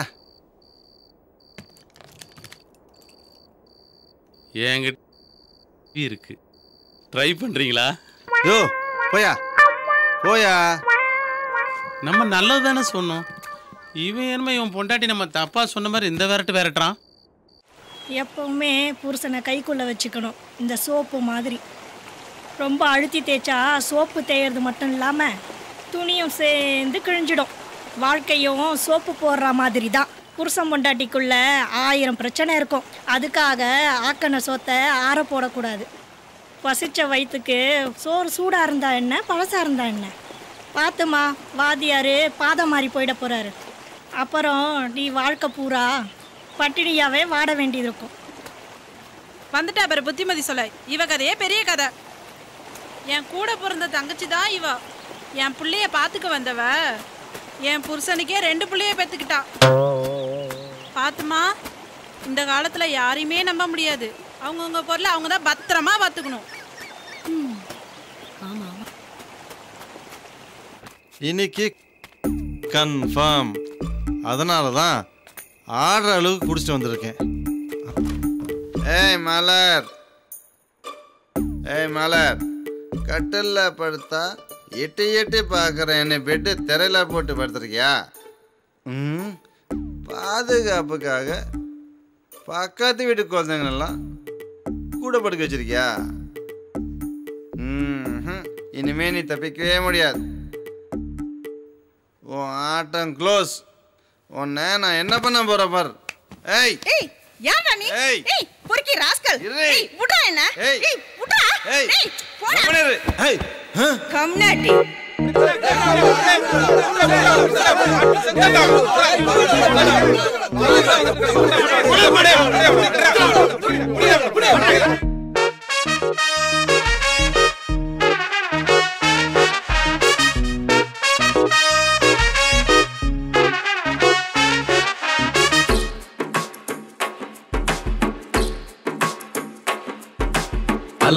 என்கிட்ட இருக்கு ட்ரை பண்றீங்களா யோ போயா போயா நம்ம நல்லது தானே சொன்னோம் இவன் என்னமோ இவன் பொண்டாட்டி நம்ம தப்பா சொன்ன மாதிரி இந்த விரட்டு விரட்டுறான் எப்பவுமே புருஷனை கைக்குள்ளே வச்சுக்கணும் இந்த சோப்பு மாதிரி ரொம்ப அழுத்தி தேய்ச்சா சோப்பு தேயறது மட்டும் இல்லாமல் துணியும் சேர்ந்து கிழிஞ்சிடும் வாழ்க்கையும் சோப்பு போடுற மாதிரி தான் புருஷன் பொண்டாட்டிக்குள்ள ஆயிரம் பிரச்சனை இருக்கும் அதுக்காக ஆக்கண சோத்தை ஆற போடக்கூடாது பசிச்ச வயிற்றுக்கு சோறு சூடாக இருந்தா என்ன பழசாக இருந்தா என்ன பார்த்துமா வாதியார் பாதம் மாறி போயிட போகிறாரு அப்புறம் நீ வாழ்க்கை பூரா பட்டினியாவே வாட வேண்டியது இருக்கும் வந்துட்டா பாரு புத்திமதி சொல்ல இவ கதையே பெரிய கதை என் கூட பிறந்த தங்கச்சி தான் இவ என் புள்ளைய பாத்துக்க வந்தவ என் புருஷனுக்கே ரெண்டு புள்ளைய பெத்துக்கிட்டா பாத்துமா இந்த காலத்துல யாரையுமே நம்ப முடியாது அவங்கவுங்க பொருளை அவங்க தான் பத்திரமா பாத்துக்கணும் இன்னைக்கு கன்ஃபார்ம் அதனால தான் ஆடுற அளவுக்கு குடிச்சிட்டு வந்திருக்கேன் ஏய் மலர் ஏய் மலர் கட்டில்ல படுத்தா எட்டி எட்டி பார்க்குற என்னை பெட்டு திரையில போட்டு படுத்துருக்கியா ம் பாதுகாப்புக்காக பக்கத்து வீட்டு குழந்தைங்களெல்லாம் கூட படுக்க வச்சிருக்கியா ம் இனிமே நீ தப்பிக்கவே முடியாது உன் ஆட்டம் க்ளோஸ் உன்னை நான் என்ன பண்ண போற பார் ஏய் ஏய் யாரா நீ ஏய். ஏய் பொறுக்கி ராஸ்கல் இரு. ஏய் விடா என்ன ஏய். ஏய் விடா ஏய். ஏய் போடா கம்முனு இரு. ஏய் ஆ? கம்னாட்டி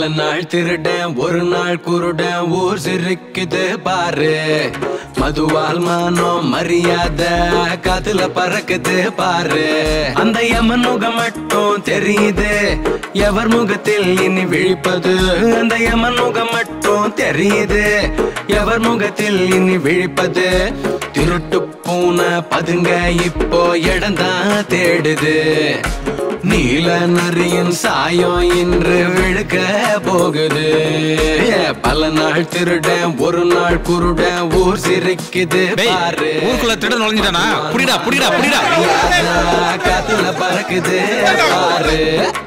பல நாள் திருடன் ஒரு நாள் குருடன் ஊர் சிரிக்குது பாரு மதுவால் மானம் மரியாதை காத்துல பறக்குது பாரு அந்த யமன் முகம் மட்டும் தெரியுது எவர் முகத்தில் இனி விழிப்பது அந்த யமன் முகம் மட்டும் தெரியுது எவர் முகத்தில் இனி விழிப்பது திருட்டு பூனை பதுங்க இப்போ இடம்தான் தேடுது நீல நரியின் சாயம் இன்று விழுக்க போகுது பல நாள் திருடன் ஒரு நாள் குருடன் ஊர் சிரிக்குது பாரு ஊருக்குள்ள திருடன் நுழைஞ்சிட்டானா புடிடா புடிடா புடிடா காத்துல பறக்குது பாரு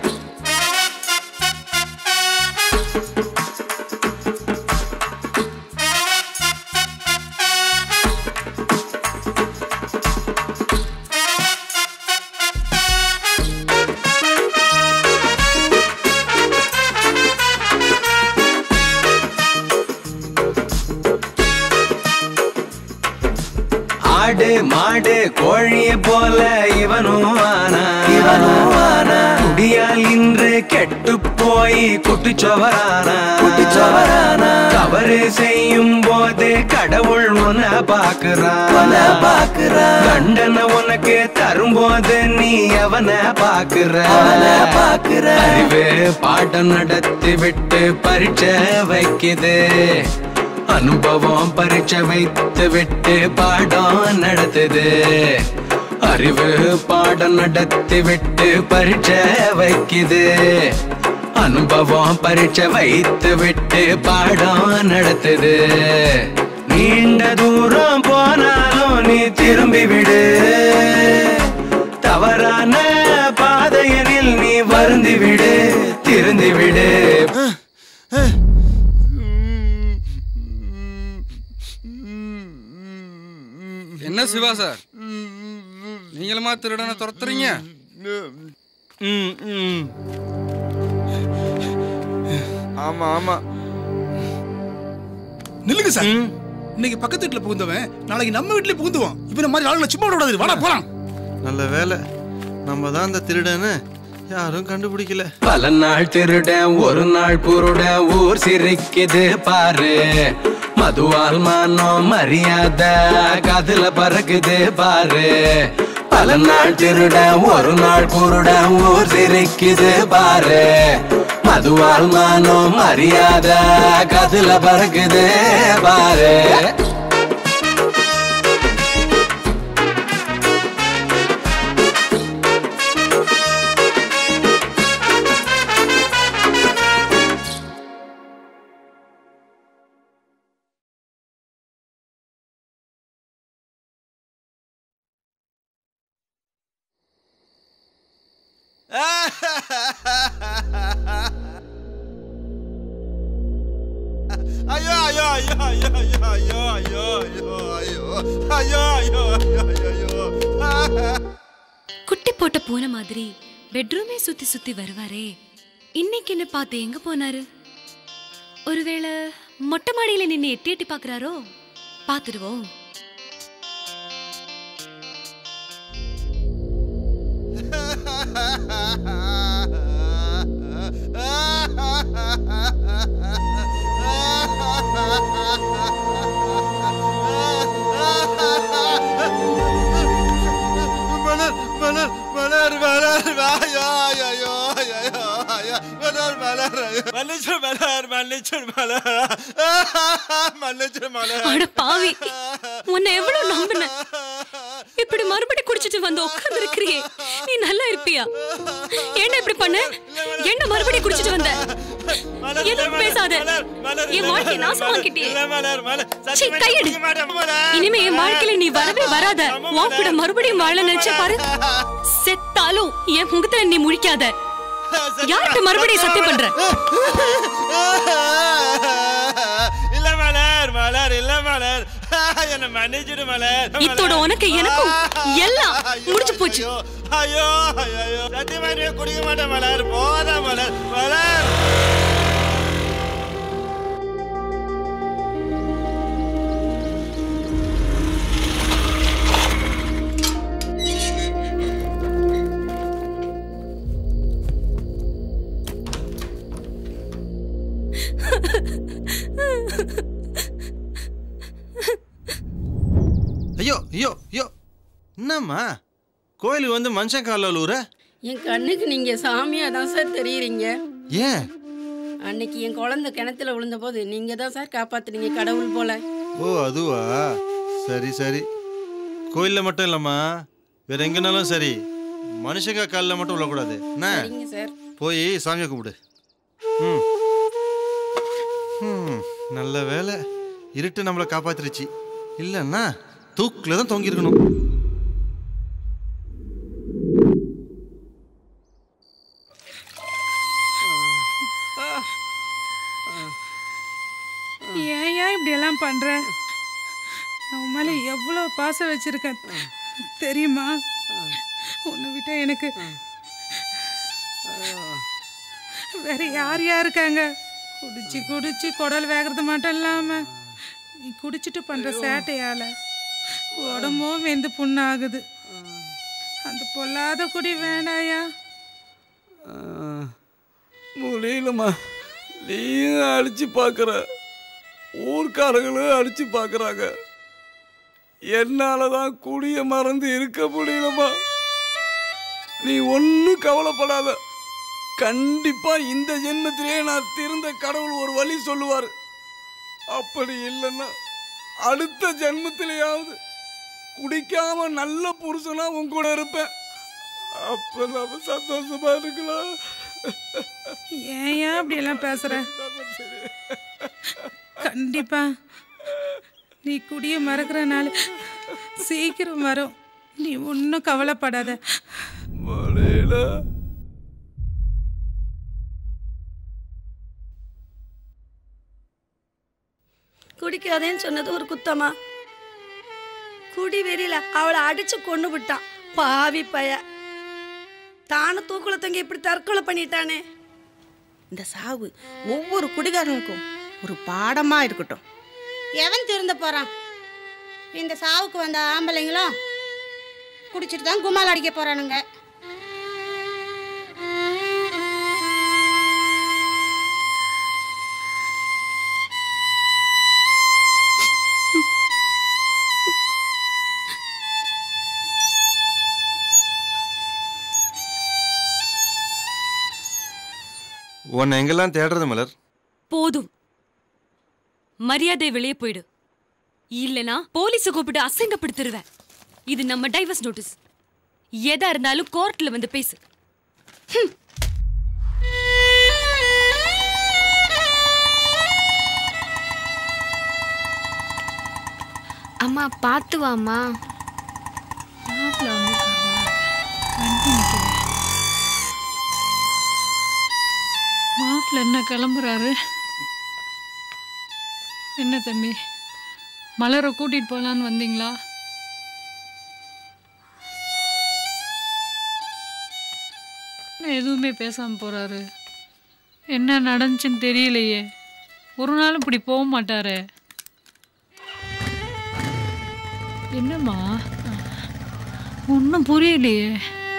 ஆடு மாடு கோழிய போல இவனும் ஆனா இவனும் ஆனா குடியால் இன்று கெட்டு போய் குட்டிச்சோவரானா குட்டிச்சோவரானா தவறு செய்யும் போது கடவுள் உன்னை பாக்குறான் பாக்குறான் கண்டன உனக்கு தரும்போது நீ அவனை பாக்குற அவனை பாக்குற அறிவு பாடம் நடத்தி விட்டு பரீட்சை வைக்குது அனுபவம் பரீட்சை வைத்து விட்டு பாடம் நடத்துது அறிவு பாடம் நடத்தி விட்டு பரீட்சை வைக்குது அனுபவம் பரீட்சை வைத்து விட்டு பாடம் நடத்துது நீண்ட தூரம் போனாலும் நீ திரும்பி விடு தவறான பாதையனில் நீ வருந்தி விடு திருந்தி விடு என்ன சிவா சார் நீங்களுமா திருடனை துரத்துறீங்க ஆமா ஆமா நில்லுங்க சார் இன்னைக்கு பக்கத்து வீட்டுல புகுந்தவன் நாளைக்கு நம்ம வீட்டுல புகுந்துவான் இப்ப இந்த மாதிரி ஆளுங்களை சும்மா விடாது வாடா போலாம் நல்ல வேலை நம்ம தான் அந்த திருடனை யாரும் கண்டுபிடிக்கல பல நாள் திருடன் ஒரு நாள் குருடன் ஊர் சிரிக்குது பாரு மதுவால் மானம் மரியாதை காதுல பறக்குது பாரு பல நாள் திருடன் ஒரு நாள் குருடன் ஊர் சிரிக்குது பாரு மதுவால் மானம் மரியாதை காதுல பறக்குது பாரு ஐயோ ஐயோ ஐயோ ஐயோ ஐயோ ஐயோ ஐயோ ஐயோ ஐயோ ஐயோ ஐயோ ஐயோ ஐயோ குட்டி போட்ட பூனை மாதிரி பெட்ரூமே சுத்தி சுத்தி வருவாரே இன்னைக்கு என்ன பார்த்து எங்க போனாரு ஒருவேளை மொட்டை மாடியில நின்னு எட்டி எட்டி பாக்குறாரோ பாத்துடுவோம் மலர் மலர் மலர் மலர் ஐயோ ஐயோ ஐயோ ஐயோ மலர் மலர் மன்னிச்சு மலர் மன்னிச்சு மலர் மன்னிச்சு மலர் அட பாவி உன்னை எவ்வளவு நம்பினேன் இப்படி மறுபடி குடிச்சிட்டு வந்து உட்கார்ந்து இருக்கிறியே நீ நல்லா இருப்பியா என்ன இப்படி பண்ண என்ன மறுபடி குடிச்சிட்டு வந்த எதுவும் பேசாத என் வாழ்க்கை நாசமாக்கிட்டே சீ, கையெடு இனிமே என் வாழ்க்கையில நீ வரவே வராத உன் கூட மறுபடியும் வாழ நினைச்ச பாரு செத்தாலும் என் முகத்துல நீ முழிக்காத யார்கிட்ட மறுபடியும் சத்தியம் பண்ற இல்ல மலர் மலர் இல்ல மலர் என்ன மன்னிச்சிடு மலர் இத்தோட உனக்கு எனக்கும் எல்லாம் முடிஞ்சு போச்சு ஐயோ ஐயோ ஐயோ சத்தியமா இனிமே குடிக்க மாட்டேன் மலர் போதா மலர் மலர் ஐயோ ஐயோ என்னம்மா கோயிலுக்கு வந்து மனுஷன் காலில் அழுவுற என் கண்ணுக்கு நீங்க சாமியா தான் சார் தெரியுறீங்க ஏன் அன்னைக்கு என் குழந்தை கிணத்துல விழுந்த போது நீங்க தான் சார் காப்பாத்துனீங்க கடவுள் போல ஓ அதுவா சரி சரி கோயிலில் மட்டும் இல்லைம்மா வேற எங்கனாலும் சரி மனுஷங்க காலில் மட்டும் விழக்கூடாது என்ன சரிங்க சார் போய் சாமியை கும்பிடு ம் ம் நல்ல வேலை இருட்டு நம்மளை காப்பாத்திருச்சு இல்லைன்னா தூக்கில் தான் தொங்கியிருக்கணும் ஏன் ஏன் இப்படி எல்லாம் பண்ற நான் உன் மேல எவ்வளோ பாசம் வச்சிருக்கேன் தெரியுமா உன்னை விட்டா எனக்கு வேற யார் யார் இருக்காங்க குடிச்சு குடிச்சு குடல் வேகிறது மட்டும் இல்லாம நீ குடிச்சிட்டு பண்ற சேட்டையால உடம்பும் வெந்து புண்ணாகுது அந்த பொல்லாத குடி வேண்டாயா முடியலம்மா நீயும் அடிச்சு பார்க்குற ஊர்க்காரங்களும் அடிச்சு பார்க்குறாங்க என்னால தான் குடிய மறந்து இருக்க முடியலம்மா நீ ஒன்றும் கவலைப்படாத கண்டிப்பா இந்த ஜென்மத்திலேயே நான் திருந்த கடவுள் ஒரு வழி சொல்லுவார் அப்படி இல்லைன்னா அடுத்த ஜென்மத்திலேயாவது குடிக்காம நல்ல புருஷனா உன் கூட இருப்பேன் அப்ப நம்ம சந்தோஷமா இருக்கலாம் ஏன் ஏன் அப்படி எல்லாம் பேசுற கண்டிப்பா நீ குடிய மறக்கிற நாள் சீக்கிரம் வரும் நீ ஒன்றும் கவலைப்படாத குடிக்காதேன்னு சொன்னது ஒரு குத்தமா குடி வெறியில அவளை அடிச்சு கொண்டு விட்டான் பாவி பய தானும் தூக்குல தங்க இப்படி தற்கொலை பண்ணிட்டானே இந்த சாவு ஒவ்வொரு குடிகாரனுக்கும் ஒரு பாடமா இருக்கட்டும் எவன் திருந்த போறான் இந்த சாவுக்கு வந்த ஆம்பளைங்களும் குடிச்சிட்டு தான் கும்மால் அடிக்க போறானுங்க உன்னை எங்கெல்லாம் தேடுறது மலர் போதும் மரியாதை வெளியே போயிடு இல்லனா போலீஸ கூப்பிட்டு அசிங்கப்படுத்திடுவேன் இது நம்ம டைவர்ஸ் நோட்டீஸ் எதா இருந்தாலும் கோர்ட்ல வந்து பேசு ஹம். அம்மா பார்த்து வாம்மா மாப்பிள்ள என்ன கிளம்புறாரு என்ன தம்பி மலரை கூட்டிட்டு போலான்னு வந்தீங்களா என்ன எதுவுமே பேசாம போறாரு என்ன நடந்துச்சுன்னு தெரியலையே ஒரு நாளும் இப்படி போக மாட்டாரே என்னம்மா ஒன்றும் புரியலையே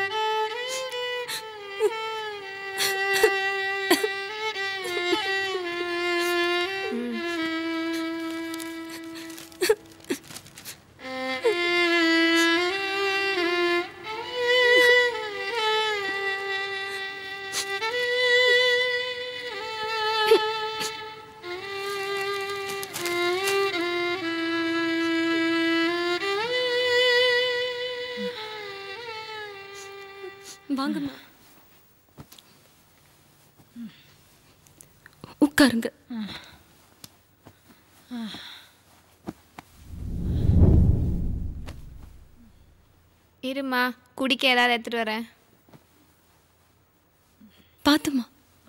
வாங்கம்மா உட்காருங்க இருமா குடிக்க ஏதாவது எடுத்துட்டு வரேன் பாத்துமா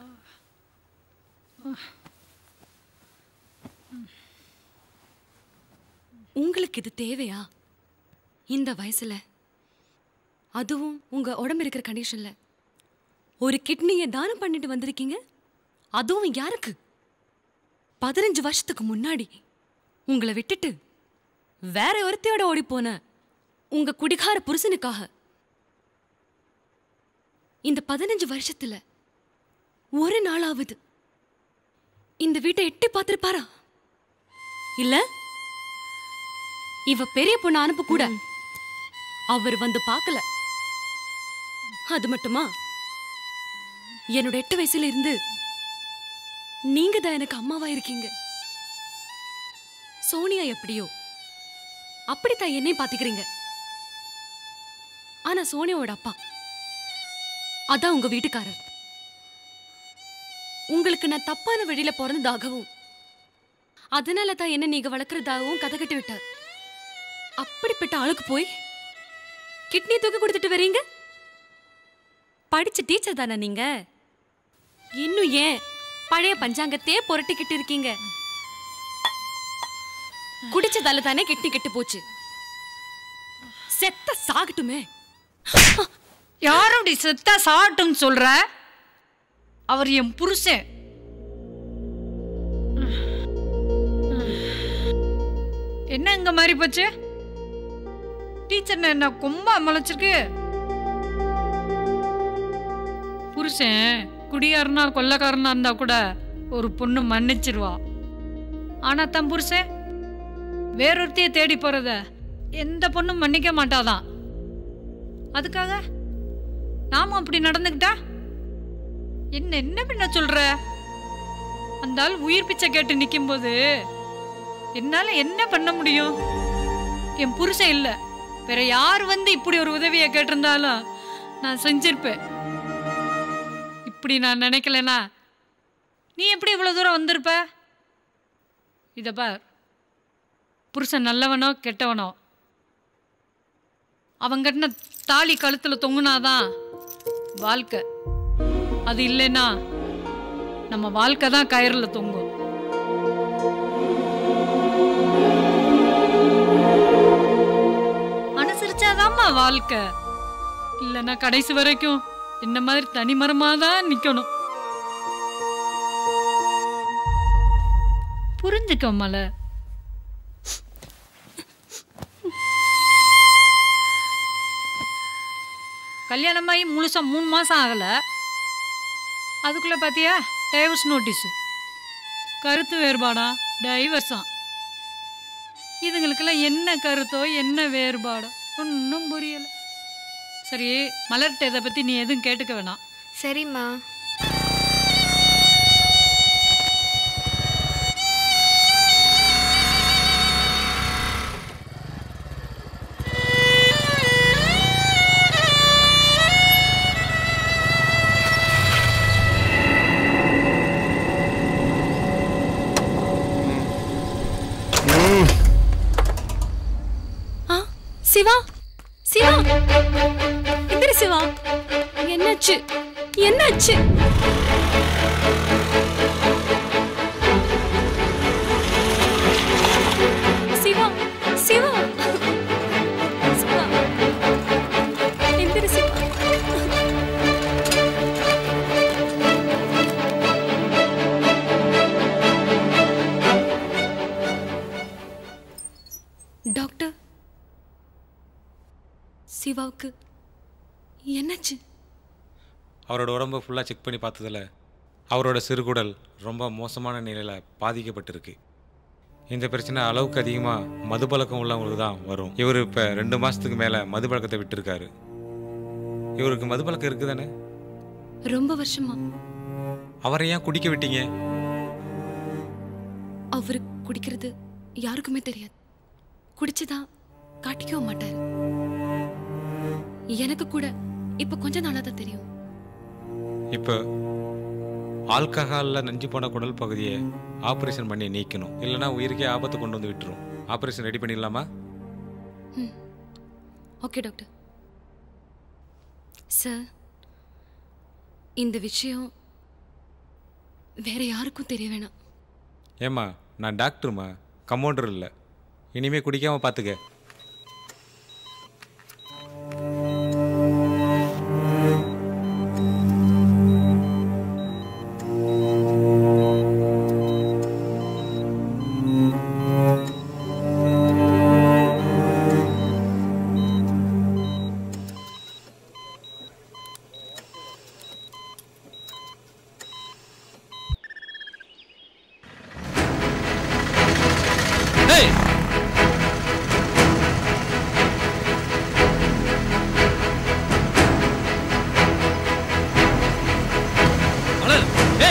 உங்களுக்கு இது தேவையா இந்த வயசுல அதுவும் உங்க உடம்பு இருக்கிற கண்டிஷன்ல ஒரு கிட்னியை தானம் பண்ணிட்டு வந்திருக்கீங்க அதுவும் யாருக்கு பதினஞ்சு வருஷத்துக்கு முன்னாடி உங்களை விட்டுட்டு வேற ஒருத்தையோட ஓடி போன உங்க குடிகார புருஷனுக்காக இந்த பதினஞ்சு வருஷத்துல ஒரு நாளாவது இந்த வீட்டை எட்டி பார்த்திருப்பாரா இல்ல இவ பெரிய பொண்ணு அனுப்ப கூட அவர் வந்து பார்க்கல அது மட்டுமா என்னோட எட்டு வயசுல இருந்து நீங்க தான் எனக்கு அம்மாவா இருக்கீங்க சோனியா எப்படியோ அப்படித்தான் என்னையும் பாத்துக்கிறீங்க ஆனா சோனியாவோட அப்பா அதான் உங்க வீட்டுக்காரர் உங்களுக்கு நான் தப்பான வழியில பிறந்ததாகவும் அதனால தான் என்ன நீங்க வளர்க்கறதாகவும் கதை கட்டி விட்டார் அப்படிப்பட்ட ஆளுக்கு போய் கிட்னி தூக்கி கொடுத்துட்டு வரீங்க படிச்ச டீச்சர் தானே நீங்க இன்னும் ஏன் பழைய பஞ்சாங்கத்தையே புரட்டிக்கிட்டு இருக்கீங்க குடிச்சதால தானே கிட்னி கெட்டு போச்சு செத்த சாகட்டுமே யாரோடி செத்தா சாகட்டும்னு சொல்ற அவர் என் புருஷன் என்ன இங்க மாதிரி போச்சு டீச்சர் என்ன கொம்பா முளைச்சிருக்கு புருஷன் குடியாரனா கொள்ளக்காரனா இருந்தா கூட ஒரு பொண்ணு மன்னிச்சிருவா ஆனா தன் புருஷன் வேறொருத்தைய தேடி போறத எந்த பொண்ணும் மன்னிக்க மாட்டாதான் அதுக்காக நாம அப்படி நடந்துக்கிட்டா என்ன என்ன பண்ண சொல்ற அந்த ஆள் உயிர் பிச்சை கேட்டு நிக்கும்போது என்னால என்ன பண்ண முடியும் என் புருஷன் இல்ல வேற யார் வந்து இப்படி ஒரு உதவியை கேட்டிருந்தாலும் நான் செஞ்சிருப்பேன் இப்படி நான் நினைக்கலனா நீ எப்படி இவ்வளவு தூரம் வந்திருப்ப இத பார் புருஷன் நல்லவனோ கெட்டவனோ அவன் கட்டின தாலி கழுத்துல தொங்குனாதான் வாழ்க்கை அது இல்லைன்னா நம்ம வாழ்க்கை தான் கயிறுல தொங்கும் அனுசரிச்சாதாம்மா வாழ்க்கை இல்லைன்னா கடைசி வரைக்கும் இந்த மாதிரி தனிமரமா தான் நிக்கணும் புரிஞ்சுக்க மலை கல்யாணமாகி முழுசா மூணு மாசம் ஆகல அதுக்குள்ள பாத்தியா டைவர்ஸ் நோட்டீஸ் கருத்து வேறுபாடா டைவர்ஸா இதுங்களுக்கெல்லாம் என்ன கருத்தோ என்ன வேறுபாடோ ஒன்றும் புரியல சரி மலர்கிட்ட இதை பத்தி நீ எதுவும் கேட்டுக்க வேணாம் சரிம்மா ஆ, சிவா சிவா எந்திரி சிவா என்னாச்சு என்னாச்சு சிவா சிவா சிவா எந்திரி சிவா டாக்டர் சிவாவுக்கு என்னாச்சு அவரோட உடம்ப ஃபுல்லாக செக் பண்ணி பார்த்ததுல அவரோட சிறுகுடல் ரொம்ப மோசமான நிலையில் பாதிக்கப்பட்டிருக்கு இந்த பிரச்சனை அளவுக்கு அதிகமாக மதுப்பழக்கம் உள்ளவங்களுக்கு தான் வரும் இவர் இப்போ ரெண்டு மாதத்துக்கு மேலே மதுப்பழக்கத்தை விட்டுருக்காரு இவருக்கு மதுப்பழக்கம் இருக்குது தானே ரொம்ப வருஷமா அவரை ஏன் குடிக்க விட்டீங்க அவரு குடிக்கிறது யாருக்குமே தெரியாது குடிச்சதா காட்டிக்கவும் மாட்டாரு எனக்கு கூட இப்ப கொஞ்ச நாளா தான் தெரியும் இப்போ ஆல்கஹாலில் நஞ்சு போன குடல் பகுதியை ஆப்ரேஷன் பண்ணி நீக்கணும் இல்லைன்னா உயிருக்கே ஆபத்து கொண்டு வந்து விட்டுரும் ஆப்ரேஷன் ரெடி பண்ணிடலாமா ஓகே டாக்டர் சார் இந்த விஷயம் வேற யாருக்கும் தெரிய வேணாம் ஏம்மா நான் டாக்டருமா கம்பவுண்டர் இல்லை இனிமே குடிக்காம பார்த்துக்க ஏய்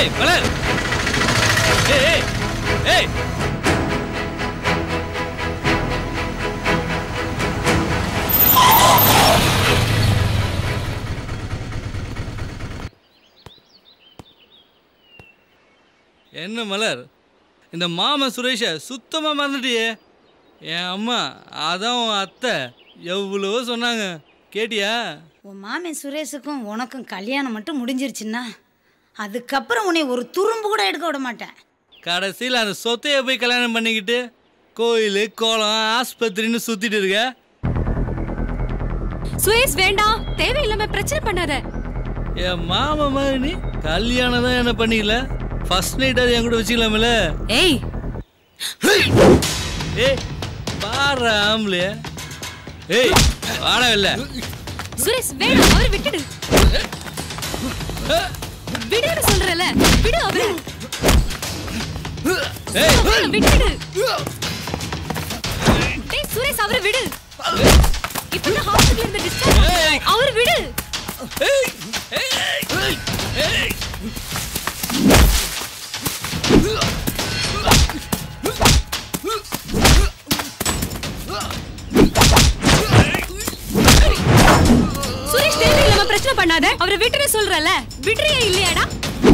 ஏய் மலர் ஏய் ஏய் ஏய் என்ன மலர் இந்த மாமன் சுரேஷை சுத்தமாக மறந்துட்டியே என் அம்மா அதான் உன் அத்தை எவ்வளவோ சொன்னாங்க கேட்டியா உன் மாமன் சுரேஷுக்கும் உனக்கும் கல்யாணம் மட்டும் முடிஞ்சிருச்சுன்னா அதுக்கப்புறம் உன்னை ஒரு துரும்பு கூட எடுக்க விட மாட்டேன் கடைசியில் அந்த சொத்தையை போய் கல்யாணம் பண்ணிக்கிட்டு கோயில் கோலம் ஆஸ்பத்திரின்னு சுத்திட்டு இருக்க சுரேஷ் வேண்டாம் தேவையில்லாம பிரச்சனை பண்ணாத என் மாமா மாதிரி நீ கல்யாணம் தான் என்ன பண்ணிக்கல ஃபர்ஸ்ட் நைட் அது என் கூட வச்சுக்கலாம்ல ஏய் ஏய் பாரு ஆம்பளைய ஏய் வாடா இல்ல சுரேஷ் வேண்டாம் அவரை விட்டுடு விடுன்னு சொல்றல விடு அவரை அவரை விட்டுடு டேய் சுரேஷ் அவரை விடு இப்பதான் ஹாஸ்பிடல்ல இருந்து டிஸ்சார்ஜ் அவரை விடு சுரேஷ் தேவையில்லாம பிரச்சனை பண்ணாத அவரை விட்டுன்னு சொல்றல விடுறியா இல்லையாடா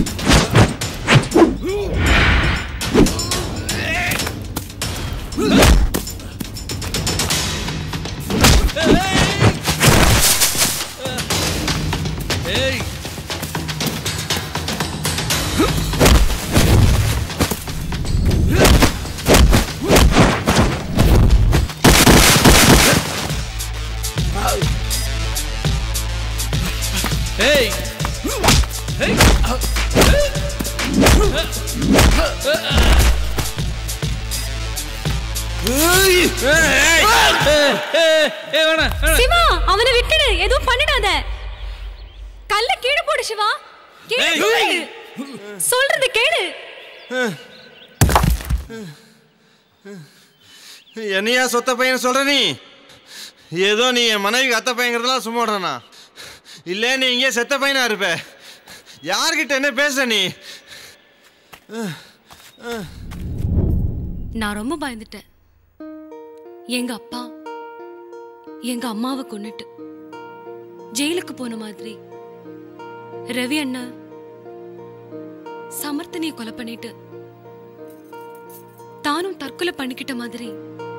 ஏய் ஏய் ஏய் சிவா அவனை விட்டுடு எதுவும் பண்ணிடாத கல்ல கீழே போடு சிவா கீழே போடு. சொல்றது கேளு என்னையா சொத்த பையன் சொல்ற நீ ஏதோ நீ என் மனைவிக்கு அத்தை பையங்கிறதுலாம் சும்மா விடுறனா இல்லை நீ இங்கே செத்த பையனா இருப்ப யார்கிட்ட என்ன பேச நீ நான் ரொம்ப பயந்துட்டேன் எங்க அப்பா எங்க அம்மாவை கொன்னுட்டு ஜெயிலுக்கு போன மாதிரி ரவி அண்ணா சமர்த்தனையை கொலை பண்ணிட்டு தானும் தற்கொலை பண்ணிக்கிட்ட மாதிரி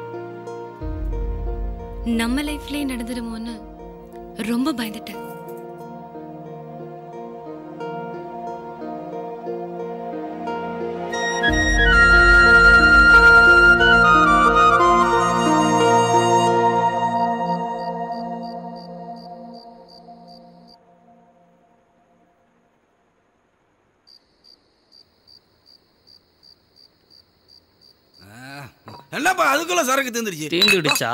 நம்ம லைஃப்லயே நடந்துடுமோன்னு ரொம்ப பயந்துட்டேன் என்னப்பா அதுக்குள்ள சரக்கு தந்துருச்சு தீந்துடுச்சா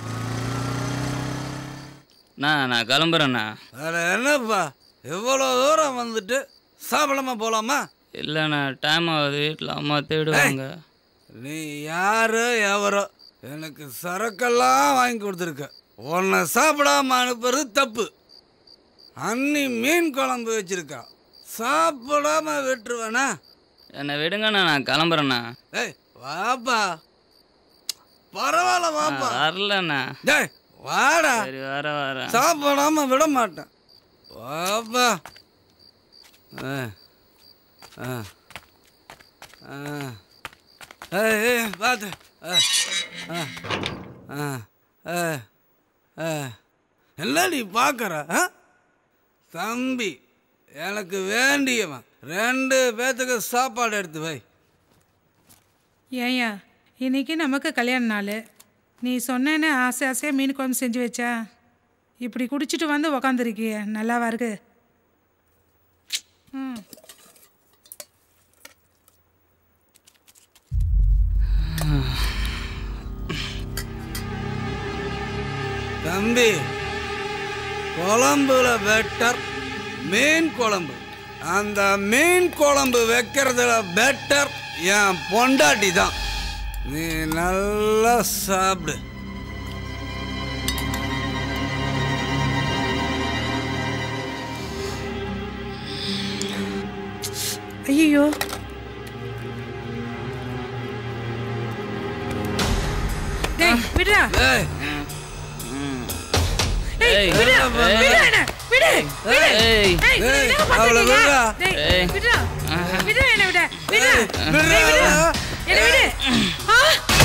நான் நான் கிளம்புறேண்ணா அட என்னப்பா எவ்வளோ தூரம் வந்துட்டு சாப்பிடாம போலாமா இல்லைண்ணா டைம் ஆகுது வீட்டில் அம்மா தேடுவாங்க நீ யாரு எவரோ எனக்கு சரக்கெல்லாம் வாங்கி கொடுத்துருக்க உன்னை சாப்பிடாம அனுப்புறது தப்பு அன்னி மீன் குழம்பு வச்சிருக்கா சாப்பிடாம விட்டுருவேனா என்னை விடுங்கண்ணா நான் கிளம்புறேண்ணா ஏய் வாப்பா பரவாயில்ல வாப்பா வரலண்ணா டேய் வாடா சரி வர வரேன் சாப்பிடாம விட மாட்டேன் வாப்பா ஆ ஆ ஆ ஏய் ஏய் பார்த்து ஆ ஆ ஆ ஆ ஆ என்ன நீ பார்க்குற ஆ தம்பி எனக்கு வேண்டியவன் ரெண்டு பேத்துக்கு சாப்பாடு எடுத்து வை ஏயா இன்னைக்கு நமக்கு கல்யாண நாள் நீ சொன்னேன்னு ஆசை ஆசையாக மீன் குழம்பு செஞ்சு வச்சா இப்படி குடிச்சிட்டு வந்து உக்காந்துருக்கிய நல்லாவா இருக்கு ம் தம்பி குழம்புல பெட்டர் மீன் குழம்பு அந்த மீன் குழம்பு வைக்கிறதுல பெட்டர் என் பொண்டாட்டி தான் நீ நல்லா சாப்பிடு ஐயோ டேய் விடுடா ஏய். டேய் ஏய். விடு ஏய். விடு என்ன விடு விடு ஏய். ஏய் ஏய், என்ன அவளை பண்றீங்க விடுடா. டேய் ஏய். விடுடா விடு என்ன விடு விடு விடுடா. டேய், விடு என்ன விடு ஆ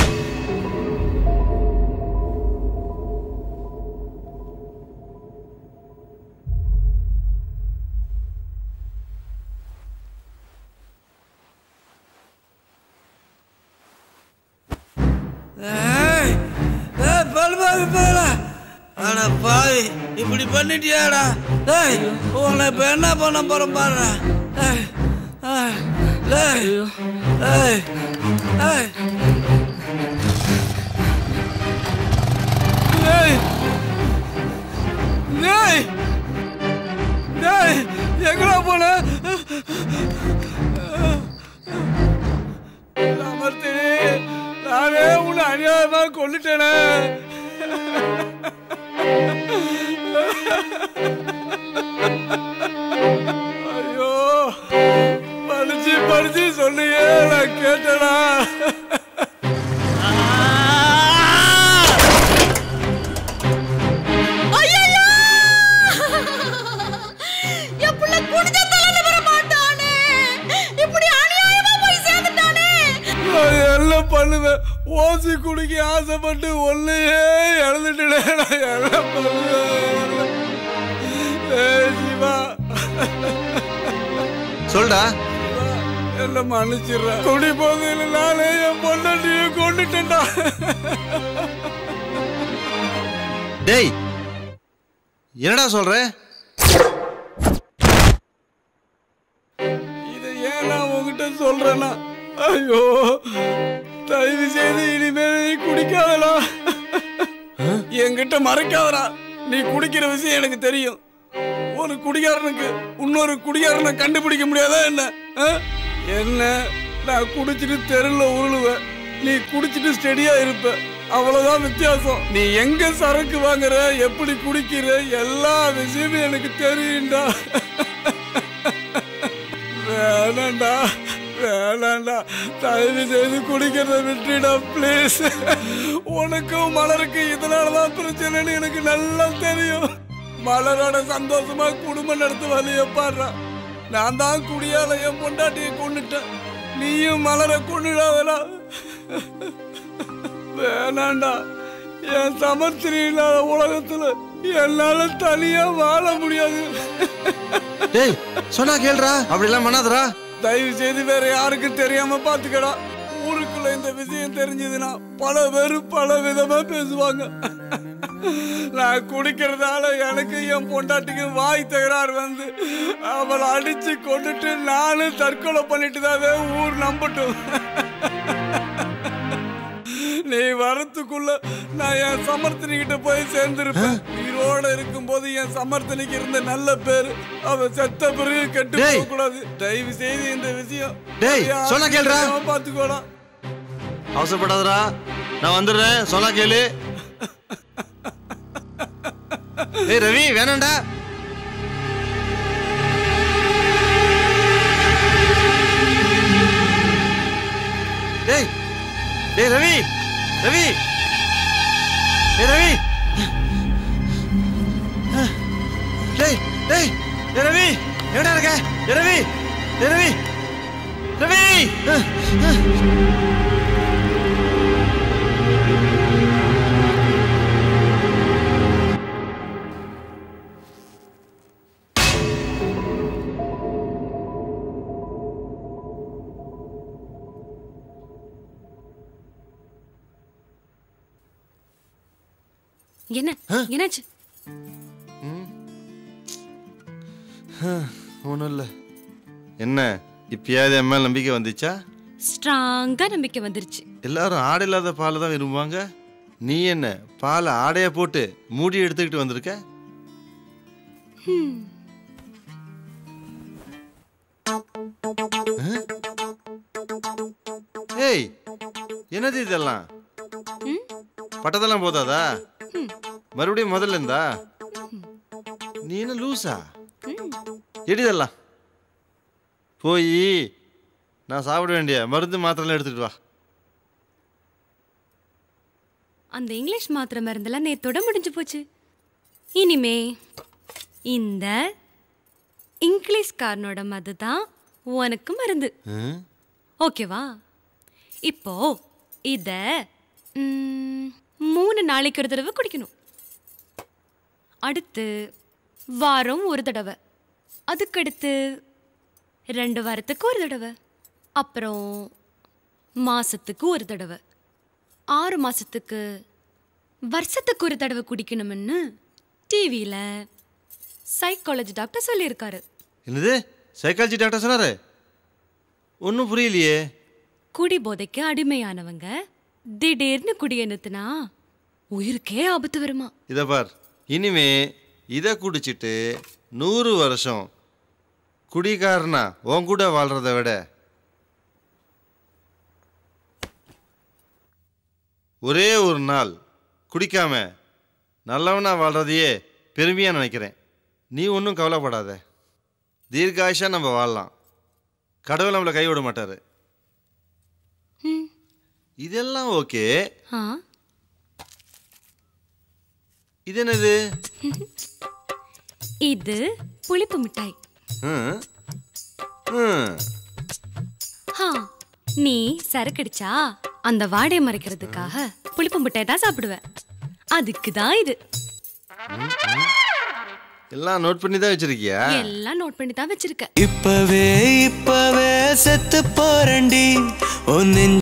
ஏய் ஏய் பல்பாவி போல அட பாவி இப்படி பண்ணிட்டியாடா ஏய் உன்னை இப்ப என்ன பண்ண போறோம் பாரு ஏய் ஏய் ஏய் ஏய் ஏய் ஏய் ஏய் ஏய் எங்கடா போன அமர்த்தினி நானே உன்னை அநியாயமா கொண்டுட்டேனே ஐயோ படிச்சு படிச்சு சொன்னியே நான் கேட்டேனா ஐயையோ! என் புள்ள குனிஞ்ச தலையில வர மாட்டானே. இப்படி அநியாயமா போய் சேர்ந்துட்டானே. நான் என்ன பண்ணுவேன் ஓசி குடிக்க ஆசைப்பட்டு ஒன்னையே இழந்துட்டேன் நான் என்ன பண்ணுவேன் ஏய் சிவா சொல்டா என்ன மன்னிச்சிடுறேன் குடி போதையில் நானே என் பொண்டாட்டியை கொண்டுட்டேன்டா டேய் என்னடா சொல்ற இதை ஏன் நான் உங்ககிட்ட சொல்றேன்னா ஐயோ தயவு செய்து இனிமேல் நீ குடிக்காதடா என்கிட்ட மறைக்காதடா நீ குடிக்கிற விஷயம் எனக்கு தெரியும் ஒரு குடிகாரனுக்கு இன்னொரு குடிகாரனை கண்டுபிடிக்க முடியாதா என்ன ஆ? என்ன நான் குடிச்சிட்டு தெருல உருளுவேன் நீ குடிச்சிட்டு ஸ்டெடியா இருப்ப அவ்வளவுதான் வித்தியாசம் நீ எங்க சரக்கு வாங்குற எப்படி குடிக்கிற எல்லா விஷயமும் எனக்கு தெரியும்டா வேணாண்டா வேணாண்டா தயவு செய்து குடிக்கிறத விட்டுடா ப்ளீஸ் உனக்கும் மலருக்கும் இதனால தான் பிரச்சனைன்னு எனக்கு நல்லா தெரியும் மலரோட சந்தோஷமா குடும்பம் நடத்த வழிய பாடுறா நான் தான் குடியால என் பொண்டாட்டியை கொண்டுட்டேன் நீயும் மலரை கொண்டுடாதடா வேணாண்டா என் சமர்த்திரி இல்லாத உலகத்துல என்னால தனியா வாழ முடியாது டேய் சொன்னா கேளுடா அப்படிலாம் பண்ணாதடா தயவு செய்து வேற யாருக்கும் தெரியாம பாத்துக்கடா ஊருக்குள்ள இந்த விஷயம் தெரிஞ்சதுன்னா பல பேர் பல விதமா பேசுவாங்க நான் குடிக்கிறதால எனக்கு என் பொண்டாட்டிக்கும் வாய் தகராறு வந்து அவளை அடிச்சு கொண்டுட்டு நானும் தற்கொலை பண்ணிட்டு தான் ஊர் நம்பட்டும் நீ வரத்துக்குள்ள நான் என் சமர்த்தனி கிட்ட போய் சேர்ந்திருப்பேன் உயிரோட இருக்கும்போது என் சமர்த்தனிக்கு இருந்த நல்ல பேரு அவ செத்த பிறகு கெட்டு டேய். போக கூடாது தயவு செய்து இந்த விஷயம் டேய், யாருக்கும் சொன்னா கேளுடா. தெரியாம பாத்துக்கோடா அவசரப்படாதடா நான் வந்துடுறேன் சொன்னா கேளு ஏய் ரவி வேணாம்டா டேய் டேய் ரவி ரவி டேய் ரவி டேய் டேய் டேய் ரவி எங்கடா இருக்க டேய் ரவி டேய் ரவி ரவி என்ன என்னாச்சு ஒன்றும் இல்லை என்ன இப்பயாவது என் மேல் நம்பிக்கை வந்துச்சா ஸ்ட்ராங்கா நம்பிக்கை வந்துருச்சு எல்லாரும் ஆடை இல்லாத பாலை தான் விரும்புவாங்க நீ என்ன பாலை ஆடையா போட்டு மூடி எடுத்துக்கிட்டு வந்திருக்க ஹம். ஏய் என்னது இதெல்லாம் பட்டதெல்லாம் போதாதா மறுபடியும் முதல்ல இருந்தா நீ என்ன லூசா எடிதெல்லாம் போய் நான் சாப்பிட வேண்டிய மருந்து மாத்திரைலாம் எடுத்துட்டு வா அந்த இங்கிலீஷ் மாத்திரை மருந்தெல்லாம் நேத்தோட முடிஞ்சு போச்சு இனிமே இந்த இங்கிலீஷ்காரனோட மது தான் உனக்கு மருந்து ம்? ஓகேவா இப்போ இத ம், மூணு நாளைக்கு ஒரு தடவை குடிக்கணும் அடுத்து வாரம் ஒரு தடவை அதுக்கடுத்து ரெண்டு வாரத்துக்கு ஒரு தடவை அப்புறம் மாசத்துக்கு ஒரு தடவை ஆறு மாசத்துக்கு வருஷத்துக்கு ஒரு தடவை குடிக்கணும்னு டிவியில் சைக்காலஜி டாக்டர் சொல்லியிருக்காரு என்னது சைக்காலஜி டாக்டர் சொன்னாரு ஒன்றும் புரியலையே குடி போதைக்கு அடிமையானவங்க திடீர்னு குடியை நிறுத்தினா உயிருக்கே ஆபத்து வருமா இதை பார் இனிமே இதை குடிச்சிட்டு நூறு வருஷம் குடிகாரனா உன் கூட வாழ்றத விட ஒரே ஒரு நாள் குடிக்காம நல்லவனா வாழ்றதையே பெருமையா நினைக்கிறேன் நீ ஒன்றும் கவலைப்படாத தீர்காயுஷா நம்ம வாழலாம் கடவுள் நம்மளை கைவிட மாட்டாரு ம். இதெல்லாம் ஓகே ஆ இது என்னது இது புளிப்பு மிட்டாய் ம். ம். ஹா நீ சரக்கடிச்சா அந்த வாடையை மறைக்கிறதுக்காக புளிப்பு மிட்டாய் தான் சாப்பிடுவேன் அதுக்கு தான் இது எல்லாம் நோட் பண்ணி தான் வச்சிருக்கியா எல்லாம் நோட் பண்ணி தான் வச்சிருக்க இப்பவே இப்பவே செத்து போறண்டி உன் நெஞ்ச